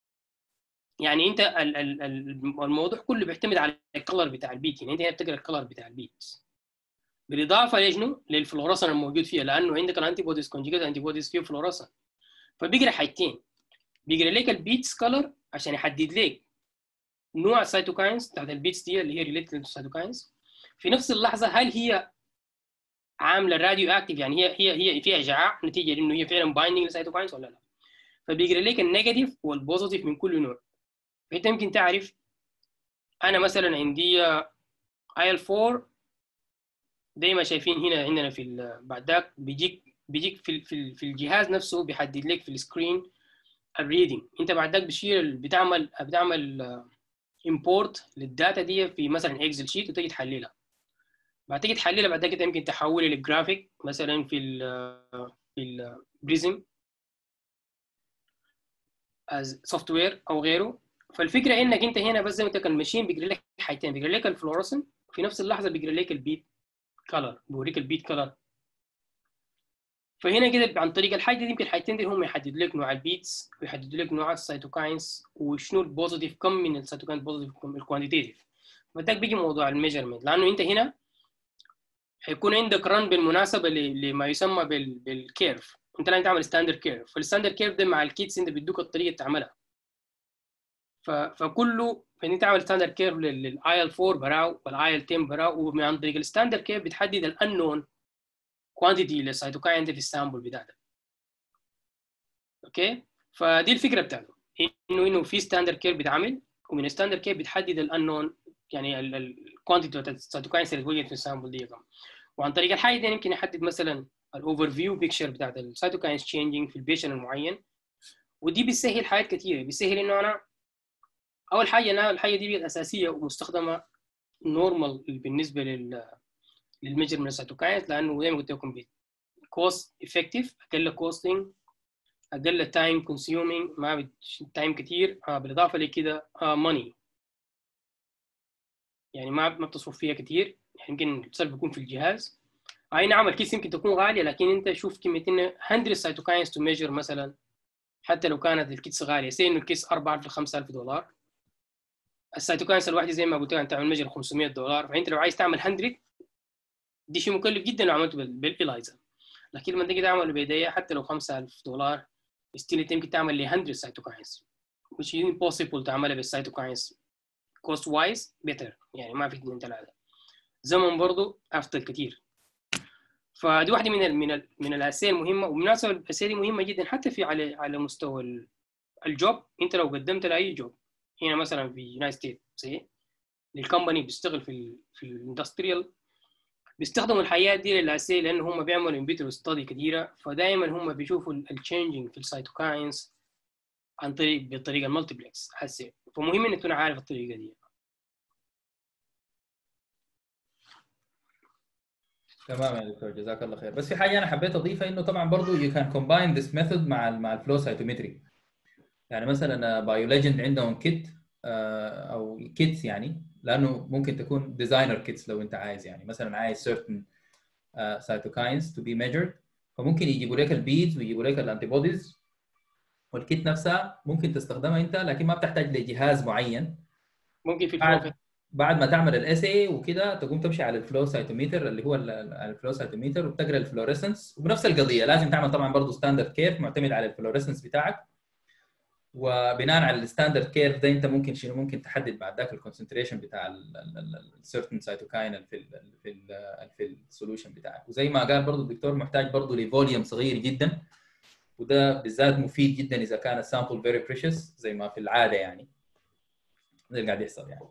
يعني انت ال ال الموضوع كله بيعتمد على الكلر بتاع البيت يعني انت هنا بتقرا الكلر بتاع البيت بالاضافه لشنو؟ للفلورسن الموجود فيها لانه عندك الانتي بوديز كونجيجيت انتي بوديز فيه فلورسن فبيقرا حاجتين بيقرا لك البيتس كلر عشان يحدد لك نوع السيتوكاينز بتاعت البيتس دي اللي هي ريليتد للسيتوكاينز في نفس اللحظه هل هي عامله راديو اكتيف يعني هي هي هي فيها اشعاع نتيجه لانه هي فعلا بايندنج للسيتوكاينز ولا لا فبيقرا لك النيجاتيف والبوزيتيف من كل نوع فانت يمكن تعرف انا مثلا عندي اي ال 4 زي ما شايفين هنا عندنا في بعد ذاك بيجيك بيجيك في في في الجهاز نفسه بيحدد لك في السكرين الريدنج انت بعد ذاك بتشيل بتعمل بتعمل امبورت للداتا دي في مثلا اكسل شيت وتيجي تحللها بعد تيجي تحللها بعد ذاك يمكن تحولها لجرافيك مثلا في ال في البريزم از سوفت وير او غيره فالفكره انك انت هنا بس زي ما قلت الماشين بيقرا لك حاجتين بيقرا لك الفلورسن في نفس اللحظه بيقرا لك البيت كلر بوريك البيت كلر فهنا كده عن طريق الحاجه دي يمكن الحاجتين دي هم يحددوا لك نوع البيتس ويحددوا لك نوع السيتوكاينز وشنو البوزيتيف كم من السيتوكاين بوزيتيف كم الكوانتيتيف فداك بيجي موضوع الميجرمنت لانه انت هنا حيكون عندك رن بالمناسبه لما يسمى بالكيرف انت لازم تعمل ستاندرد كيرف فالستاندرد كيرف ده مع الكيتس انت بيدوك الطريقه تعملها فكله فانت تعمل ستاندرد كيرف للاي ال 4 براو والاي ال 10 براو وعن طريق الستاندرد كيرف بتحدد الانون كوانتيتي للسيتوكاين في السامبل بتاعتك اوكي فدي الفكره بتاعته انه انه في ستاندرد كيرف بيتعمل ومن الستاندرد كيرف بتحدد الانون يعني الكوانتيتي بتاعت السيتوكاينز اللي اتوجدت في السامبل دي كم وعن طريق الحاجه دي يمكن يحدد مثلا الاوفر فيو بيكتشر بتاعت السيتوكاينز تشينجينج في البيشن المعين ودي بتسهل حاجات كثيره بتسهل انه انا اول حاجه انا الحاجه دي الاساسيه ومستخدمه نورمال بالنسبه لل للميجرمنت سيتوكاينز لانه زي ما قلت لكم كوست افكتيف اقل كوستنج اقل تايم كونسيومينج ما تايم كتير آه بالاضافه لكده ماني آه يعني ما ما بتصرف فيها كتير يعني يمكن التصرف بيكون في الجهاز اي نعم الكيس يمكن تكون غاليه لكن انت شوف كميه 100 سيتوكاينز تو ميجر مثلا حتى لو كانت الكيس غاليه سي انه الكيس 4000 ل 5000 دولار السيتوكاينز الواحده زي ما قلت لك تعمل ميجر 500 دولار فانت لو عايز تعمل 100 دي شيء مكلف جدا لو عملته بالالايزر لكن لما تيجي تعمل بيدية حتى لو 5000 دولار ستيل يمكن تعمل ل 100 سيتوكاينز which is impossible تعملها بالسيتوكاينز cost wise better يعني ما في اثنين ثلاثه زمن برضه افضل كثير فدي واحده من ال من ال من الاساسيه المهمه وبالمناسبه الاساسيه دي مهمه جدا حتى في على على مستوى الجوب انت لو قدمت لاي جوب هنا مثلا في يونايتد ستيتس للكمباني بيشتغل في ال في الاندستريال بيستخدموا الحياه دي للاساسيه لان هم بيعملوا انفيترو ستادي كثيره فدائما هم بيشوفوا التشينجينج في السيتوكاينز عن طريق بالطريقه المالتيبلكس حسي فمهم انك تكون عارف الطريقه دي تمام يا دكتور جزاك الله خير بس في حاجه انا حبيت اضيفها انه طبعا برضه you can combine this method مع ال مع الفلو سايتومتري يعني مثلا بايو ليجند عندهم كيت او كيتس يعني لانه ممكن تكون ديزاينر كيتس لو انت عايز يعني مثلا عايز certain cytokines to be measured فممكن يجيبوا لك البيدز ويجيبوا لك الانتي بوديز والكيت نفسها ممكن تستخدمها انت لكن ما بتحتاج لجهاز معين ممكن في بعد الفلو بعد ما تعمل الاس اي وكده تقوم تمشي على الفلو سايتوميتر اللي هو ال- على الفلو سايتوميتر وبتقرا الفلوريسنس وبنفس القضيه لازم تعمل طبعا برضه ستاندرد كيرف معتمد على الفلوريسنس بتاعك وبناء على الستاندرد كيرف ده انت ممكن شنو ممكن تحدد بعد ذاك الكونسنتريشن بتاع السيرتن سايتوكاين في ال في ال في السولوشن بتاعك وزي ما قال برضه الدكتور محتاج برضه لفوليوم صغير جدا وده بالذات مفيد جدا اذا كان السامبل فيري بريشس زي ما في العاده يعني زي اللي قاعد يحصل يعني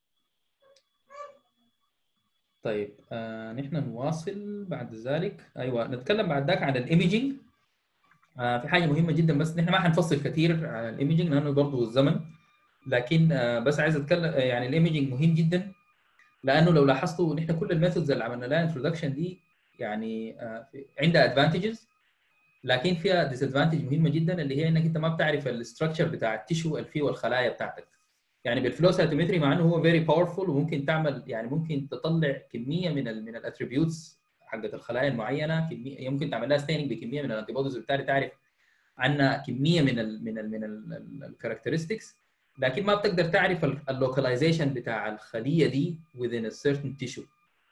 طيب آه نحن نواصل بعد ذلك ايوه نتكلم بعد ذاك عن الايميجينج آه في حاجه مهمه جدا بس نحن ما حنفصل كثير عن الايميجينج لانه برضه الزمن لكن آه بس عايز اتكلم آه، يعني الايميجينج مهم جدا لانه لو لاحظتوا نحن كل الميثودز اللي عملنا لها انتروداكشن دي يعني آه في- عندها ادفانتجز لكن فيها ديس ادفانتج مهمه جدا اللي هي انك انت ما بتعرف الاستراكشر بتاع التيشو اللي فيه والخلايا بتاعتك يعني بالفلو سايتومتري مع انه هو فيري باورفول وممكن تعمل يعني ممكن تطلع كميه من ال من الاتريبيوتس حقت الخلايا المعينه كميه ممكن تعمل لها ستيننج بكميه من الانتي بوديز وبالتالي تعرف عنها كميه من ال من ال من الكاركترستكس لكن ما بتقدر تعرف اللوكاليزيشن بتاع الخليه دي within a certain tissue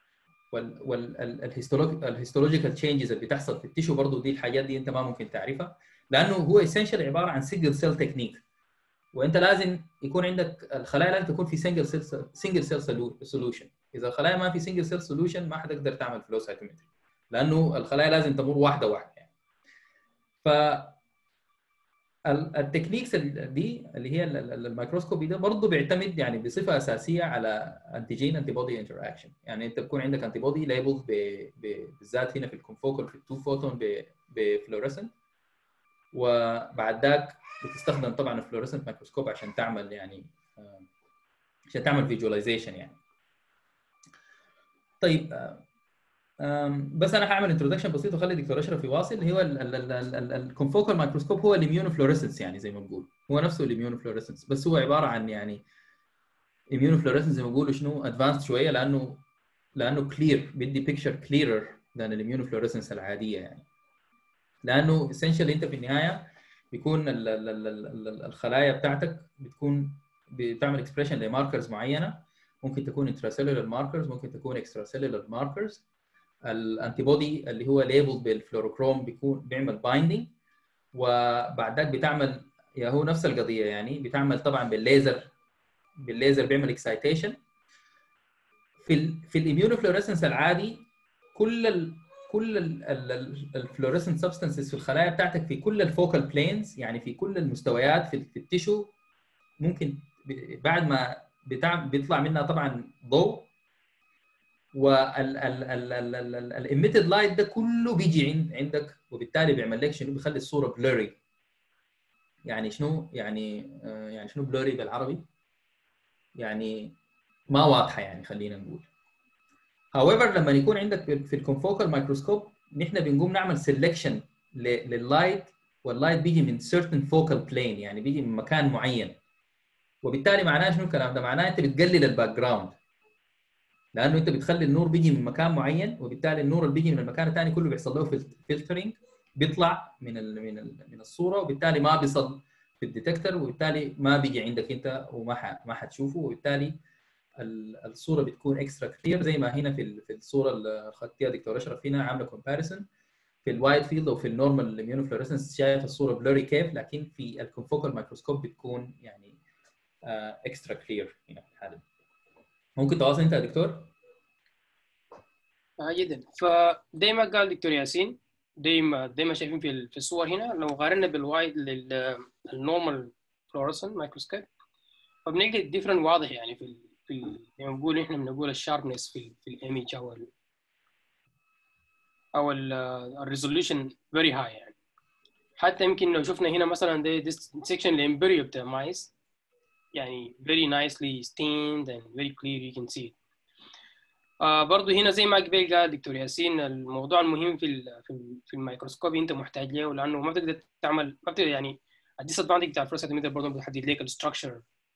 والهيستولوجيكال تشينجز اللي بتحصل في التيشو برضه دي الحاجات دي انت ما ممكن تعرفها لانه هو اسينشال عباره عن سنجل سيل تكنيك وانت لازم يكون عندك الخلايا لازم تكون في سنجل سيل سنجل سيل سولوشن اذا الخلايا ما في سنجل سيل سولوشن ما حتقدر تعمل فلو سايتومتري لانه الخلايا لازم تمر واحده واحده يعني ف ال- التكنيكس ال- دي اللي هي ال- ال- الميكروسكوبي ده برضه بيعتمد يعني بصفه اساسيه على انتيجين انتي بودي انتراكشن يعني انت بيكون عندك انتي بودي ليبل بالذات هنا في الكونفوكل في التو فوتون بفلوريسنت وبعد ذاك بتستخدم طبعا الفلوريسنت ميكروسكوب عشان تعمل يعني آه، عشان تعمل فيجواليزيشن يعني طيب آه، آم، بس انا هعمل انتروداكشن بسيط واخلي الدكتور اشرف يواصل اللي هو الكونفوكال مايكروسكوب هو الاميونوفلوريسنس يعني زي ما بنقول هو نفسه الاميونوفلوريسنس بس هو عباره عن يعني اميونوفلوريسنس زي ما بيقولوا شنو ادفانسد شويه لانه لانه كلير بيدي بيكتشر كليرر ذان الاميونوفلوريسنس العاديه يعني لانه اسينشال انت في النهايه بيكون ال- ال- ال- ال- ال- الخلايا بتاعتك بتكون بتعمل اكسبريشن لماركرز معينه ممكن تكون انتراسيلولر ماركرز ممكن تكون اكسترا سيلولر ماركرز الانتي بودي اللي هو ليبل بالفلوروكروم بيكون بيعمل بايندينج وبعد ذاك بتعمل يا هو نفس القضيه يعني بتعمل طبعا بالليزر بالليزر بيعمل اكسايتيشن في ال في الاميونوفلوريسنس العادي كل ال كل الفلوريسنت سبستانسز في الخلايا بتاعتك في كل الفوكال بلينز يعني في كل المستويات في, في التيشو ممكن ب- بعد ما بتاع بيطلع منها طبعا ضوء والاميتد لايت ده كله بيجي عند عندك وبالتالي بيعمل لك شنو بيخلي الصوره بلوري يعني شنو يعني آه، يعني شنو بلوري بالعربي يعني ما واضحه يعني خلينا نقول however لما يكون عندك في في الكونفوكال مايكروسكوب نحن بنقوم نعمل سيلكشن لللايت واللايت بيجي من certain focal plane يعني بيجي من مكان معين وبالتالي معناه شنو الكلام ده؟ معناه انت بتقلل الباك جراوند لانه انت بتخلي النور بيجي من مكان معين وبالتالي النور اللي بيجي من المكان الثاني كله بيحصل له فلترنج بيطلع من ال من ال من الصوره وبالتالي ما بيصل في الديتكتور وبالتالي ما بيجي عندك انت وما ح- ما حتشوفه وبالتالي ال- الصوره بتكون اكسترا كلير زي ما هنا في ال- في الصوره اللي اخذتيها دكتور اشرف هنا عامله كومباريسون في الوايد فيلد او في النورمال اميونوفلوريسنس شايف الصوره بلوري كيف لكن في الكونفوكال مايكروسكوب بتكون يعني اكسترا كلير هنا في الحاله دي. ممكن تواصل انت يا دكتور؟ آه جدا فدايما قال دكتور ياسين دايما دايما شايفين في ال- في الصور هنا لو قارنا بالوايد للنورمال فلورسنت مايكروسكوب فبنلقى الديفرنت واضح يعني في ال في ال زي ما بنقول احنا بنقول الشاربنس في ال في الايمج او ال او الريزوليوشن فيري هاي يعني حتى يمكن لو شفنا هنا مثلا ده سيكشن الامبريو بتاع مايس يعني very nicely stained and very clear you can see it. آه برضه هنا زي ما قبل قال دكتور ياسين الموضوع المهم في ال في, ال في الميكروسكوب انت محتاج له لانه ما بتقدر تعمل ما بتقدر يعني الديس ادفانتج بتاع الفلوسيتوميتر برضه بيحدد لك الستراكشر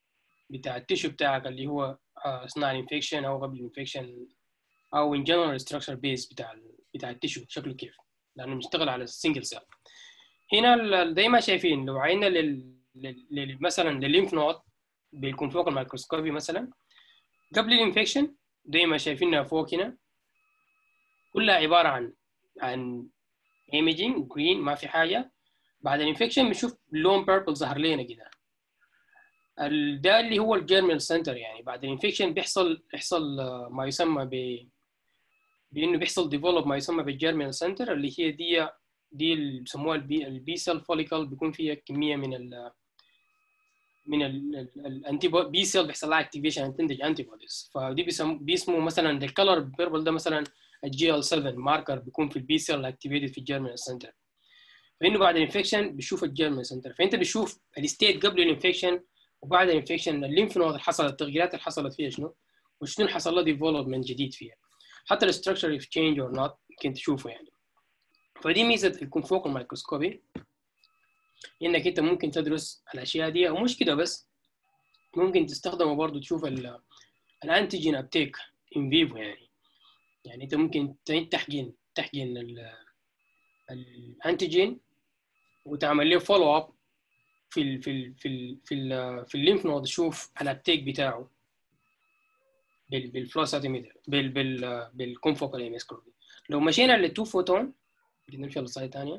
بتاع التيشو بتاعك اللي هو اثناء الانفكشن او قبل الانفكشن او ان جنرال ستراكشر بيس بتاع ال بتاع التيشو شكله كيف لانه بيشتغل على السنجل سيل هنا زي ما شايفين لو عينا لل... لل... مثلا للليمف نود بيكون فوق الميكروسكوبي مثلا قبل الانفكشن زي ما شايفينها فوق هنا كلها عباره عن عن ايميجينج جرين ما في حاجه بعد الانفكشن بنشوف لون بيربل ظهر لنا كده ده اللي هو الجيرمال سنتر يعني بعد الانفكشن بيحصل بيحصل ما يسمى ب بانه بيحصل ديفلوب ما يسمى بالجيرمال سنتر اللي هي دي دي اللي بيسموها البي البي سيل فوليكل بيكون فيها كميه من ال من الانتي بي سيل بيحصل لها اكتيفيشن تنتج انتي بوديز فدي بيسموا بيسموا مثلا الكلر بيربل ده مثلا الجي ال 7 ماركر بيكون في البي سيل اكتيفيتد في الجيرمال سنتر فانه بعد الانفكشن بتشوف الجيرمال سنتر فانت بتشوف الستيت قبل الانفكشن وبعد الانفكشن الليمف نود اللي حصلت التغييرات اللي حصلت فيها شنو وشنو اللي حصل له ديفلوبمنت جديد فيها حتى الستراكشر اف تشينج اور نوت ممكن تشوفه يعني فدي ميزه يكون فوق الميكروسكوبي انك انت ممكن تدرس الاشياء دي ومش كده بس ممكن تستخدمه برضه تشوف الانتيجين ابتيك ان فيفو يعني يعني انت ممكن تحقن تحقن الانتيجين وتعمل له فولو اب في ال في ال في ال في ال في الليمف نود تشوف الابتيك بتاعه بال بالفلو ساتيمتر بال بال بالكونفوكال ايمسكروبي لو مشينا للتو فوتون نمشي للسلايد ثانيه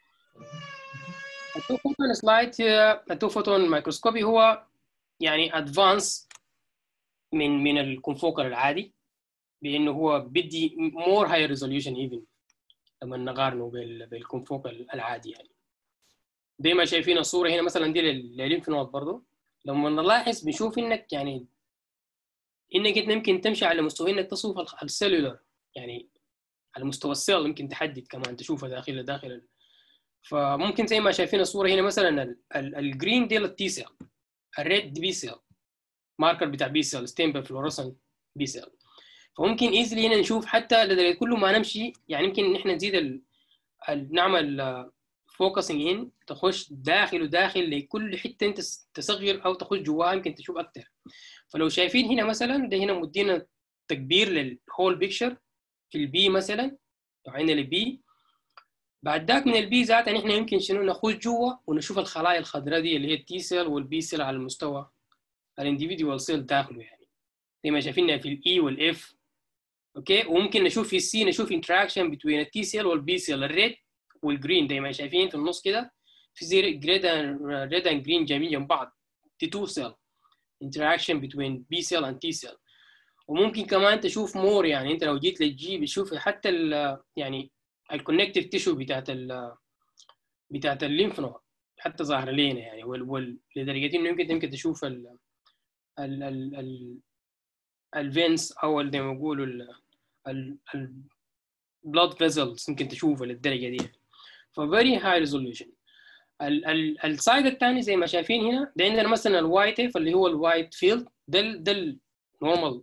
التو فوتون سلايد التو فوتون مايكروسكوبي هو يعني ادفانس من من الكونفوكال العادي بانه هو بدي مور هاي ريزوليوشن ايفن لما نقارنه بالكونفوكال العادي يعني زي ما شايفين الصوره هنا مثلا دي للليمف نود برضه لما نلاحظ بنشوف انك يعني انك انت ممكن تمشي على مستوى انك تصف السيلولر يعني على مستوى السيل ممكن تحدد كمان تشوفها داخل داخل فممكن زي ما شايفين الصوره هنا مثلا الجرين دي التي سيل الريد بي سيل ماركر بتاع بي سيل ستيمبل فلورسنت بي سيل فممكن ايزلي هنا نشوف حتى لدرجه كل ما نمشي يعني يمكن نحن نزيد ال... ال... نعمل فوكسنج ان تخش داخل وداخل لكل حته انت تصغر او تخش جواها يمكن تشوف اكثر فلو شايفين هنا مثلا ده هنا مدينا تكبير للهول بيكشر في البي مثلا لو عينا البي بعد ذاك من البي ذات يعني احنا يمكن شنو نخش جوا ونشوف الخلايا الخضراء دي اللي هي التي سيل والبي سيل على المستوى الانديفيدوال سيل داخله يعني زي ما شايفين في الاي والاف اوكي وممكن نشوف في السي نشوف انتراكشن بين التي سيل والبي سيل الريد والجرين زي ما شايفين في النص كده في زي ريد ريد اند جرين جايين جنب بعض تي تو سيل interaction between B cell and T cell وممكن كمان تشوف مور يعني انت لو جيت للجي بتشوف حتى ال يعني الكونكتيف تيشو بتاعت ال بتاعت الليمف نود حتى ظاهره لينا يعني وال وال لدرجه انه يمكن يمكن تشوف ال ال ال ال الفينس او زي ما بيقولوا ال البلاد فيزلز يمكن تشوفها للدرجه دي ففيري هاي ريزوليوشن السايد الثاني زي ما شايفين هنا ده عندنا مثلا الوايت اف اللي هو الوايت فيلد ده ال ده النورمال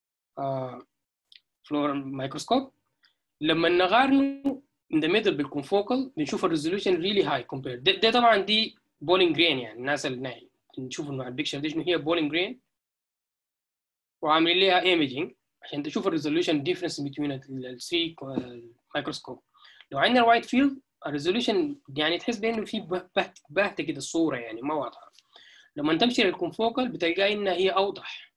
فلور مايكروسكوب لما نقارنه in the middle بالكونفوكال بنشوف الريزولوشن ريلي هاي كومبير ده, ده طبعا دي بولينج جرين يعني الناس اللي نشوف مع البيكشر دي شنو هي بولينج جرين وعاملين لها ايمجينج عشان تشوف الريزولوشن ديفرنس بين الثري مايكروسكوب لو عندنا الوايت فيلد الريزولوشن يعني تحس بانه في بهت باهته كده الصوره يعني ما واضحه لما تمشي للكونفوكال بتلقى انها هي اوضح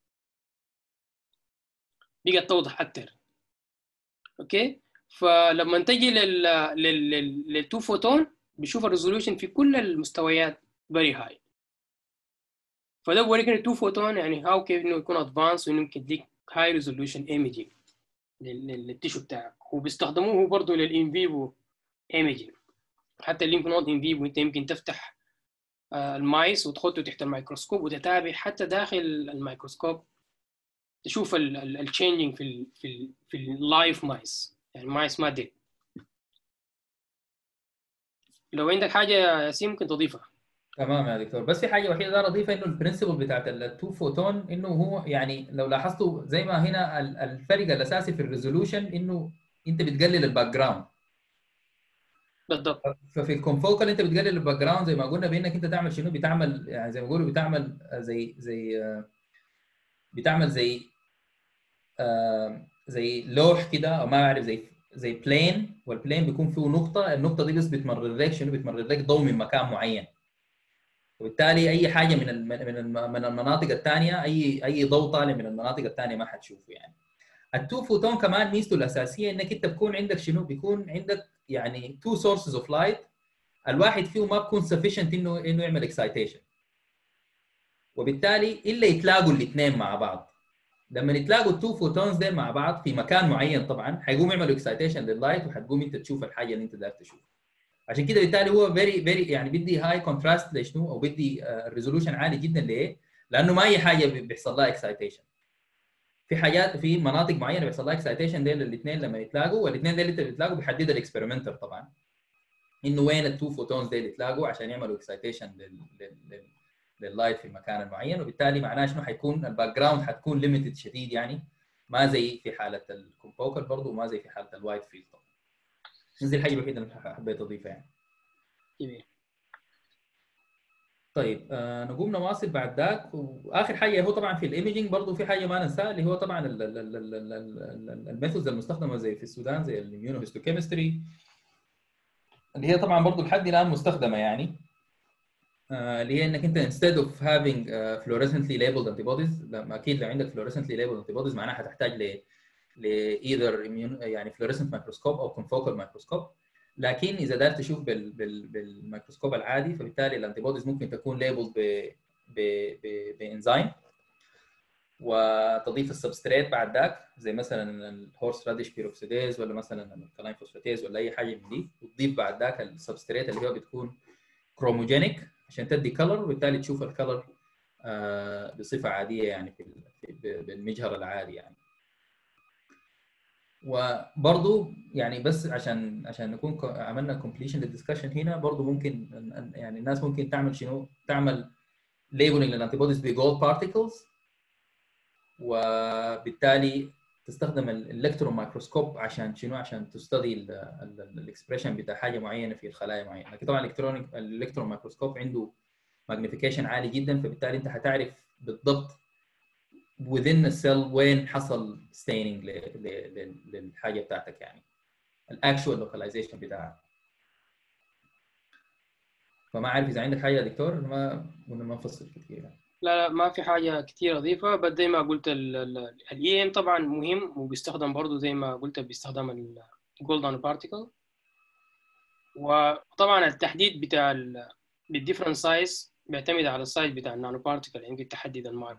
بقت توضح اكثر اوكي فلما تجي لل لل للتو فوتون بشوف الريزولوشن في كل المستويات فيري هاي فده بوريك ان التو فوتون يعني هاو كيف انه يكون ادفانس وانه يمكن يديك هاي ريزولوشن ايمجينج للتيشو بتاعك وبيستخدموه برضه للان فيفو ايمجينج حتى الليمف نود ان فيفو انت يمكن تفتح المايس وتحطه تحت الميكروسكوب وتتابع حتى داخل الميكروسكوب تشوف التشينجينج في ال في ال في اللايف مايس يعني مايس ما ديد لو عندك حاجه يا ياسين ممكن تضيفها تمام يا دكتور بس في حاجه وحيده دار اضيفها انه البرنسبل بتاعت التو فوتون انه هو يعني لو لاحظتوا زي ما هنا الفرق الاساسي في الريزولوشن انه انت بتقلل الباك جراوند بالضبط ففي الكونفوكال انت بتقلل الباك جراوند زي ما قلنا بانك انت تعمل شنو بتعمل يعني زي ما بيقولوا بتعمل زي زي آه، بتعمل زي آه، زي لوح كده او ما بعرف زي زي بلين والبلين بيكون فيه نقطه النقطه دي بس بتمرر لك شنو بتمرر لك ضوء من مكان معين وبالتالي اي حاجه من الم- من الم- من المناطق الثانيه اي اي ضوء طالع من المناطق الثانيه ما حتشوفه يعني التو فوتون كمان ميزته الاساسيه انك انت بكون عندك شنو بيكون عندك يعني تو سورسز اوف لايت الواحد فيهم ما بكون sufficient انه انه يعمل اكسايتيشن وبالتالي الا يتلاقوا الاثنين مع بعض لما يتلاقوا التو فوتونز دي مع بعض في مكان معين طبعا حيقوم يعملوا اكسايتيشن لللايت وحتقوم انت تشوف الحاجه اللي انت داير تشوفها عشان كده بالتالي هو فيري فيري يعني بدي هاي كونتراست لشنو او بدي ريزولوشن عالي جدا ليه؟ لانه ما اي حاجه بي- بيحصل لها اكسايتيشن في حاجات في مناطق معينه بيحصل لها اكسايتيشن ديل الاثنين لما يتلاقوا والاثنين ديل اللي بيتلاقوا بيحددها الاكسبيرمنتر طبعا انه وين التو فوتونز ديل يتلاقوا عشان يعملوا اكسايتيشن لل لل لل لللايت في المكان المعين وبالتالي معناه شنو حيكون الباك جراوند حتكون ليميتد شديد يعني ما زي في حاله الكومبوكل برضه وما زي في حاله الوايت فيلد طبعا دي الحاجه الوحيده اللي حبيت اضيفها يعني جميل طيب آه نقوم نواصل بعد ذاك واخر حاجه هو طبعا في الايمجنج برضه في حاجه ما ننساها اللي هو طبعا الميثودز المستخدمه زي في السودان زي الاميونوهيستوكيمستري اللي هي طبعا برضه لحد الان مستخدمه يعني آه، اللي هي انك انت instead of having uh, fluorescently labeled antibodies لما اكيد لو عندك fluorescently labeled antibodies معناها حتحتاج ل ل either immune يعني fluorescent microscope او confocal microscope لكن اذا دار تشوف بال بال بالميكروسكوب العادي فبالتالي الانتيبوديز ممكن تكون ليبلد ب ب ب بانزيم وتضيف السبستريت بعد ذاك زي مثلا الهورس راديش بيروكسيديز ولا مثلا الكلاين فوسفاتيز ولا اي حاجه من دي وتضيف بعد ذاك السبستريت اللي هو بتكون كروموجينيك عشان تدي كلر وبالتالي تشوف الكلر آه بصفه عاديه يعني في في- بالمجهر العادي يعني وبرضه يعني بس عشان عشان نكون كو- عملنا كومبليشن للدسكشن هنا برضه ممكن ن- ن- يعني الناس ممكن تعمل شنو؟ تعمل ليبلنج للانتي بوديز بجولد بارتيكلز وبالتالي تستخدم الالكترون مايكروسكوب عشان شنو؟ عشان تستدي الاكسبريشن بتاع حاجه معينه في الخلايا معينه، لكن طبعا الالكترونيك الالكترون مايكروسكوب عنده ماجنيفيكيشن عالي جدا فبالتالي انت حتعرف بالضبط within السيل وين حصل staining ل- ل- ل- للحاجه بتاعتك يعني الاكشوال لوكاليزيشن بتاعها فما عارف اذا عندك حاجه يا دكتور ولا ما ولا ما نفصل كثير يعني. لا لا ما في حاجة كتير أضيفها بس زي ما قلت الاي ام طبعا مهم وبيستخدم برضه زي ما قلت بيستخدم الجولد نانو بارتيكل وطبعا التحديد بتاع بالديفرنت سايز بيعتمد على السايز بتاع النانو بارتيكل يعني يمكن تحدد المارك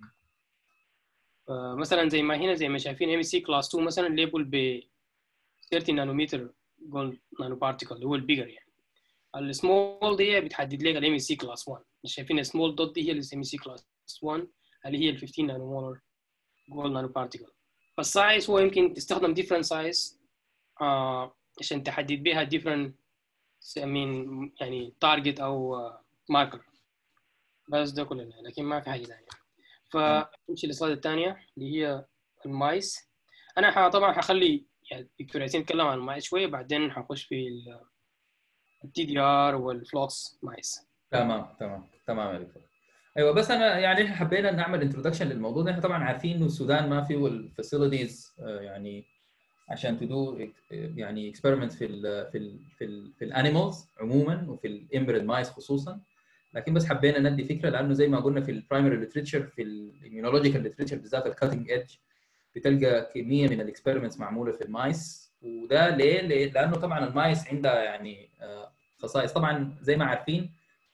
مثلا زي ما هنا زي ما شايفين ام سي كلاس 2 مثلا ليبل ب 30 نانومتر جولد نانو بارتيكل اللي هو البيجر يعني السمول دي بتحدد لك الام سي كلاس 1 شايفين السمول دوت دي هي الام سي كلاس 1 اللي هي ال 15 نانو مولر جولد نانو بارتيكل فالسايز هو يمكن تستخدم different سايز آه عشان تحدد بها different I mean يعني تارجت او ماركر بس ده كلنا لكن ما في حاجه ثانيه فنمشي للسلايد الثانيه اللي هي المايس انا ح- طبعا حخلي يعني دكتور ياسين يتكلم عن المايس شويه بعدين حنخش في التي دي ار والفلوكس مايس تمام تمام تمام يا دكتور ايوه بس انا يعني احنا حبينا نعمل انتروداكشن للموضوع ده احنا طبعا عارفين انه السودان ما فيه الفاسيلتيز يعني عشان تدو يعني اكسبيرمنت في ال في ال في ال في الانيمالز عموما وفي الامبريد مايس خصوصا لكن بس حبينا ندي فكره لانه زي ما قلنا في البرايمري ليتريتشر في الاميونولوجيكال ليتريتشر بالذات الكاتنج ايدج بتلقى كميه من الاكسبيرمنتس معموله في المايس وده ليه؟ ليه؟ لانه طبعا المايس عندها يعني آه، خصائص طبعا زي ما عارفين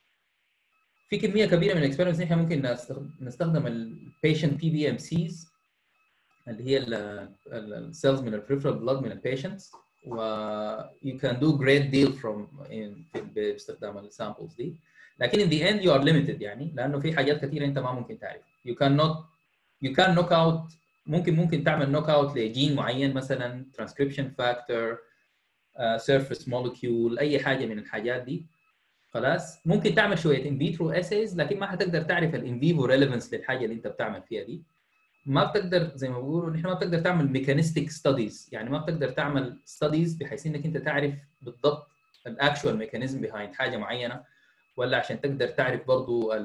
في كميه كبيره من الاكسبيرمنتس احنا ممكن نستخدم, نستخدم البيشنت بي بي ام سيز اللي هي السيلز من البريفرال بلاد من البيشنتس و you can do great deal from in في- باستخدام السامبلز دي لكن in the end you are limited يعني لانه في حاجات كثيره انت ما ممكن تعرف you cannot you can knock out ممكن ممكن تعمل نوك اوت لجين معين مثلا transcription factor uh, surface molecule اي حاجه من الحاجات دي خلاص ممكن تعمل شويه ان فيترو اسيز لكن ما حتقدر تعرف الان فيفو ريليفنس للحاجه اللي انت بتعمل فيها دي ما بتقدر زي ما بيقولوا نحن ما بتقدر تعمل ميكانيستيك ستاديز يعني ما بتقدر تعمل ستاديز بحيث انك انت تعرف بالضبط الاكشوال ميكانيزم بيهايند حاجه معينه ولا عشان تقدر تعرف برضو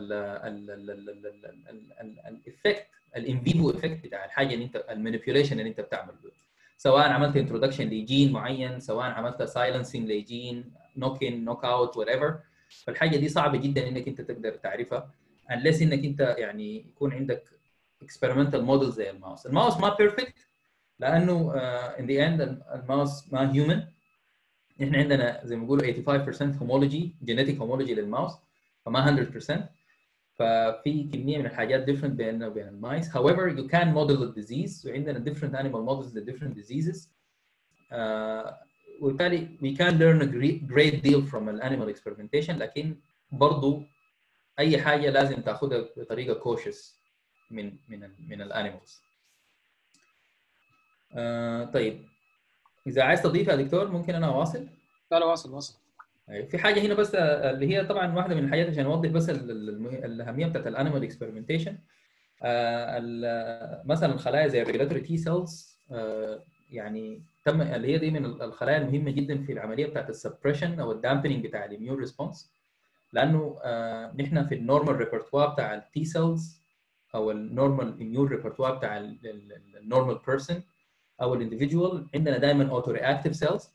الايفكت الان فيفو افكت بتاع الحاجه اللي انت المانيبيوليشن اللي انت بتعمله سواء عملت انترودكشن لجين معين سواء عملت سايلنسنج لجين نوك ان نوك اوت وات ايفر فالحاجه دي صعبه جدا انك انت تقدر تعرفها unless انك انت يعني يكون عندك experimental models زي الماوس الماوس ما بيرفكت لانه uh, in the end الماوس ما هيومن احنا عندنا زي ما بيقولوا 85% homology genetic homology للماوس فما 100% ففي كميه من الحاجات different بيننا وبين المايس however you can model the disease وعندنا different animal models ل different diseases uh, وبالتالي we can learn a great, great deal from an animal experimentation لكن برضو اي حاجه لازم تاخذها بطريقه cautious من من ال من الانيمالز آه طيب اذا عايز تضيف يا دكتور ممكن انا اواصل لا لا واصل واصل في حاجه هنا بس اللي هي طبعا واحده من الحاجات عشان اوضح بس الاهميه بتاعت الانيمال اكسبيرمنتيشن مثلا خلايا زي الريجولاتوري تي سيلز يعني تم اللي هي دي من الخلايا المهمه جدا في العمليه بتاعت السبريشن او الدامبنج بتاع الاميون ريسبونس لانه نحن في النورمال ريبرتوار بتاع التي سيلز او النورمال اميون ريبرتوار بتاع النورمال بيرسون او الانديفيدوال عندنا دائما اوتو رياكتيف سيلز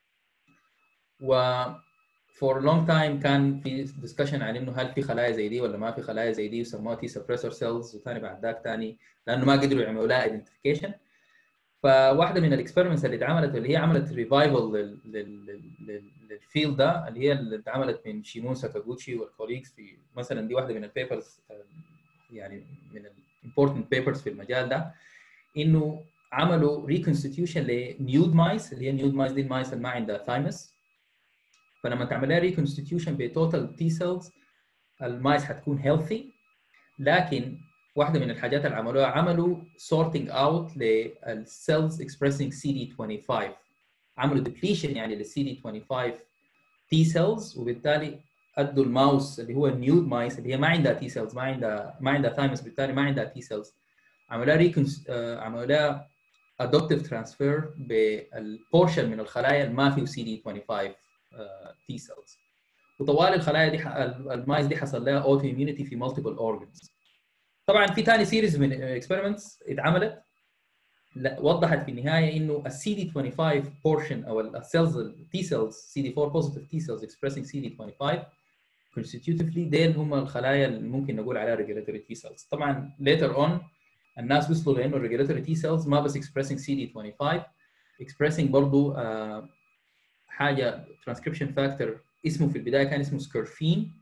و for a long time كان في discussion عن انه هل في خلايا زي دي ولا ما في خلايا زي دي وسموها تي سبريسور سيلز وثاني بعد ذاك ثاني لانه ما قدروا يعملوا لها ايدنتيفيكيشن فواحده من الاكسبيرمنتس اللي اتعملت اللي هي عملت ريفايفل للفيلد ده اللي هي اللي اتعملت من شيمون ساكاغوتشي والكوليجز في مثلا دي واحده من البيبرز يعني من الامبورتنت بيبرز في المجال ده انه عملوا ريكونستيتيوشن لنيود مايس اللي هي نيود مايس دي المايس اللي ما عندها ثايمس فلما تعملها ريكونستيتيوشن بتوتال تي سيلز المايس حتكون هيلثي لكن واحده من الحاجات اللي عملوها عملوا sorting out للسيلز expressing CD25 عملوا depletion يعني لل CD25 تي سيلز وبالتالي ادوا الماوس اللي هو النيود مايس اللي هي ما عندها تي سيلز ما عندها ما عندها ثايمس بالتالي ما عندها تي سيلز عملوا ريكونس عملوا لها adoptive transfer بالبورشن من الخلايا اللي ما فيه سي دي 25 تي سيلز وطوال الخلايا دي المايز دي حصل لها اوتو اميونيتي في مالتيبل اورجنز طبعا في ثاني سيريز من اكسبيرمنتس اتعملت وضحت في النهايه انه السي دي 25 بورشن او السيلز التي سيلز سي دي 4 بوزيتيف تي سيلز اكسبريسنج سي دي 25 constitutively ديل هم الخلايا اللي ممكن نقول عليها regulatory T cells طبعا later on الناس وصلوا لانه الريجوليتوري تي سيلز ما بس expressing CD25 expressing برضو آه حاجه ترانسكريبشن فاكتور اسمه في البدايه كان اسمه سكرفين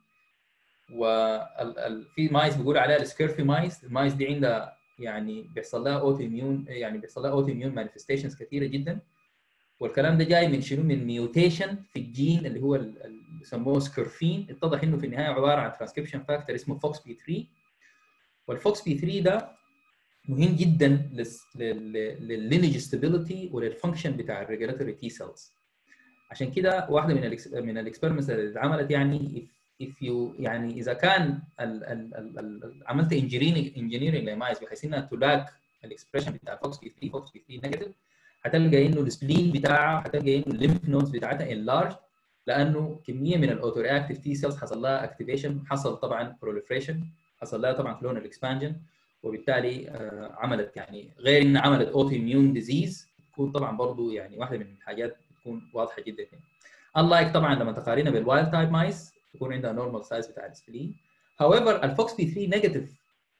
وفي مايس بيقولوا عليها السكيرفي مايس المايس دي عندها يعني بيحصل لها اوتو اميون يعني بيحصل لها اوتو اميون مانيفستيشنز كثيره جدا والكلام ده جاي من شنو من ميوتيشن في الجين اللي هو اللي بيسموه سكرفين اتضح انه في النهايه عباره عن ترانسكريبشن فاكتور اسمه فوكس بي 3 والفوكس بي 3 ده مهم جدا لللينج ستابيليتي وللفانكشن بتاع الريجولاتوري تي سيلز عشان كده واحده من ال من الاكسبيرمنتس اللي اتعملت يعني if, if you يعني اذا كان ال ال ال ال عملت انجينيرنج انجينيرنج لمايز بحيث انها تلاك الاكسبريشن بتاع فوكس بي 3 فوكس بي 3 نيجاتيف هتلقى انه السبلين بتاعها هتلقى انه الليمف نودز بتاعتها انلارج لانه كميه من الاوتو رياكتيف تي سيلز حصل لها اكتيفيشن حصل طبعا بروليفريشن حصل لها طبعا كلونال اكسبانجن وبالتالي عملت يعني غير ان عملت اوتو اميون ديزيز تكون طبعا برضه يعني واحده من الحاجات بتكون واضحه جدا هنا unlike طبعا لما تقارنها بالوايلد تايب مايس تكون عندها نورمال سايز بتاع السبلين however الفوكس بي 3 نيجاتيف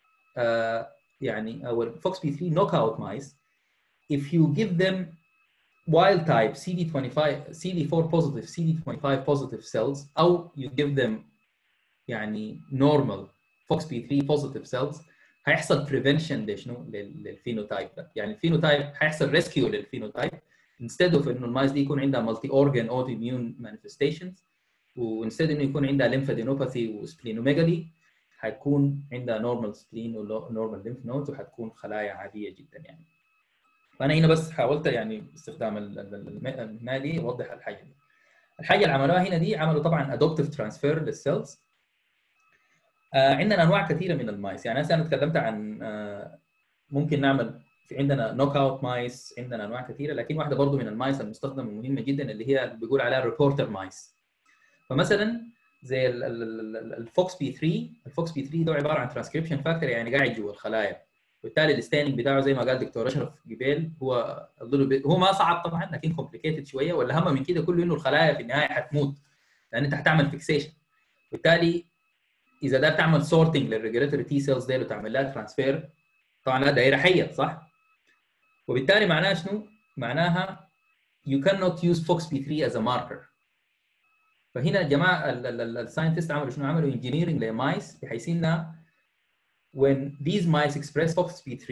يعني او الفوكس بي 3 نوك اوت مايس if you give them wild type CD25 CD4 positive CD25 positive cells او you give them يعني normal FOXP3 positive cells هيحصل prevention لشنو للفينوتايب ده يعني الفينوتايب هيحصل ريسكيو للفينوتايب instead of انه المايز دي يكون عندها multi organ autoimmune manifestations وانستد انه يكون عندها lymphadenopathy وسبلينوميجالي هيكون عندها normal spleen و normal lymph nodes وهتكون خلايا عاديه جدا يعني فانا هنا بس حاولت يعني باستخدام المهنه دي اوضح الحاجه دي الحاجه اللي عملوها هنا دي عملوا طبعا ادوبتيف ترانسفير للسيلز آه عندنا انواع كثيره من المايس يعني انا تكلمت عن آه ممكن نعمل في عندنا نوك اوت مايس عندنا انواع كثيره لكن واحده برضه من المايس المستخدمه مهمه جدا اللي هي بيقول عليها ريبورتر مايس فمثلا زي الفوكس بي 3 الفوكس بي 3 ده عباره عن ترانسكريبشن فاكتور يعني قاعد جوا الخلايا وبالتالي الستاندنج بتاعه زي ما قال دكتور اشرف جبال هو هو ما صعب طبعا لكن كومبليكيتد شويه والاهم من كده كله انه الخلايا في النهايه حتموت لان انت حتعمل فيكسيشن بالتالي اذا ده تعمل سورتنج للريجوليتوري تي سيلز ديل وتعمل لها ترانسفير طبعا لا دائره حيه صح؟ وبالتالي معناها شنو؟ معناها you cannot use FOXP3 as a marker فهنا يا جماعه الساينتست عملوا شنو؟ عملوا engineering لمايس بحيث انها when these mice express FOXP3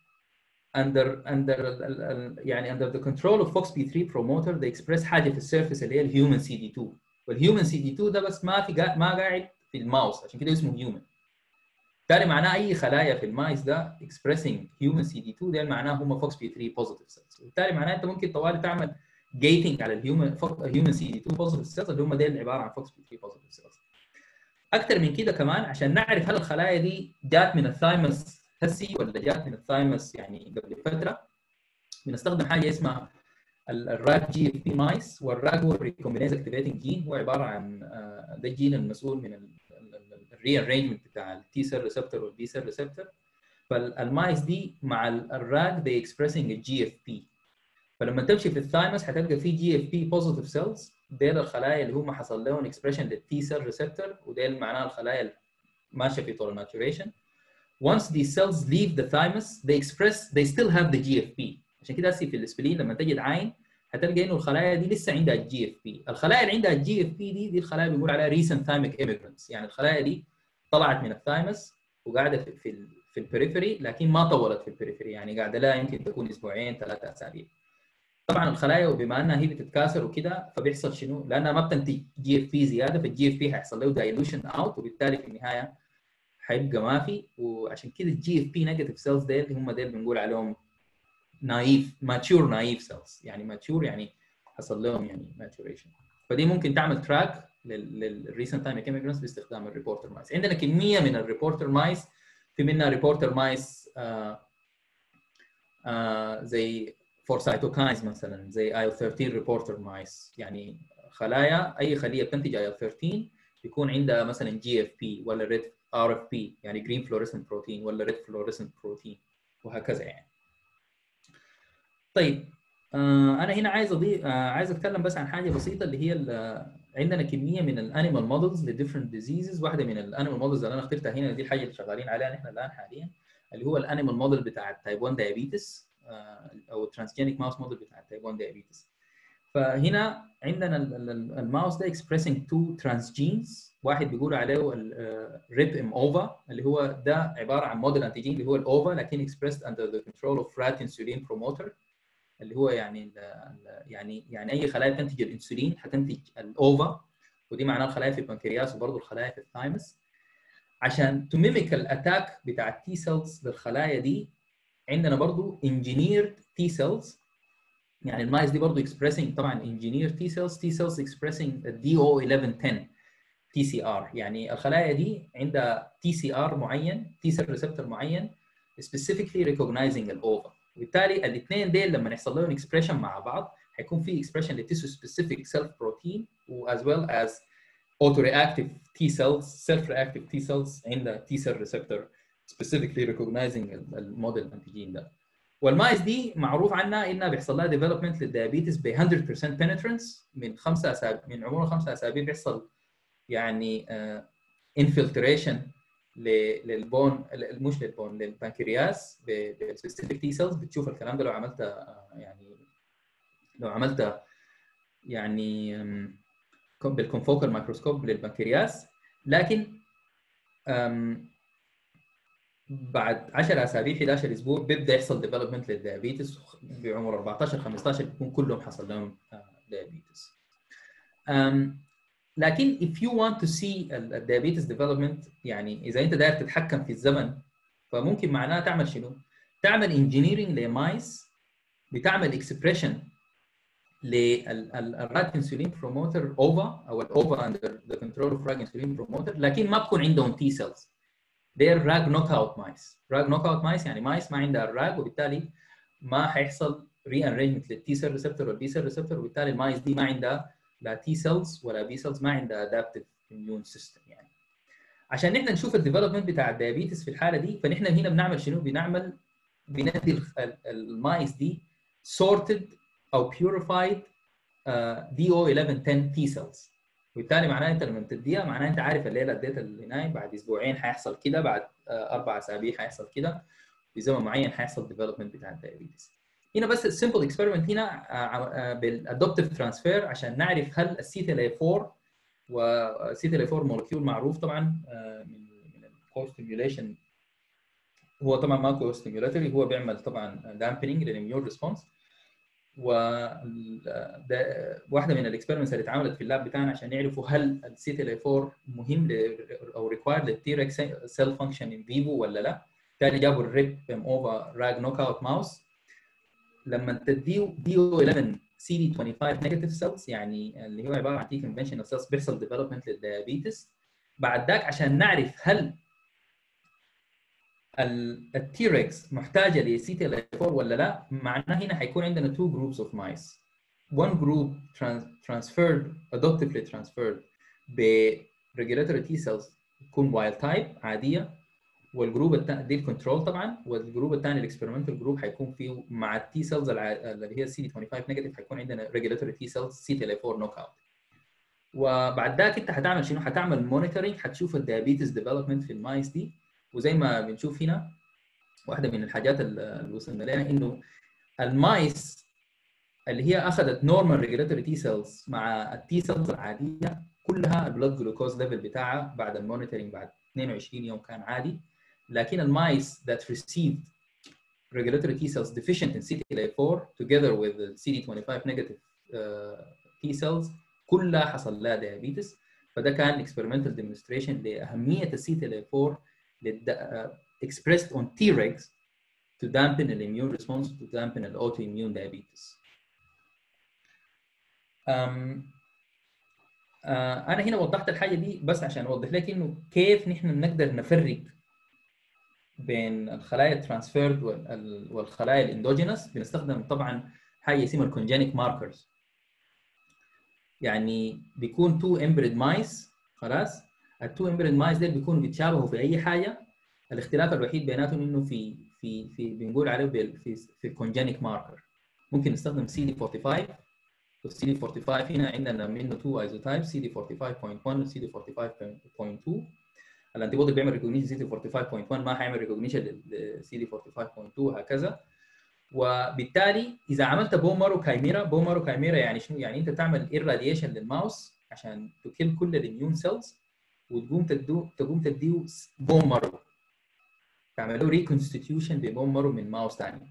under under يعني under the control of FOXP3 promoter they express حاجه في السيرفيس اللي هي الهيومن سي دي 2 والهيومن سي دي 2 ده بس ما في قا... ما قاعد في الماوس عشان كده اسمه هيومن بالتالي معناه اي خلايا في المايس ده expressing human CD2 ده معناه هم فوكس بي 3 positive cells وبالتالي معناه انت ممكن طوالي تعمل gating على الهيومن الهيومن CD2 positive cells اللي هم ديل عباره عن فوكس بي 3 positive cells اكثر من كده كمان عشان نعرف هل الخلايا دي جات من الثايمس هسي ولا جات من الثايمس يعني قبل فتره بنستخدم حاجه اسمها الراك جي اف بي مايس والراك هو الريكومبينيز اكتيفيتنج جين هو عباره عن ده الجين المسؤول من الري ارينجمنت بتاع التي سيل ريسبتور والبي سيل ريسبتور فالمايس دي مع الراك they expressing الجي اف بي فلما تمشي في الثايمس حتلقى في جي اف بي بوزيتيف سيلز ديل الخلايا اللي هم حصل لهم اكسبريشن للتي سيل ريسبتور وديل معناها الخلايا ماشيه في طول الماتوريشن once these cells leave the thymus they express they still have the GFP عشان كده هسي في الاسبلين لما تجي تعاين هتلقى انه الخلايا دي لسه عندها الجي اف بي الخلايا اللي عندها الجي اف بي دي دي الخلايا بيقول عليها ريسنت ثايميك ايميجرانتس يعني الخلايا دي طلعت من الثايمس وقاعده في في, في البريفري لكن ما طولت في البريفري يعني قاعده لها يمكن تكون اسبوعين ثلاثة اسابيع طبعا الخلايا وبما انها هي بتتكاثر وكده فبيحصل شنو؟ لانها ما بتنتج جي اف بي زياده فالجي اف بي هيحصل له دايلوشن اوت وبالتالي في النهايه حيبقى ما في وعشان كده الجي اف بي نيجاتيف سيلز ديل هم ديل بنقول عليهم نايف ماتشور نايف سيلز يعني ماتشور يعني حصل لهم يعني ماتوريشن فدي ممكن تعمل تراك للريسنت تايم ايميجرانتس باستخدام الريبورتر مايس عندنا كميه من الريبورتر مايس في منها ريبورتر مايس آه آه زي فورسايتوكاينز مثلا زي ايل 13 ريبورتر مايس يعني خلايا اي خليه بتنتج ايل 13 بيكون عندها مثلا جي اف بي ولا ريد ار اف بي يعني جرين فلوريسنت بروتين ولا ريد فلوريسنت بروتين وهكذا يعني طيب آه انا هنا عايز اضيف آه عايز اتكلم بس عن حاجه بسيطه اللي هي عندنا كميه من الانيمال مودلز لديفرنت ديزيزز واحده من الانيمال مودلز اللي انا اخترتها هنا دي الحاجه اللي شغالين عليها نحن الان حاليا اللي هو الانيمال موديل بتاع التايب 1 دايابيتس آه او الترانسجينيك ماوس موديل بتاع التايب 1 دايابيتس فهنا عندنا الماوس ده اكسبريسنج تو ترانسجينز واحد بيقول عليه الريب ام اوفا اللي هو ده عباره عن موديل انتيجين اللي هو الاوفا لكن اكسبريسد اندر ذا كنترول اوف رات انسولين بروموتر اللي هو يعني ال يعني يعني اي خلايا تنتج الانسولين هتنتج الاوفا ودي معناها الخلايا في البنكرياس وبرضه الخلايا في الثايمس عشان تميميك الاتاك بتاع التي سيلز للخلايا دي عندنا برضه انجينيرد تي سيلز يعني المايس دي برضه اكسبريسنج طبعا انجينير تي سيلز تي سيلز اكسبريسنج الدي او 1110 تي سي ار يعني الخلايا دي عندها تي سي ار معين تي سيل ريسبتور معين specifically recognizing الاوفا وبالتالي الاثنين ديل لما يحصل لهم اكسبريشن مع بعض هيكون في اكسبريشن لتيسو سبيسيفيك سيلف بروتين واز ويل از اوتو رياكتيف تي سيلز سيلف رياكتيف تي سيلز عندها تي سيل ريسبتور specifically recognizing الموديل انتيجين ده والمايس دي معروف عنها انها بيحصل لها ديفلوبمنت للديابيتس ب 100% penetrance من خمسه اسابيع من عمر خمسه اسابيع بيحصل يعني انفلتريشن للبون مش للبون للبنكرياس بسبيسيفيك تي سيلز بتشوف الكلام ده لو عملت يعني لو عملت يعني بالكونفوكال مايكروسكوب للبنكرياس لكن بعد 10 اسابيع 11 اسبوع بيبدا يحصل ديفلوبمنت للديابيتس بعمر 14 15 بيكون كلهم حصل لهم ديابيتس لكن if you want to see الديابيتس ديفلوبمنت يعني اذا انت داير تتحكم في الزمن فممكن معناها تعمل شنو؟ تعمل انجينيرنج لمايس بتعمل اكسبريشن للراك انسولين بروموتر اوفا او الاوفا اندر ذا كنترول اوف راك انسولين بروموتر لكن ما بكون عندهم تي سيلز they're rag knockout mice rag knockout mice يعني مايس ما عندها الراج وبالتالي ما حيحصل ري ارينجمنت للتي سيل ريسبتور والبي سيل ريسبتور وبالتالي المايس دي ما عندها لا تي سيلز ولا بي سيلز ما عندها ادابتيف اميون سيستم يعني عشان نحن نشوف الديفلوبمنت بتاع الديابيتس في الحاله دي فنحن هنا بنعمل شنو؟ بنعمل بندي المايس دي sorted او purified دي او 1110 تي سيلز وبالتالي معناه انت لما تديها معناه انت عارف الليله اديتها للعنايه بعد اسبوعين حيحصل كده بعد اربع اسابيع حيحصل كده في زمن معين حيحصل ديفلوبمنت بتاع الدايابيتس هنا بس السمبل اكسبيرمنت هنا بالادوبتيف ترانسفير عشان نعرف هل السي تي اي 4 والسي تي اي 4 مولكيول معروف طبعا من من الكو ستيميوليشن هو طبعا ما كو ستيميولاتوري هو بيعمل طبعا دامبنج للاميون ريسبونس و واحده من الاكسبيرمنتس اللي اتعملت في اللاب بتاعنا عشان يعرفوا هل السي تي اي 4 مهم او ريكوايرد للتيرك سيل فانكشن ان فيفو ولا لا بالتالي جابوا الريب ام اوفر راج نوك اوت ماوس لما تديه دي او 11 سي دي 25 نيجاتيف سيلز يعني اللي هو عباره عن تي كونفشنال سيلز بيحصل ديفلوبمنت للديابيتس بعد ذاك عشان نعرف هل التيركس محتاجه لسي تي ال 4 ولا لا معناه هنا حيكون عندنا two groups of mice one group trans transferred adoptively transferred ب regulatory T cells تكون wild type عاديه والجروب الثاني دي الكنترول طبعا والجروب الثاني الاكسبيرمنتال جروب حيكون فيه مع التي سيلز اللي هي سي دي 25 نيجاتيف حيكون عندنا ريجوليتوري تي سيلز سي تي 4 نوك اوت وبعد ذاك انت حتعمل شنو؟ حتعمل مونيتورنج حتشوف الديابيتس ديفلوبمنت في المايس دي وزي ما بنشوف هنا واحده من الحاجات اللي وصلنا لها انه المايس اللي هي اخذت نورمال ريجوليتوري تي سيلز مع التي سيلز العاديه كلها البلد جلوكوز ليفل بتاعها بعد المونيتورنج بعد 22 يوم كان عادي لكن المايس that received regulatory T cells deficient in CTLA4 together with the CD25 negative uh, T cells كلها حصل لها diabetes فده كان experimental demonstration لأهمية ال CTLA4 uh, expressed on Tregs to dampen the immune response to dampen the autoimmune diabetes. Um, uh, أنا هنا وضحت الحاجة دي بس عشان أوضح لك إنه كيف نحن بنقدر نفرق بين الخلايا الترانسفيرد والخلايا الاندوجينس بنستخدم طبعا حاجه اسمها الكونجينيك ماركرز يعني بيكون تو امبريد مايس خلاص التو امبريد مايس دول بيكونوا بيتشابهوا في اي حاجه الاختلاف الوحيد بيناتهم انه في في في بنقول عليه في في الكونجينيك ماركر ممكن نستخدم سي دي 45 والسي دي 45 هنا عندنا منه تو ايزوتايب سي دي 45.1 وسي دي 45.2 الانتي بودي بيعمل ريكوجنيشن سي دي 45.1 ما حيعمل ريكوجنيشن للسي دي 45.2 وهكذا وبالتالي اذا عملت بومر وكايميرا بومر وكايميرا يعني شنو؟ يعني انت تعمل ايراديشن للماوس عشان تكل كل الاميون سيلز وتقوم تدو تقوم تديه بومر تعملوا ريكونستيتيوشن ببومر من ماوس ثاني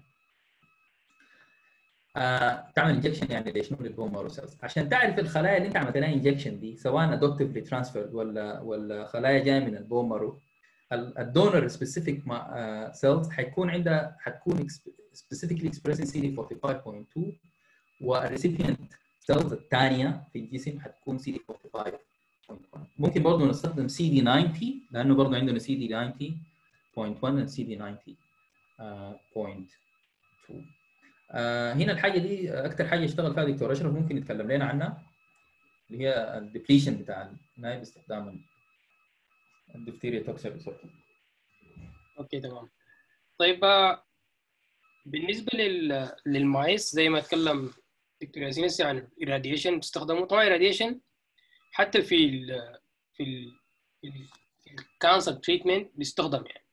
آه، تعمل انجكشن يعني لشنو للبون مارو سيلز عشان تعرف الخلايا اللي انت عملت لها انجكشن دي سواء ادوبتيفلي ترانسفيرد ولا ولا خلايا جايه من البون مارو الدونر سبيسيفيك سيلز حيكون عندها حتكون سبيسيفيكلي اكسبريسنج سي دي 45.2 والريسيبيانت سيلز الثانيه في الجسم حتكون سي دي 45.1 ممكن برضه نستخدم سي دي 90 لانه برضه عندنا سي دي 90.1 وسي دي 90.2 آه هنا الحاجه دي اكثر حاجه اشتغل فيها دكتور اشرف ممكن يتكلم لنا عنها اللي هي الديبليشن بتاع النايب باستخدام الدفتيريا توكسيك ريسبتور اوكي تمام طيب بالنسبه لل... للمايس زي ما اتكلم دكتور ياسين عن الراديشن بيستخدموا طبعا الراديشن حتى في ال في ال في الكانسر تريتمنت بيستخدم يعني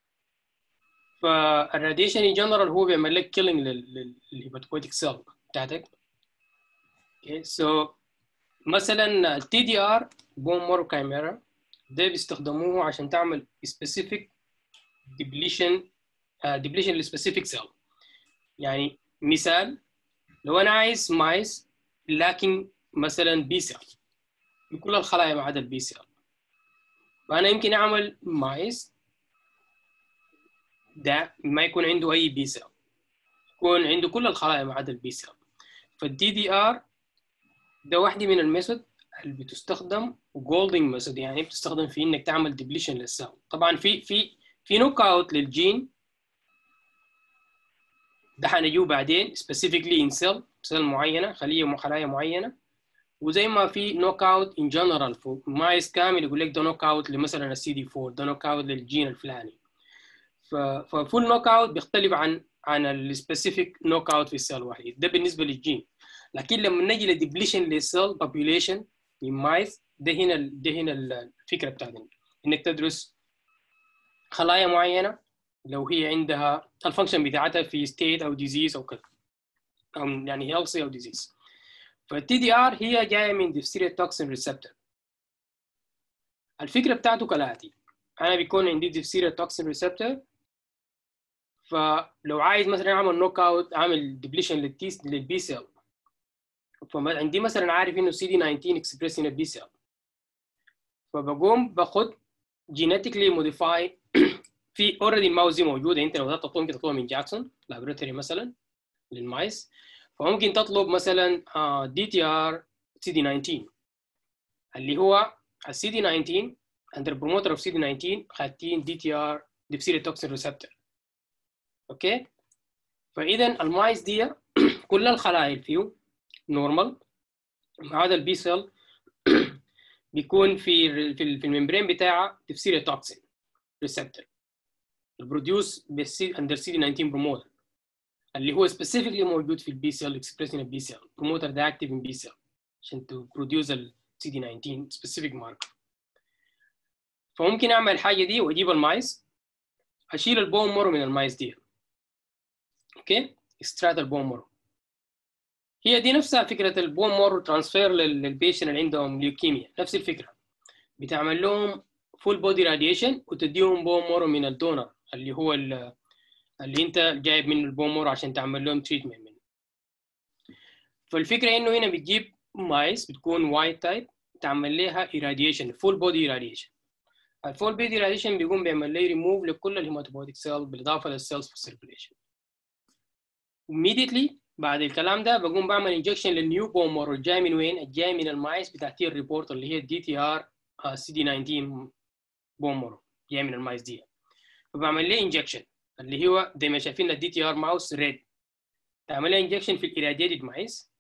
فالراديشن ان جنرال هو بيعمل لك كيلينج للهيباتوبويتيك سيل بتاعتك اوكي سو مثلا التي دي ار بون مورو كايميرا ده بيستخدموه عشان تعمل سبيسيفيك ديبليشن ديبليشن لسبيسيفيك سيل يعني مثال لو انا عايز مايس لكن مثلا بي سيل بكل الخلايا ما عدا البي سيل فانا يمكن اعمل مايس ده ما يكون عنده اي بي سيل يكون عنده كل الخلايا ما عدا البي سيل فالدي دي ار ده واحده من الميثود اللي بتستخدم جولدنج ميثود يعني بتستخدم في انك تعمل ديبليشن للسيل طبعا في في في نوك اوت للجين ده حنجيه بعدين specifically in cell سيل معينه خليه خلايا معينه وزي ما في نوك اوت ان جنرال مايس كامل يقول لك ده نوك اوت لمثلا السي دي 4 ده نوك اوت للجين الفلاني ففول نوك اوت بيختلف عن عن السبيسيفيك نوك اوت في السيل واحد ده بالنسبه للجين لكن لما نجي لديبليشن للسيل population in مايس ده هنا ده هنا الفكره بتاعتنا انك تدرس خلايا معينه لو هي عندها الفانكشن بتاعتها في ستيت او ديزيز او كذا او يعني هيلثي او ديزيز فالتي دي ار هي جايه من ديفتيريا توكسين ريسبتور الفكره بتاعته كالاتي انا بيكون عندي ديفتيريا توكسين ريسبتور فلو عايز مثلا اعمل نوك اوت اعمل ديبليشن للتي للبي سيل فعندي مثلا عارف انه سي دي 19 اكسبريس ان البي سيل فبقوم باخد جينيتيكلي موديفاي في اوريدي الماوس دي موجوده انت لو تطلب ممكن تطلبها من جاكسون لابراتوري مثلا للمايس فممكن تطلب مثلا دي تي ار سي دي 19 اللي هو السي دي 19 عند البروموتر اوف سي دي 19 خاتين دي تي ار ديبسيري توكسين ريسبتور اوكي فاذا المايس دي كل الخلايا اللي فيه نورمال ما عدا البي سيل بيكون في في الممبرين بتاعها ديبسيري توكسين ريسبتور البروديوس اندر سي دي 19 بروموتر اللي هو سبيسيفيكلي موجود في البي سيل اكسبريس ان البي سيل بروموتر ده اكتيف ان بي سيل عشان تو بروديوس السي دي 19 سبيسيفيك ماركر فممكن اعمل الحاجه دي واجيب المايس اشيل البون مورو من المايس دي اوكي اكسترات البون مورو هي دي نفسها فكره البون مورو ترانسفير للبيشن اللي عندهم ليوكيميا نفس الفكره بتعمل لهم فول بودي راديشن وتديهم بون مورو من الدونر اللي هو اللي انت جايب منه البون مورو عشان تعمل لهم تريتمنت منه فالفكره انه هنا بتجيب مايس بتكون وايت تايب تعمل لها irradiation فول بودي irradiation الفول بودي irradiation بيقوم بيعمل لي ريموف لكل الهيماتوبوتيك سيل بالاضافه للسيلز في السيركيليشن immediately بعد الكلام ده بقوم بعمل انجكشن للنيو بون مورو الجاي من وين؟ الجاي من المايس بتاعتي الريبورت اللي هي الدي تي ار سي دي 19 بون مورو جاي من المايس دي فبعمل ليه انجكشن اللي هو زي ما شايفين الدي تي ار ماوس ريد تعمل لها انجكشن في الاراديتد مايس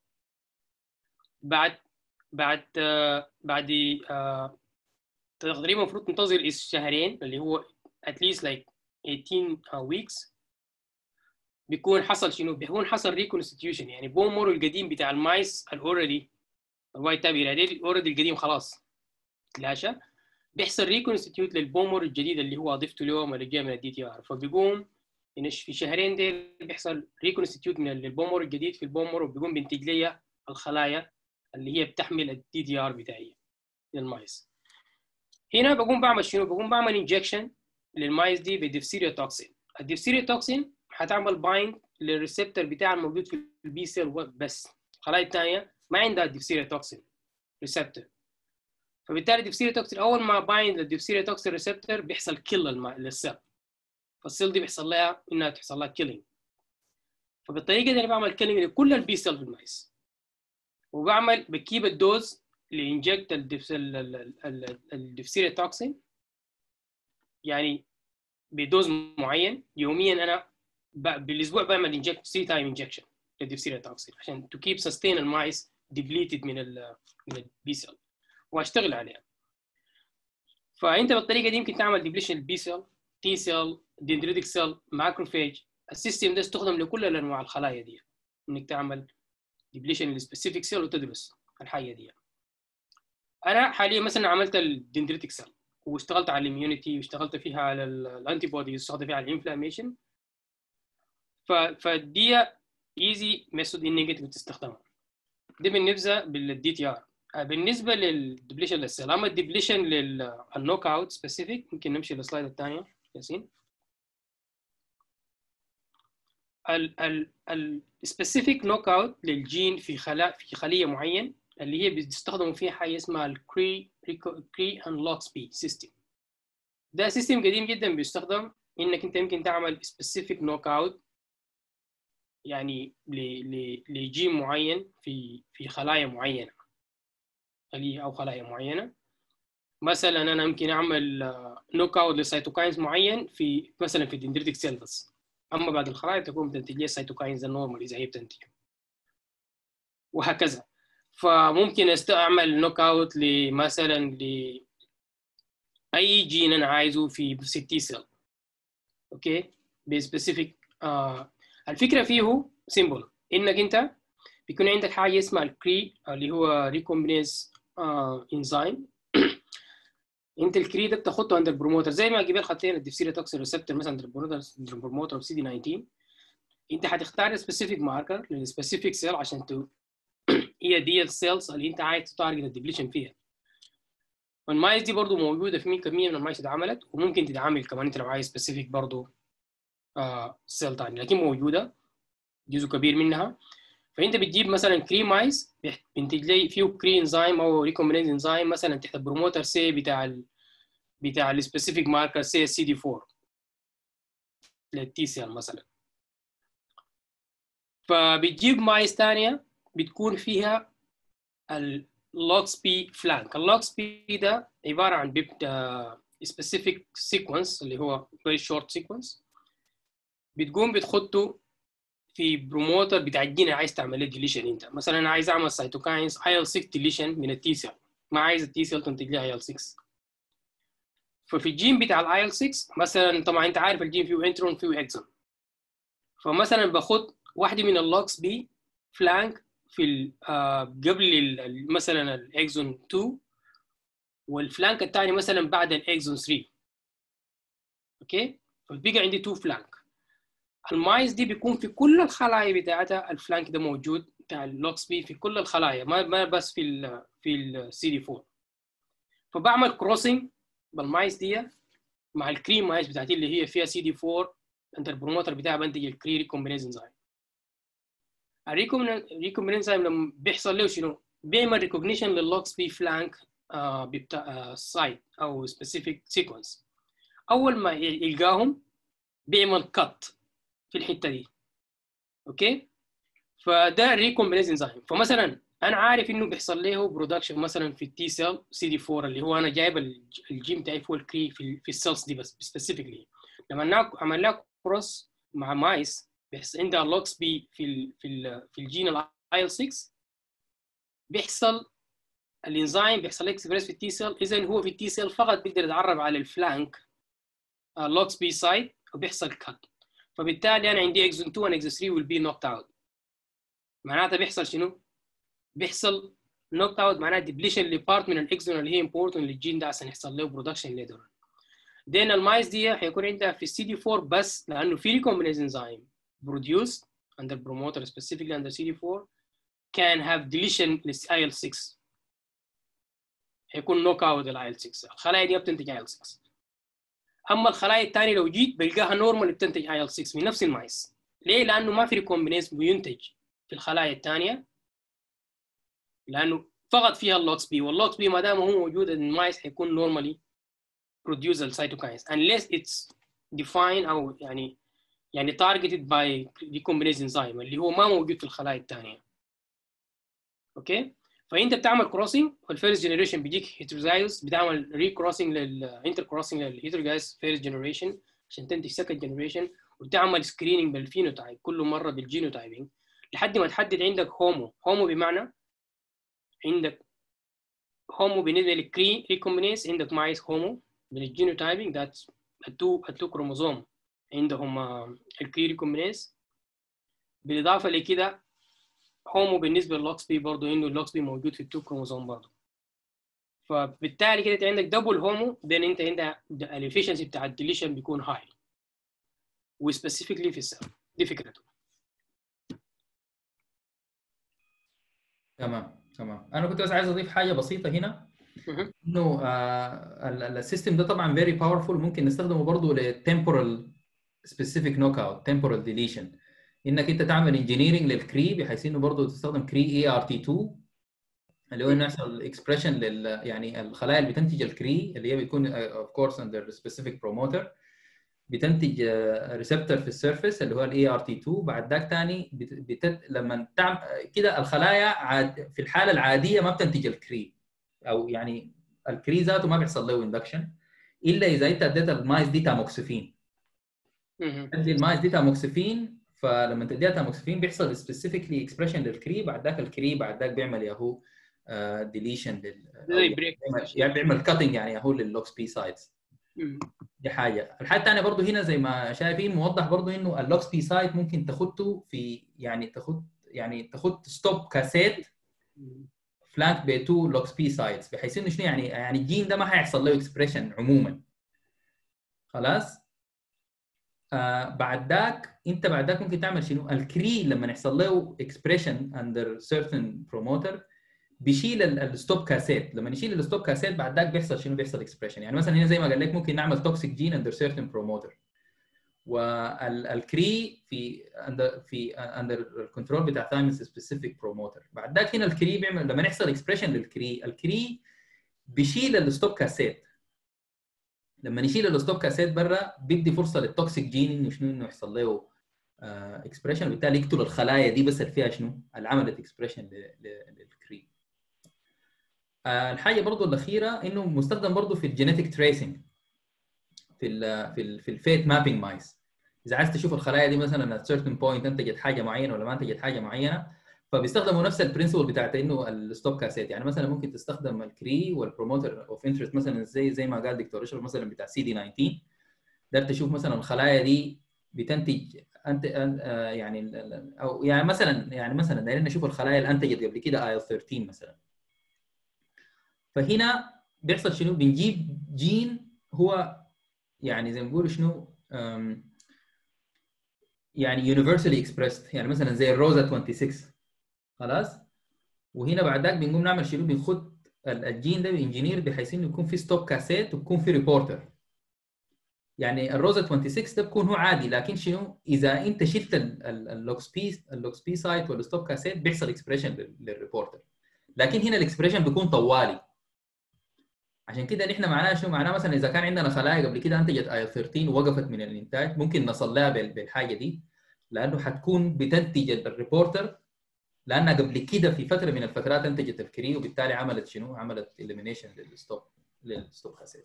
بعد بعد uh, بعد uh, تقريبا المفروض تنتظر شهرين اللي هو at least like 18 weeks بيكون حصل شنو؟ بيكون حصل ريكونستيوشن يعني بون مورو القديم بتاع المايس الاوريدي الوايت تاب الاوريدي القديم خلاص تلاشى بيحصل ريكونستيوت للبومر الجديد اللي هو اضفته اليوم اللي جاي من الدي تي ار فبيقوم في شهرين ديل بيحصل ريكونستيوت من البومر الجديد في البومر وبيقوم بينتج لي الخلايا اللي هي بتحمل الدي تي ار بتاعي للمايس هنا بقوم بعمل شنو؟ بقوم بعمل انجكشن للمايس دي بديفسيريا توكسين الديفسيريا توكسين هتعمل بايند للريسبتور بتاع الموجود في البي سيل بس الخلايا الثانيه ما عندها ديفسيريا توكسين ريسبتور فبالتالي الديفسيريا توكسين اول ما بايند للديفسيريا توكسين ريسبتور بيحصل كيل للسيل فالسيل دي بيحصل لها انها تحصل لها كيلينج فبالطريقه دي انا بعمل كيلينج لكل البي سيل في المايس وبعمل بكيب الدوز لانجكت الديفسيريا توكسين يعني بدوز معين يوميا انا بالاسبوع بعمل انجكت 3 تايم انجكشن للديفسيريا توكسين عشان تو كيب سستين المايس ديبليتد من ال من البي سيل واشتغل عليها فانت بالطريقه دي يمكن تعمل ديبليشن البي سيل تي سيل دندريتك سيل ماكروفيج السيستم ده استخدم لكل انواع الخلايا دي انك تعمل ديبليشن للسبيسيفيك سيل وتدرس الحاجه دي انا حاليا مثلا عملت الدندريتك سيل واشتغلت على الاميونيتي واشتغلت فيها على الانتي بودي واشتغلت فيها على الانفلاميشن فدي ايزي ميثود انك انت بتستخدمها دي بالنسبه للدي تي ار بالنسبه للدبليشن للسيل اما الدبليشن للنوك اوت سبيسيفيك ممكن نمشي للسلايد الثانيه ياسين السبيسيفيك نوك اوت للجين في خلايا في خليه معين اللي هي بيستخدموا فيها حاجه اسمها الكري كري انلوك سبيد سيستم ده سيستم قديم جدا بيستخدم انك انت يمكن تعمل سبيسيفيك نوك اوت يعني لجين معين في في خلايا معينه خليه او خلايا معينه مثلا انا يمكن اعمل نوك اوت لسيتوكاينز معين في مثلا في الدندريتك سيل بس اما بعد الخلايا تكون بتنتج لي السيتوكاينز النورمال اذا هي بتنتج وهكذا فممكن استعمل نوك اوت مثلا ل اي جين انا عايزه في في تي سيل اوكي بسبيسيفيك آه الفكره فيه سيمبل انك انت بيكون عندك حاجه اسمها الكري اللي هو ريكومبينيز آه انزيم انت الكري ده بتاخده عند البروموتر زي ما قبل خدتين الديفسيريا توكسين ريسبتور مثلا عند البروموتر البروموتر سي دي 19 انت هتختار سبيسيفيك ماركر للسبيسيفيك سيل عشان ت... هي دي السيلز اللي انت عايز تارجت الديبليشن فيها والمايس دي برضه موجوده في مين كميه من المايس اتعملت وممكن تتعامل كمان انت لو عايز سبيسيفيك برضه آه سيل تاني لكن موجوده جزء كبير منها فانت بتجيب مثلا كري مايس بينتج لي فيه كري انزيم او ريكومبينيز انزيم مثلا تحت البروموتر سي بتاع ال بتاع السبيسيفيك ماركر سي سي دي 4 للتي سيل مثلا فبتجيب مايس ثانيه بتكون فيها اللوكس بي فلانك اللوكس بي ده عباره عن بيبدا سبيسيفيك سيكونس اللي هو very short sequence بتقوم بتخطه في بروموتر بتاع الجين اللي عايز تعمل له ديليشن انت مثلا انا عايز اعمل سيتوكاينز اي ال 6 ديليشن من التي سيل ما عايز التي سيل تنتج لي اي ال 6 ففي الجين بتاع الاي ال 6 مثلا طبعا انت عارف الجين فيه انترون فيه اكزون فمثلا باخد واحده من اللوكس بي فلانك في آه قبل مثلا الاكزون 2 والفلانك الثاني مثلا بعد الاكزون 3 اوكي فبيجي عندي 2 فلانك المايز دي بيكون في كل الخلايا بتاعتها الفلانك ده موجود بتاع اللوكس بي في كل الخلايا ما ما بس في ال في السي دي 4 فبعمل كروسنج بالمايز دي مع الكريم مايز بتاعتي اللي هي فيها سي دي 4 انت البروموتر بتاعها بنتج الكري ريكومبينيز انزيم الريكومبينيز انزيم لما بيحصل له شنو؟ بيعمل ريكوجنيشن لللوكس بي فلانك آه بتاع سايت او سبيسيفيك سيكونس اول ما يلقاهم بيعمل كات في الحته دي اوكي فده ريكومبينيز انزيم فمثلا انا عارف انه بيحصل له برودكشن مثلا في التي سيل سي دي 4 اللي هو انا جايب الجيم بتاعي فوق الكري في, في السيلز دي بس سبيسيفيكلي لما عملنا كروس مع مايس بيحصل عندها لوكس بي في ال في ال في الجين الاي ال 6 بيحصل الانزيم بيحصل اكسبريس في التي سيل اذا هو في التي سيل فقط بيقدر يتعرف على الفلانك لوكس بي سايد وبيحصل كات فبالتالي انا عندي اكزون 2 و اكزون 3 will be knocked out معناتها بيحصل شنو؟ بيحصل knocked out معناها ديبليشن لبارت من الاكزون اللي هي important للجين ده عشان يحصل له برودكشن ليتر دين المايز دي حيكون عندها في السي دي 4 بس لانه في ريكومبينيز انزيم produced under promoter specifically under CD4 can have deletion لل IL6 هيكون نوك اوت ال IL6 الخلايا دي بتنتج IL6 اما الخلايا الثانيه لو جيت بلقاها نورمال بتنتج IL6 من نفس المايس ليه؟ لانه ما في ريكومبينيز بينتج في الخلايا الثانيه لانه فقط فيها اللوكس بي واللوكس بي ما دام هو موجود المايس حيكون نورمالي produce السيتوكاينز unless it's defined او يعني يعني targeted by recombinase enzyme اللي هو ما موجود في الخلايا الثانيه اوكي فانت بتعمل كروسنج والفيرست جنريشن بيجيك هيتروزايوس بتعمل ري كروسنج للانتر كروسنج للهيتروجايز فيرست جنريشن عشان تنتج سكند جنريشن وتعمل سكريننج بالفينوتايب كل مره بالجينوتايبنج لحد ما تحدد عندك هومو هومو بمعنى عندك هومو بالنسبه للكري ريكومبينيز عندك مايس هومو بالجينوتايبنج ذاتس التو التو كروموزوم عندهم الكري ريكومبينيز بالاضافه لكده هومو بالنسبه للوكس بي برضه انه اللوكس بي موجود في التو كروموزوم برضه فبالتالي كده انت عندك دبل هومو then انت عندك الافشنسي بتاع الديليشن بيكون هاي وسبيسيفيكلي في السيل دي فكرته تمام تمام انا كنت بس عايز اضيف حاجه بسيطه هنا انه آه السيستم ده طبعا فيري باورفول ممكن نستخدمه برضه للتمبورال سبيسيفيك نوك اوت تمبورال ديليشن انك انت تعمل انجينيرنج للكري بحيث انه برضه تستخدم كري اي ار تي 2 اللي هو انه يحصل اكسبريشن لل يعني الخلايا اللي بتنتج الكري اللي هي بتكون اوف كورس اندر سبيسيفيك بروموتر بتنتج ريسبتور في السيرفيس اللي هو الاي ار تي 2 بعد ذاك ثاني بتت... لما تعمل كده الخلايا عاد في الحاله العاديه ما بتنتج الكري او يعني الكري ذاته ما بيحصل له اندكشن الا اذا انت اديت المايز دي تاموكسفين مهم. تدي الماء اديتها اموكسفين فلما تديها تاموكسفين بيحصل سبيسيفيكلي اكسبريشن للكري بعد ذاك الكري بعد ذاك بيعمل ياهو ديليشن لل أو زي بريك بيعمل- يعني بيعمل كاتنج يعني ياهو لللوكس بي سايدز مم. دي حاجه الحاجه الثانيه برضه هنا زي ما شايفين موضح برضه انه اللوكس بي سايد ممكن تاخده في يعني تاخد يعني تاخد ستوب كاسيت مم. فلانك ب 2 لوكس بي سايدز بحيث انه شنو يعني يعني الجين ده ما حيحصل له اكسبريشن عموما خلاص آه بعد ذاك انت بعد ذاك ممكن تعمل شنو الكري لما يحصل له اكسبريشن اندر سيرتن بروموتر بيشيل ال- الستوب كاسيت لما يشيل الستوب كاسيت بعد ذاك بيحصل شنو بيحصل اكسبريشن يعني مثلا هنا زي ما قال لك ممكن نعمل توكسيك جين اندر سيرتن بروموتر والكري في اندر في اندر الكنترول بتاع ثايمس سبيسيفيك بروموتر بعد ذاك هنا الكري بيعمل لما يحصل اكسبريشن للكري الكري بيشيل الستوب كاسيت لما يشيل الستوب كاسيت برا بيدي فرصه للتوكسيك جين انه شنو انه يحصل له اكسبريشن وبالتالي يقتل الخلايا دي بس اللي فيها شنو؟ اللي عملت اكسبريشن للكري. آه، الحاجه برضو الاخيره انه مستخدم برضو في الجينيتك تريسنج في ال في ال في الفيت مابينج مايس اذا عايز تشوف الخلايا دي مثلا at certain point انتجت حاجه معينه ولا ما انتجت حاجه معينه فبيستخدموا نفس البرنسبل بتاعت انه الستوب كاسيت يعني مثلا ممكن تستخدم الكري والبروموتر اوف انترست مثلا زي زي ما قال دكتور اشرف مثلا بتاع سي دي 19 ده تشوف مثلا الخلايا دي بتنتج انت أن- آه، يعني ال- ال- او يعني مثلا يعني مثلا دايرين نشوف الخلايا اللي انتجت قبل كده ايل 13 مثلا فهنا بيحصل شنو بنجيب جين هو يعني زي ما بيقولوا شنو أم، يعني universally expressed يعني مثلا زي الروزا 26 خلاص وهنا بعد ذاك بنقوم نعمل شنو بنخد ال- الجين ده بانجينير بحيث انه يكون في ستوب كاسيت ويكون في ريبورتر يعني الروزا 26 ده بيكون هو عادي لكن شنو اذا انت شلت اللوكس بي اللوكس بي سايت والستوب كاسيت بيحصل اكسبريشن للريبورتر لكن هنا الاكسبريشن بيكون طوالي عشان كده نحن معناها شنو معناها مثلا اذا كان عندنا خلايا قبل كده انتجت اي 13 ووقفت من الانتاج ممكن نصل لها بال- بالحاجه دي لانه حتكون بتنتج الريبورتر لانها قبل كده في فتره من الفترات انتجت الكري وبالتالي عملت شنو؟ عملت اليمينيشن للستوب للستوب كاسيت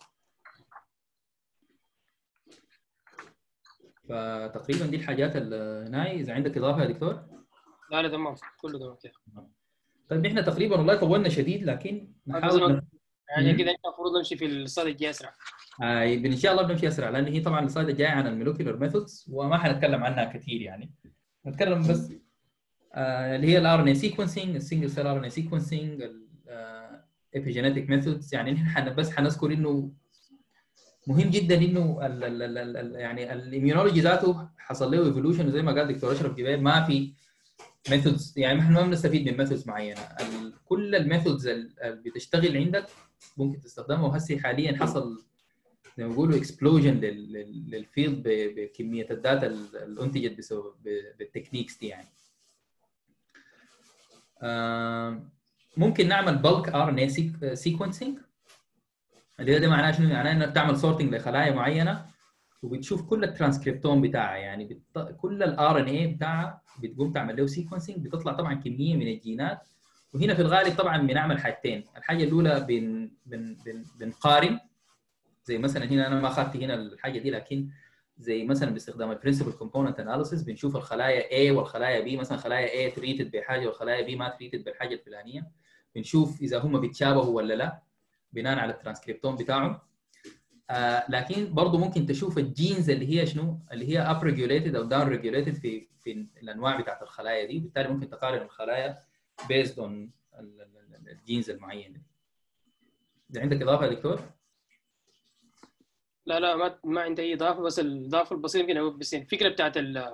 فتقريبا دي الحاجات اللي هناي اذا عندك اضافه يا دكتور لا لا تمام كله تمام كده طيب نحن تقريبا والله طولنا شديد لكن نحاول يعني مم. كده احنا المفروض نمشي في الصاد الجاي اسرع آه ان شاء الله بنمشي اسرع لان هي طبعا السلايد الجاي عن المولكيولر ميثودز وما حنتكلم عنها كثير يعني نتكلم بس آه اللي هي الار ان اي سيكونسينج السنجل سيل ار ان اي سيكونسينج الابيجينيتك ميثودز يعني نحن حن- بس حنذكر انه مهم جدا انه ال ال ال ال ال يعني الاميونولوجي ذاته حصل له ايفولوشن وزي ما قال دكتور اشرف جبال ما في ميثودز يعني احنا ما بنستفيد من ميثودز معينه ال- كل الميثودز اللي بتشتغل عندك ممكن تستخدمها وهسه حاليا حصل زي ما بيقولوا اكسبلوجن للفيلد ب- بكميه الداتا اللي انتجت بسبب ب- بالتكنيكس دي يعني. آم، ممكن نعمل bulk RNA سيكونسينج اللي هو ده معناه شنو؟ معناه انك تعمل سورتنج لخلايا معينه وبتشوف كل الترانسكريبتوم بتاعها يعني بت... كل الار ان اي بتاعها بتقوم تعمل له سيكونسينج بتطلع طبعا كميه من الجينات وهنا في الغالب طبعا بنعمل حاجتين الحاجه الاولى بن... بن... بن... بنقارن زي مثلا هنا انا ما اخذت هنا الحاجه دي لكن زي مثلا باستخدام البرنسبل كومبوننت اناليسيس بنشوف الخلايا A والخلايا B مثلا خلايا A تريتد بحاجه والخلايا B ما تريتد بالحاجه الفلانيه بنشوف اذا هم بيتشابهوا ولا لا بناء على الترانسكريبتوم بتاعهم آه لكن برضه ممكن تشوف الجينز اللي هي شنو اللي هي اب ريجوليتد او داون ريجوليتد في في الانواع بتاعت الخلايا دي وبالتالي ممكن تقارن الخلايا بيزد اون الجينز المعينه اذا عندك اضافه يا دكتور لا لا ما ما عندي اي اضافه بس الاضافه البسيطه يمكن أقول بس الفكره بتاعت ال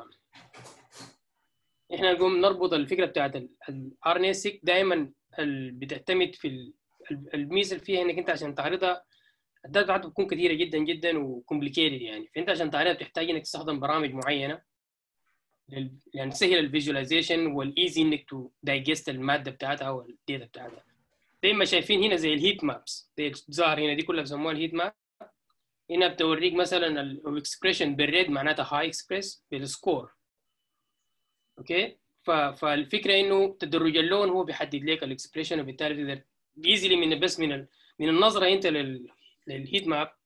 احنا نقوم نربط الفكره بتاعت الار ان اس دائما بتعتمد في ال- ال- الميزه اللي فيها انك انت عشان تعرضها الداتا بتاعته بتكون كثيره جدا جدا وكومبليكيتد يعني فانت عشان تعرضها بتحتاج انك تستخدم برامج معينه لل- يعني تسهل الفيجواليزيشن والايزي انك تو دايجست الماده بتاعتها او الداتا بتاعتها زي ما شايفين هنا زي الهيت مابس زي ظاهر هنا دي كلها بيسموها الهيت ماب هنا بتوريك مثلا الاكسبريشن بالريد معناتها هاي اكسبريس بالسكور اوكي ف- فالفكره انه تدرج اللون هو بيحدد لك الاكسبريشن وبالتالي تقدر ايزلي من بس من ال- من النظره انت لل للهيت ماب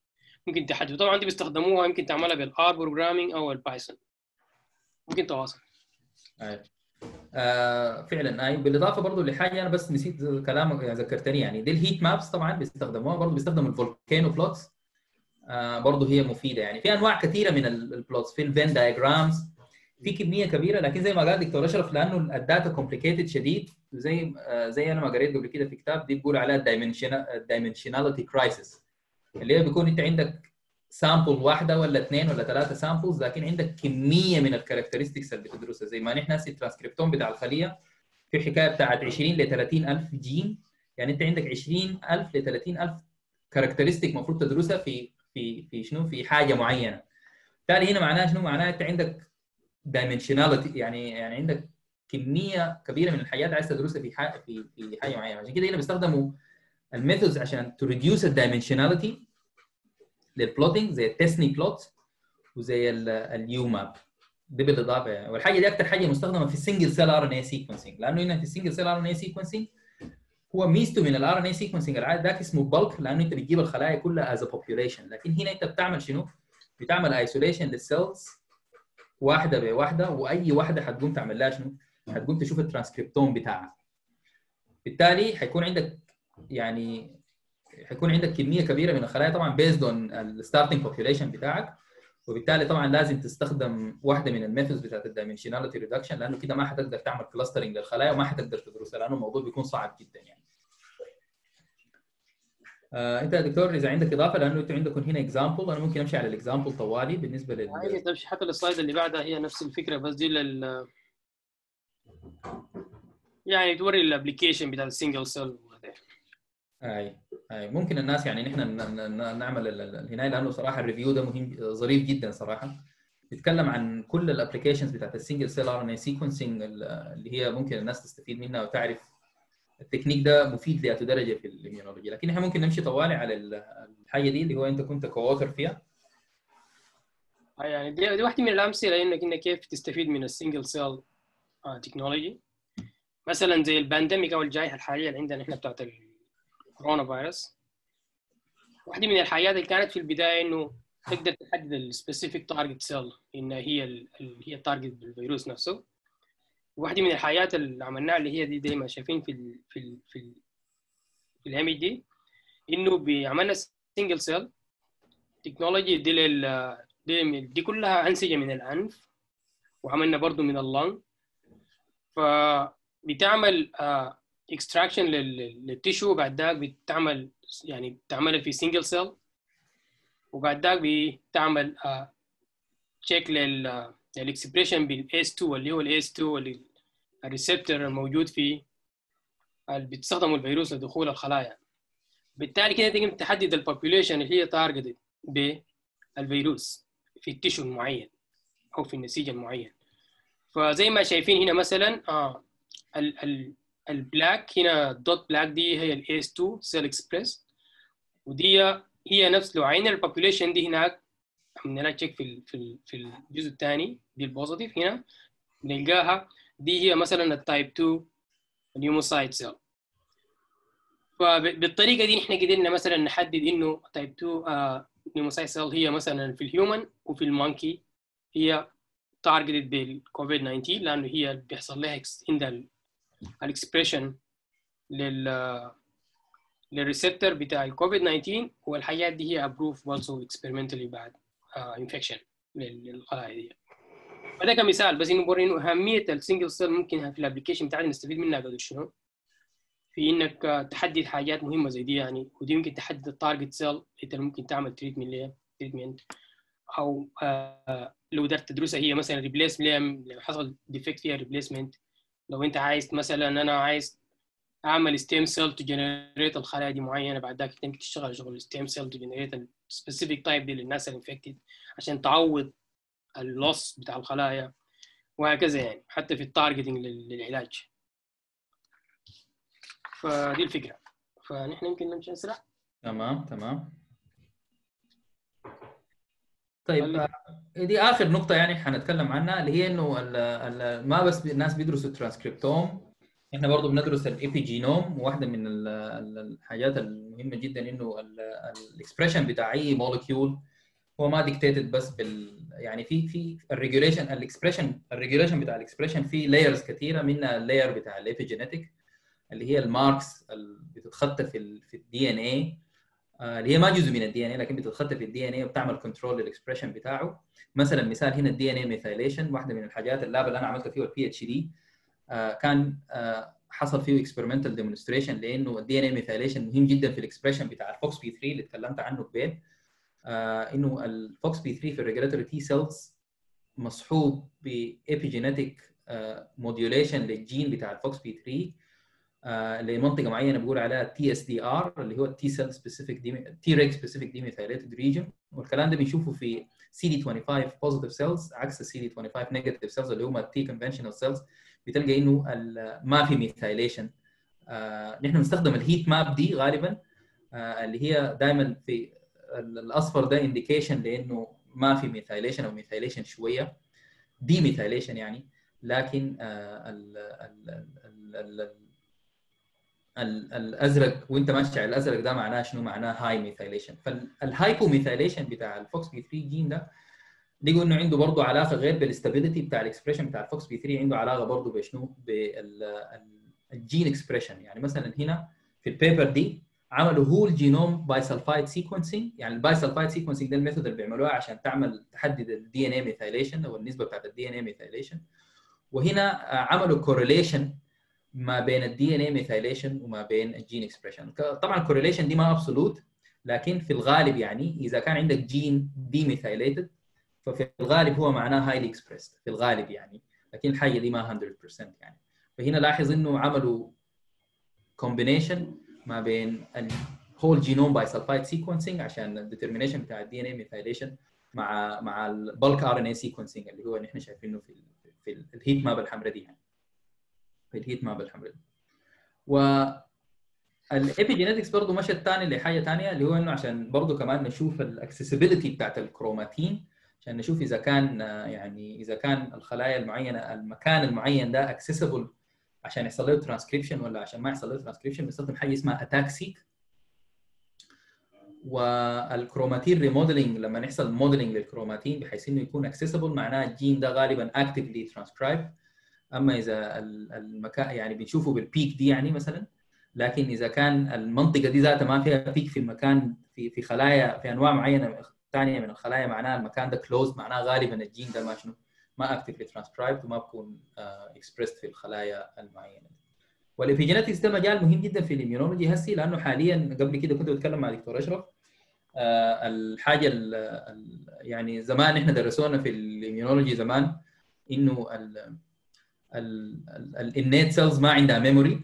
ممكن تحدد طبعا دي بيستخدموها يمكن تعملها بالار بروجرامينج او البايثون ممكن تواصل أي. آه فعلا اي بالاضافه برضه لحاجه انا بس نسيت كلامك يعني ذكرتني يعني دي الهيت مابس طبعا بيستخدموها برضه بيستخدموا الفولكانو بلوتس آه برضه هي مفيده يعني في انواع كثيره من البلوتس في الفين دايجرامز في كميه كبيره لكن زي ما قال دكتور اشرف لانه الداتا كومبليكيتد شديد زي آه زي انا ما قريت قبل كده في كتاب دي بيقول عليها الدايمنشناليتي كرايسيس اللي هي بيكون انت عندك سامبل واحده ولا اثنين ولا ثلاثه سامبلز لكن عندك كميه من الكاركترستكس اللي بتدرسها زي ما نحن هسه الترانسكريبتوم بتاع الخليه في حكايه بتاعت 20 ل 30 الف جين يعني انت عندك 20000 ل 30000 كاركترستيك المفروض تدرسها في في في شنو في حاجه معينه بالتالي هنا معناها شنو معناها انت عندك دايمنشناليتي يعني يعني عندك كميه كبيره من الحاجات عايز تدرسها في حاجه في في حاجه معينه عشان كده هنا بيستخدموا الميثودز عشان تو ريديوس الدايمنشناليتي للبلوتنج زي التسني بلوت وزي اليو ماب دي بالاضافه يعني والحاجه دي اكثر حاجه مستخدمه في السنجل سيل ار ان اي سيكونسنج لانه هنا في السنجل سيل ار ان اي سيكونسنج هو ميزته من الار ان اي سيكونسنج العادي ذاك اسمه بلك لانه انت بتجيب الخلايا كلها از بوبيوليشن لكن هنا انت بتعمل شنو؟ بتعمل ايسوليشن للسيلز واحده بواحده واي واحده حتقوم تعمل لها شنو؟ حتقوم تشوف الترانسكريبتوم بتاعها بالتالي حيكون عندك يعني حيكون عندك كميه كبيره من الخلايا طبعا بيزد اون الستارتنج بوبيوليشن بتاعك وبالتالي طبعا لازم تستخدم واحده من الميثودز بتاعت الدايمنشناليتي ريدكشن لانه كده ما حتقدر تعمل كلاسترنج للخلايا وما حتقدر تدرسها لانه الموضوع بيكون صعب جدا يعني. آه انت يا دكتور اذا عندك اضافه لانه انتوا عندكم هنا اكزامبل انا ممكن امشي على الاكزامبل طوالي بالنسبه لل هي تمشي حتى السلايد اللي بعدها هي نفس الفكره بس دي لل يعني توري الابلكيشن بتاع السنجل سيل اي اي ممكن الناس يعني نحن نعمل هنا لانه صراحه الريفيو ده مهم ظريف جدا صراحه بيتكلم عن كل الابلكيشنز بتاعت السنجل سيل ار ان اي سيكونسنج اللي هي ممكن الناس تستفيد منها وتعرف التكنيك ده مفيد ذات درجه في الاميونولوجي لكن احنا ممكن نمشي طوالي على الحاجه دي اللي هو انت كنت كووتر فيها يعني دي, دي واحده من الامثله انك انك كيف تستفيد من السنجل سيل تكنولوجي مثلا زي البانديميك او الجائحه الحاليه اللي عندنا احنا بتاعت كورونا فيروس واحدة من الحاجات اللي كانت في البداية إنه تقدر تحدد السبيسيفيك تارجت سيل إن هي ال هي التارجت بالفيروس نفسه واحدة من الحاجات اللي عملناها اللي هي دي زي شايفين في ال في ال في ال في الايمج دي إنه بعملنا سنجل سيل تكنولوجي دي لل دي, دي كلها أنسجة من الأنف وعملنا برضو من اللنج فبتعمل آه اكستراكشن للتيشو بعد ذاك بتعمل يعني بتعملها في سنجل سيل وبعد ذاك بتعمل تشيك للاكسبريشن بالاس 2 اللي هو الاس 2 اللي الريسبتور الموجود في اللي بتستخدمه الفيروس لدخول الخلايا بالتالي كده تقدر تحدد البوبوليشن اللي هي تارجتد بالفيروس في التيشو المعين او في النسيج المعين فزي ما شايفين هنا مثلا آه ال ال البلاك هنا دوت بلاك دي هي الاس 2 سيل اكسبريس ودي هي نفس لو عين البوبوليشن دي هناك عملنا تشيك في ال في ال في الجزء الثاني دي البوزيتيف هنا بنلقاها دي هي مثلا التايب 2 اليوموسايت سيل فبالطريقه دي نحن قدرنا مثلا نحدد انه تايب 2 نيوموسايت سيل هي مثلا في الهيومن وفي المونكي هي تارجتد بالكوفيد 19 لانه هي بيحصل لها عندها الاكسبريشن لل للريسبتور بتاع الكوفيد 19 والحاجات دي هي ابروف برضه اكسبيرمنتالي بعد انفكشن للخلايا دي فده كمثال بس انه بوري انه اهميه السنجل سيل ممكن في الابلكيشن بتاعتنا نستفيد منها قدر شنو في انك تحدد حاجات مهمه زي دي يعني ودي ممكن تحدد التارجت سيل انت ممكن تعمل تريتمنت ليه تريتمنت او آه لو قدرت تدرسها هي مثلا ريبليس لو حصل ديفكت فيها ريبليسمنت لو انت عايز مثلا انا عايز اعمل ستيم سيل تو جنريت الخلايا دي معينه بعد ذاك ممكن تشتغل شغل ستيم سيل تو جنريت السبيسيفيك تايب دي للناس الانفكتد عشان تعوض اللوس بتاع الخلايا وهكذا يعني حتى في التارجتنج للعلاج فدي الفكره فنحن يمكن نمشي اسرع تمام تمام طيب دي اخر نقطه يعني حنتكلم عنها اللي هي انه ال ال ما بس الناس بيدرسوا الترانسكريبتوم احنا برضه بندرس الايبي جينوم واحده من ال- ال- الحاجات المهمه جدا انه الاكسبريشن بتاع اي مولكيول هو ما ديكتيتد بس بال يعني في في الريجوليشن الاكسبريشن الريجوليشن بتاع الاكسبريشن في لايرز كثيره منها اللاير بتاع الايبيجينيتك اللي هي الماركس اللي بتتخطى في ال في الدي ان اي اللي هي ما جزء من الدي ان اي لكن بتتخطى في الدي ان اي وبتعمل كنترول للاكسبريشن بتاعه مثلا مثال هنا الدي ان اي ميثايليشن واحده من الحاجات اللاب اللي انا عملت فيه البي اتش دي كان آه، حصل فيه اكسبيرمنتال ديمونستريشن لانه الدي ان اي ميثايليشن مهم جدا في الاكسبريشن بتاع الفوكس بي 3 اللي اتكلمت عنه ببيت آه، انه الفوكس بي 3 في الريجولاتوري تي سيلز مصحوب بابيجينيتك موديوليشن للجين بتاع الفوكس بي 3 آه، لمنطقه معينه بقول عليها تي اس دي ار اللي هو التي سيل سبيسيفيك تي ريج سبيسيفيك ديميثايليتد ريجن والكلام ده بنشوفه في سي دي 25 بوزيتيف سيلز عكس السي دي 25 نيجاتيف سيلز اللي هم التي كونفشنال سيلز بتلقى انه ال- ما في ميثايليشن آه، نحن بنستخدم الهيت ماب دي غالبا آه، اللي هي دائما في ال- الاصفر ده انديكيشن لانه ما في ميثايليشن او ميثايليشن شويه دي ميثايليشن يعني لكن آه، ال ال ال ال ال ال- الازرق وانت ماشي على الازرق ده معناه شنو؟ معناه هاي ميثايليشن فالهايبو ميثايليشن بتاع الفوكس بي 3 جين ده لقوا انه عنده برضه علاقه غير بالاستابيليتي بتاع الاكسبريشن بتاع الفوكس بي 3 عنده علاقه برضه بشنو؟ بالجين اكسبريشن يعني مثلا هنا في البيبر دي عملوا هول جينوم باي سلفايد سيكونسينج يعني الباي سلفايد سيكونسينج ده الميثود اللي بيعملوها عشان تعمل تحدد الدي ان اي ميثايليشن او النسبه بتاعت الدي ان اي ميثايليشن وهنا آه، عملوا كورليشن ما بين الدي ان اي ميثايليشن وما بين الجين اكسبريشن طبعا الكورليشن دي ما ابسولوت لكن في الغالب يعني اذا كان عندك جين دي ميثايليتد ففي الغالب هو معناه هايلي اكسبريسد في الغالب يعني لكن الحاجه دي ما 100% يعني فهنا لاحظ انه عملوا كومبينيشن ما بين الهول جينوم باي سلفايد سيكونسينج عشان الديترمينيشن بتاع الدي ان اي ميثايليشن مع مع البلك ار ان اي سيكونسينج اللي هو نحن شايفينه في ال في ال- الهيت ماب الحمراء دي يعني في الهيت ماب الحمراء دي و الابيجينetics برضه مشت ثاني لحاجه ثانيه اللي هو انه عشان برضه كمان نشوف الاكسسبيلتي بتاعت الكروماتين عشان نشوف اذا كان آه، يعني اذا كان الخلايا المعينه المكان المعين ده اكسسبل عشان يحصل له ترانسكريبشن ولا عشان ما يحصل له ترانسكريبشن بنستخدم حاجه اسمها اتاك سيك والكروماتين ريموديلنج لما نحصل موديلنج للكروماتين بحيث انه يكون اكسسبل معناه الجين ده غالبا اكتفلي ترانسكرايب اما اذا ال- المكان يعني بنشوفه بالبيك دي يعني مثلا لكن اذا كان المنطقه دي ذاتها ما فيها بيك في المكان في في خلايا في انواع معينه ثانيه من الخلايا معناها المكان ده كلوز معناه غالبا الجين ده ما شنو ما اكتفلي ترانسكرايب وما بكون اكسبريسد في الخلايا المعينه والابيجينetics ده مجال مهم جدا في الاميونولوجي هسي لانه حاليا قبل كده كنت بتكلم مع دكتور اشرف آه، الحاجه ال ال يعني زمان احنا درسونا في الاميونولوجي زمان انه الانيت سيلز ما عندها ميموري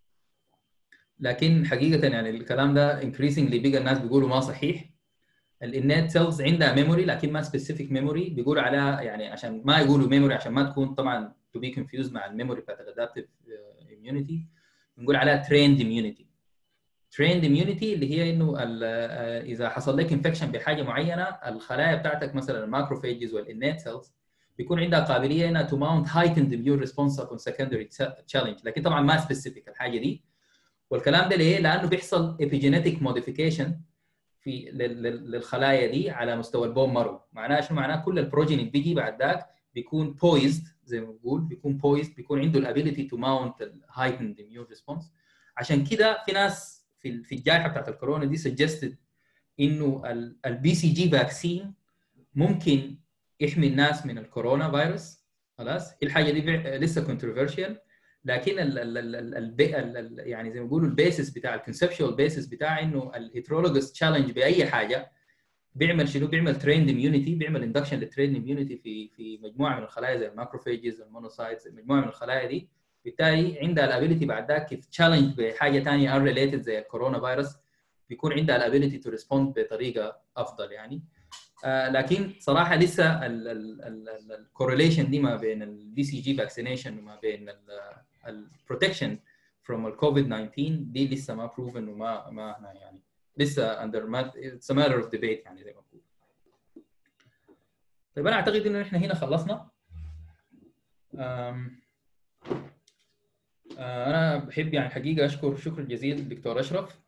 لكن حقيقه يعني الكلام ده increasingly بقى الناس بيقولوا ما صحيح الانيت سيلز عندها ميموري لكن ما سبيسيفيك ميموري بيقولوا عليها يعني عشان ما يقولوا ميموري عشان ما تكون طبعا to be confused مع الميموري بتاعت الادابتيف immunity بنقول عليها trained immunity trained immunity اللي هي انه ال- آه، اذا حصل لك انفكشن بحاجه معينه الخلايا بتاعتك مثلا الماكروفيجز والانيت سيلز بيكون عندها قابليه انها to mount heightened immune response upon secondary challenge لكن طبعا ما سبيسيفيك الحاجه دي والكلام ده ليه؟ لانه بيحصل epigenetic modification في لل- لل- للخلايا دي على مستوى البون مارو معناها شنو معناها كل البروجين اللي بيجي بعد ذاك بيكون بويزد زي ما بقول بيكون بويزد بيكون عنده الابيليتي تو ماونت الهايتند اميون ريسبونس عشان كده في ناس في ال- في الجائحه بتاعت الكورونا دي سجستد انه البي سي جي فاكسين ممكن يحمي الناس من الكورونا فيروس خلاص الحاجه دي بع- لسه كونتروفيرشال لكن ال ال ال ال ال ال ال يعني زي ما بيقولوا البيسس بتاع الكونسبشوال بيسس بتاع انه الهيترولوجس تشالنج باي حاجه بيعمل شنو؟ بيعمل تريند اميونيتي بيعمل اندكشن للتريند اميونيتي في في مجموعه من الخلايا زي الماكروفيجز المونوسايتس مجموعه من الخلايا دي بالتالي عندها الابيليتي بعد ذاك كيف تشالنج بحاجه ثانيه ان ريليتد زي الكورونا فيروس بيكون عندها الابيليتي تو ريسبوند بطريقه افضل يعني آه لكن صراحه لسه الكورليشن دي ما بين البي سي جي فاكسينيشن وما بين البروتكشن فروم الكوفيد 19 دي لسه ما بروفن وما ما احنا يعني لسه اندر اتس ماتر اوف ديبيت يعني زي ما بقول طيب انا اعتقد انه احنا هنا خلصنا أم، انا بحب يعني حقيقه اشكر شكر جزيل دكتور اشرف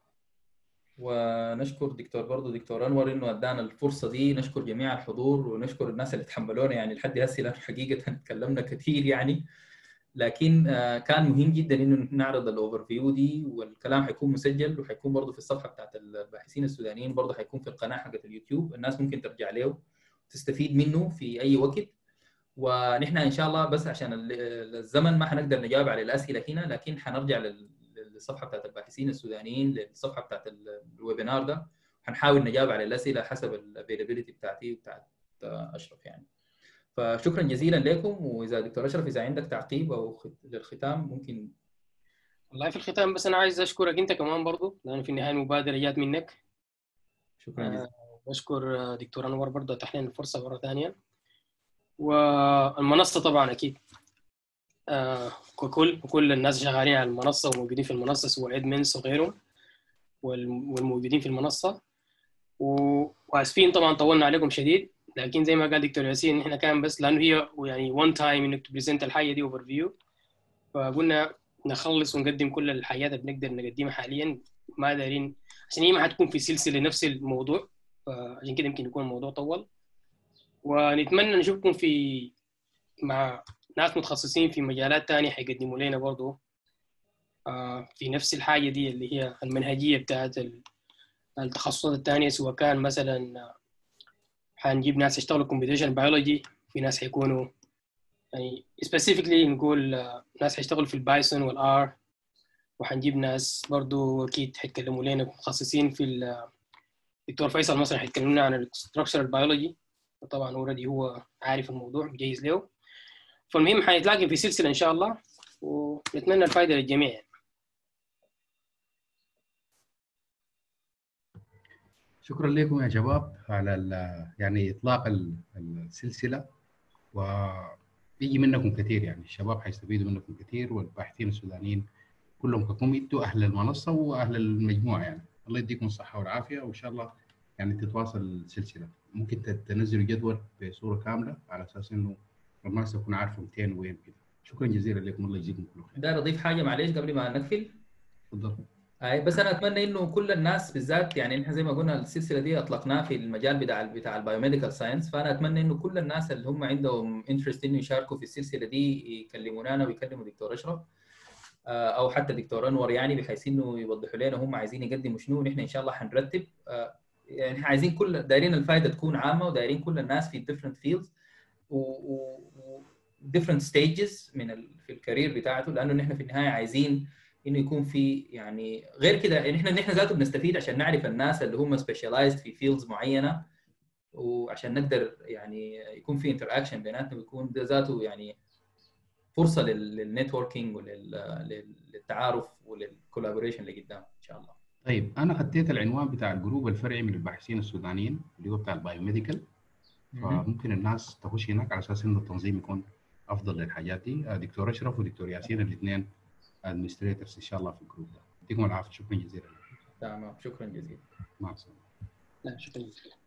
ونشكر دكتور برضه دكتور انور انه ادانا الفرصه دي نشكر جميع الحضور ونشكر الناس اللي تحملونا يعني لحد هسه لانه حقيقه تكلمنا كثير يعني لكن كان مهم جدا انه نعرض الاوفر فيو دي والكلام حيكون مسجل وحيكون برضه في الصفحه بتاعت الباحثين السودانيين برضه حيكون في القناه حقت اليوتيوب الناس ممكن ترجع له تستفيد منه في اي وقت ونحن ان شاء الله بس عشان الزمن ما حنقدر نجاوب على الاسئله هنا لكن حنرجع للصفحه بتاعت الباحثين السودانيين للصفحه بتاعت الويبينار ده حنحاول نجاوب على الاسئله حسب الافيلابيلتي بتاعتي وبتاعت اشرف يعني فشكرا جزيلا لكم واذا دكتور اشرف اذا عندك تعقيب او للختام ممكن والله في الختام بس انا عايز اشكرك انت كمان برضو لانه في النهايه المبادره جات منك شكرا جزيلا آه بشكر دكتور انور برضه اتاح لنا الفرصه مره ثانيه والمنصه طبعا اكيد آه ككل وكل الناس شغالين على المنصه وموجودين في المنصه سواء ادمنز وغيرهم والموجودين في المنصه واسفين طبعا طولنا عليكم شديد لكن زي ما قال دكتور ياسين احنا كان بس لانه هي يعني وان تايم انك تبريزنت الحاجه دي اوفر فيو فقلنا نخلص ونقدم كل الحاجات اللي بنقدر نقدمها حاليا ما دارين عشان هي ما حتكون في سلسله نفس الموضوع فعشان كده يمكن يكون الموضوع طول ونتمنى نشوفكم في مع ناس متخصصين في مجالات تانية حيقدموا لنا برضو في نفس الحاجة دي اللي هي المنهجية بتاعت التخصصات التانية سواء كان مثلا حنجيب ناس يشتغلوا كمبيوتيشن بيولوجي في ناس حيكونوا يعني سبيسيفيكلي نقول ناس حيشتغلوا في البايثون والار وحنجيب ناس برضو اكيد حيتكلموا لنا متخصصين في الدكتور فيصل مثلا حيتكلمنا عن الستراكشرال بيولوجي طبعا اوريدي هو عارف الموضوع مجهز له فالمهم حنتلاقي في سلسله ان شاء الله ونتمنى الفائده للجميع يعني. شكرا لكم يا شباب على يعني اطلاق السلسله ويجي منكم كثير يعني الشباب حيستفيدوا منكم كثير والباحثين السودانيين كلهم ككم انتوا اهل المنصه واهل المجموعه يعني الله يديكم الصحه والعافيه وان شاء الله يعني تتواصل السلسله ممكن تنزلوا جدول بصوره كامله على اساس انه الناس تكون عارفه 200 وين كده شكرا جزيلا لكم الله يجزيكم كل خير داير اضيف حاجه معلش قبل ما نقفل تفضل اي بس انا اتمنى انه كل الناس بالذات يعني احنا زي ما قلنا السلسله دي اطلقناها في المجال بتاع بتاع البايوميديكال ساينس فانا اتمنى انه كل الناس اللي هم عندهم انترست انه يشاركوا في السلسله دي يكلمونا ويكلموا دكتور اشرف او حتى دكتور انور يعني بحيث انه يوضحوا لنا هم عايزين يقدموا شنو ونحن ان شاء الله حنرتب يعني احنا عايزين كل دايرين الفائده تكون عامه ودايرين كل الناس في different fields و, و different stages من ال... في الكارير بتاعته لانه نحن في النهايه عايزين انه يكون في يعني غير كده يعني احنا نحن ذاته بنستفيد عشان نعرف الناس اللي هم سبيشاليزد في فيلدز معينه وعشان نقدر يعني يكون في انتراكشن بيناتنا ويكون ده ذاته يعني فرصه للنتوركينج وللتعارف وللكولابوريشن اللي قدام ان شاء الله طيب انا خديت العنوان بتاع الجروب الفرعي من الباحثين السودانيين اللي هو بتاع البايوميديكال فممكن الناس تخش هناك على اساس انه التنظيم يكون افضل للحاجات دي دكتور اشرف ودكتور ياسين الاثنين ادمنستريتورز ان شاء الله في الجروب ده يعطيكم العافيه شكرا جزيلا تمام شكرا جزيلا مع السلامه لا شكرا جزيلا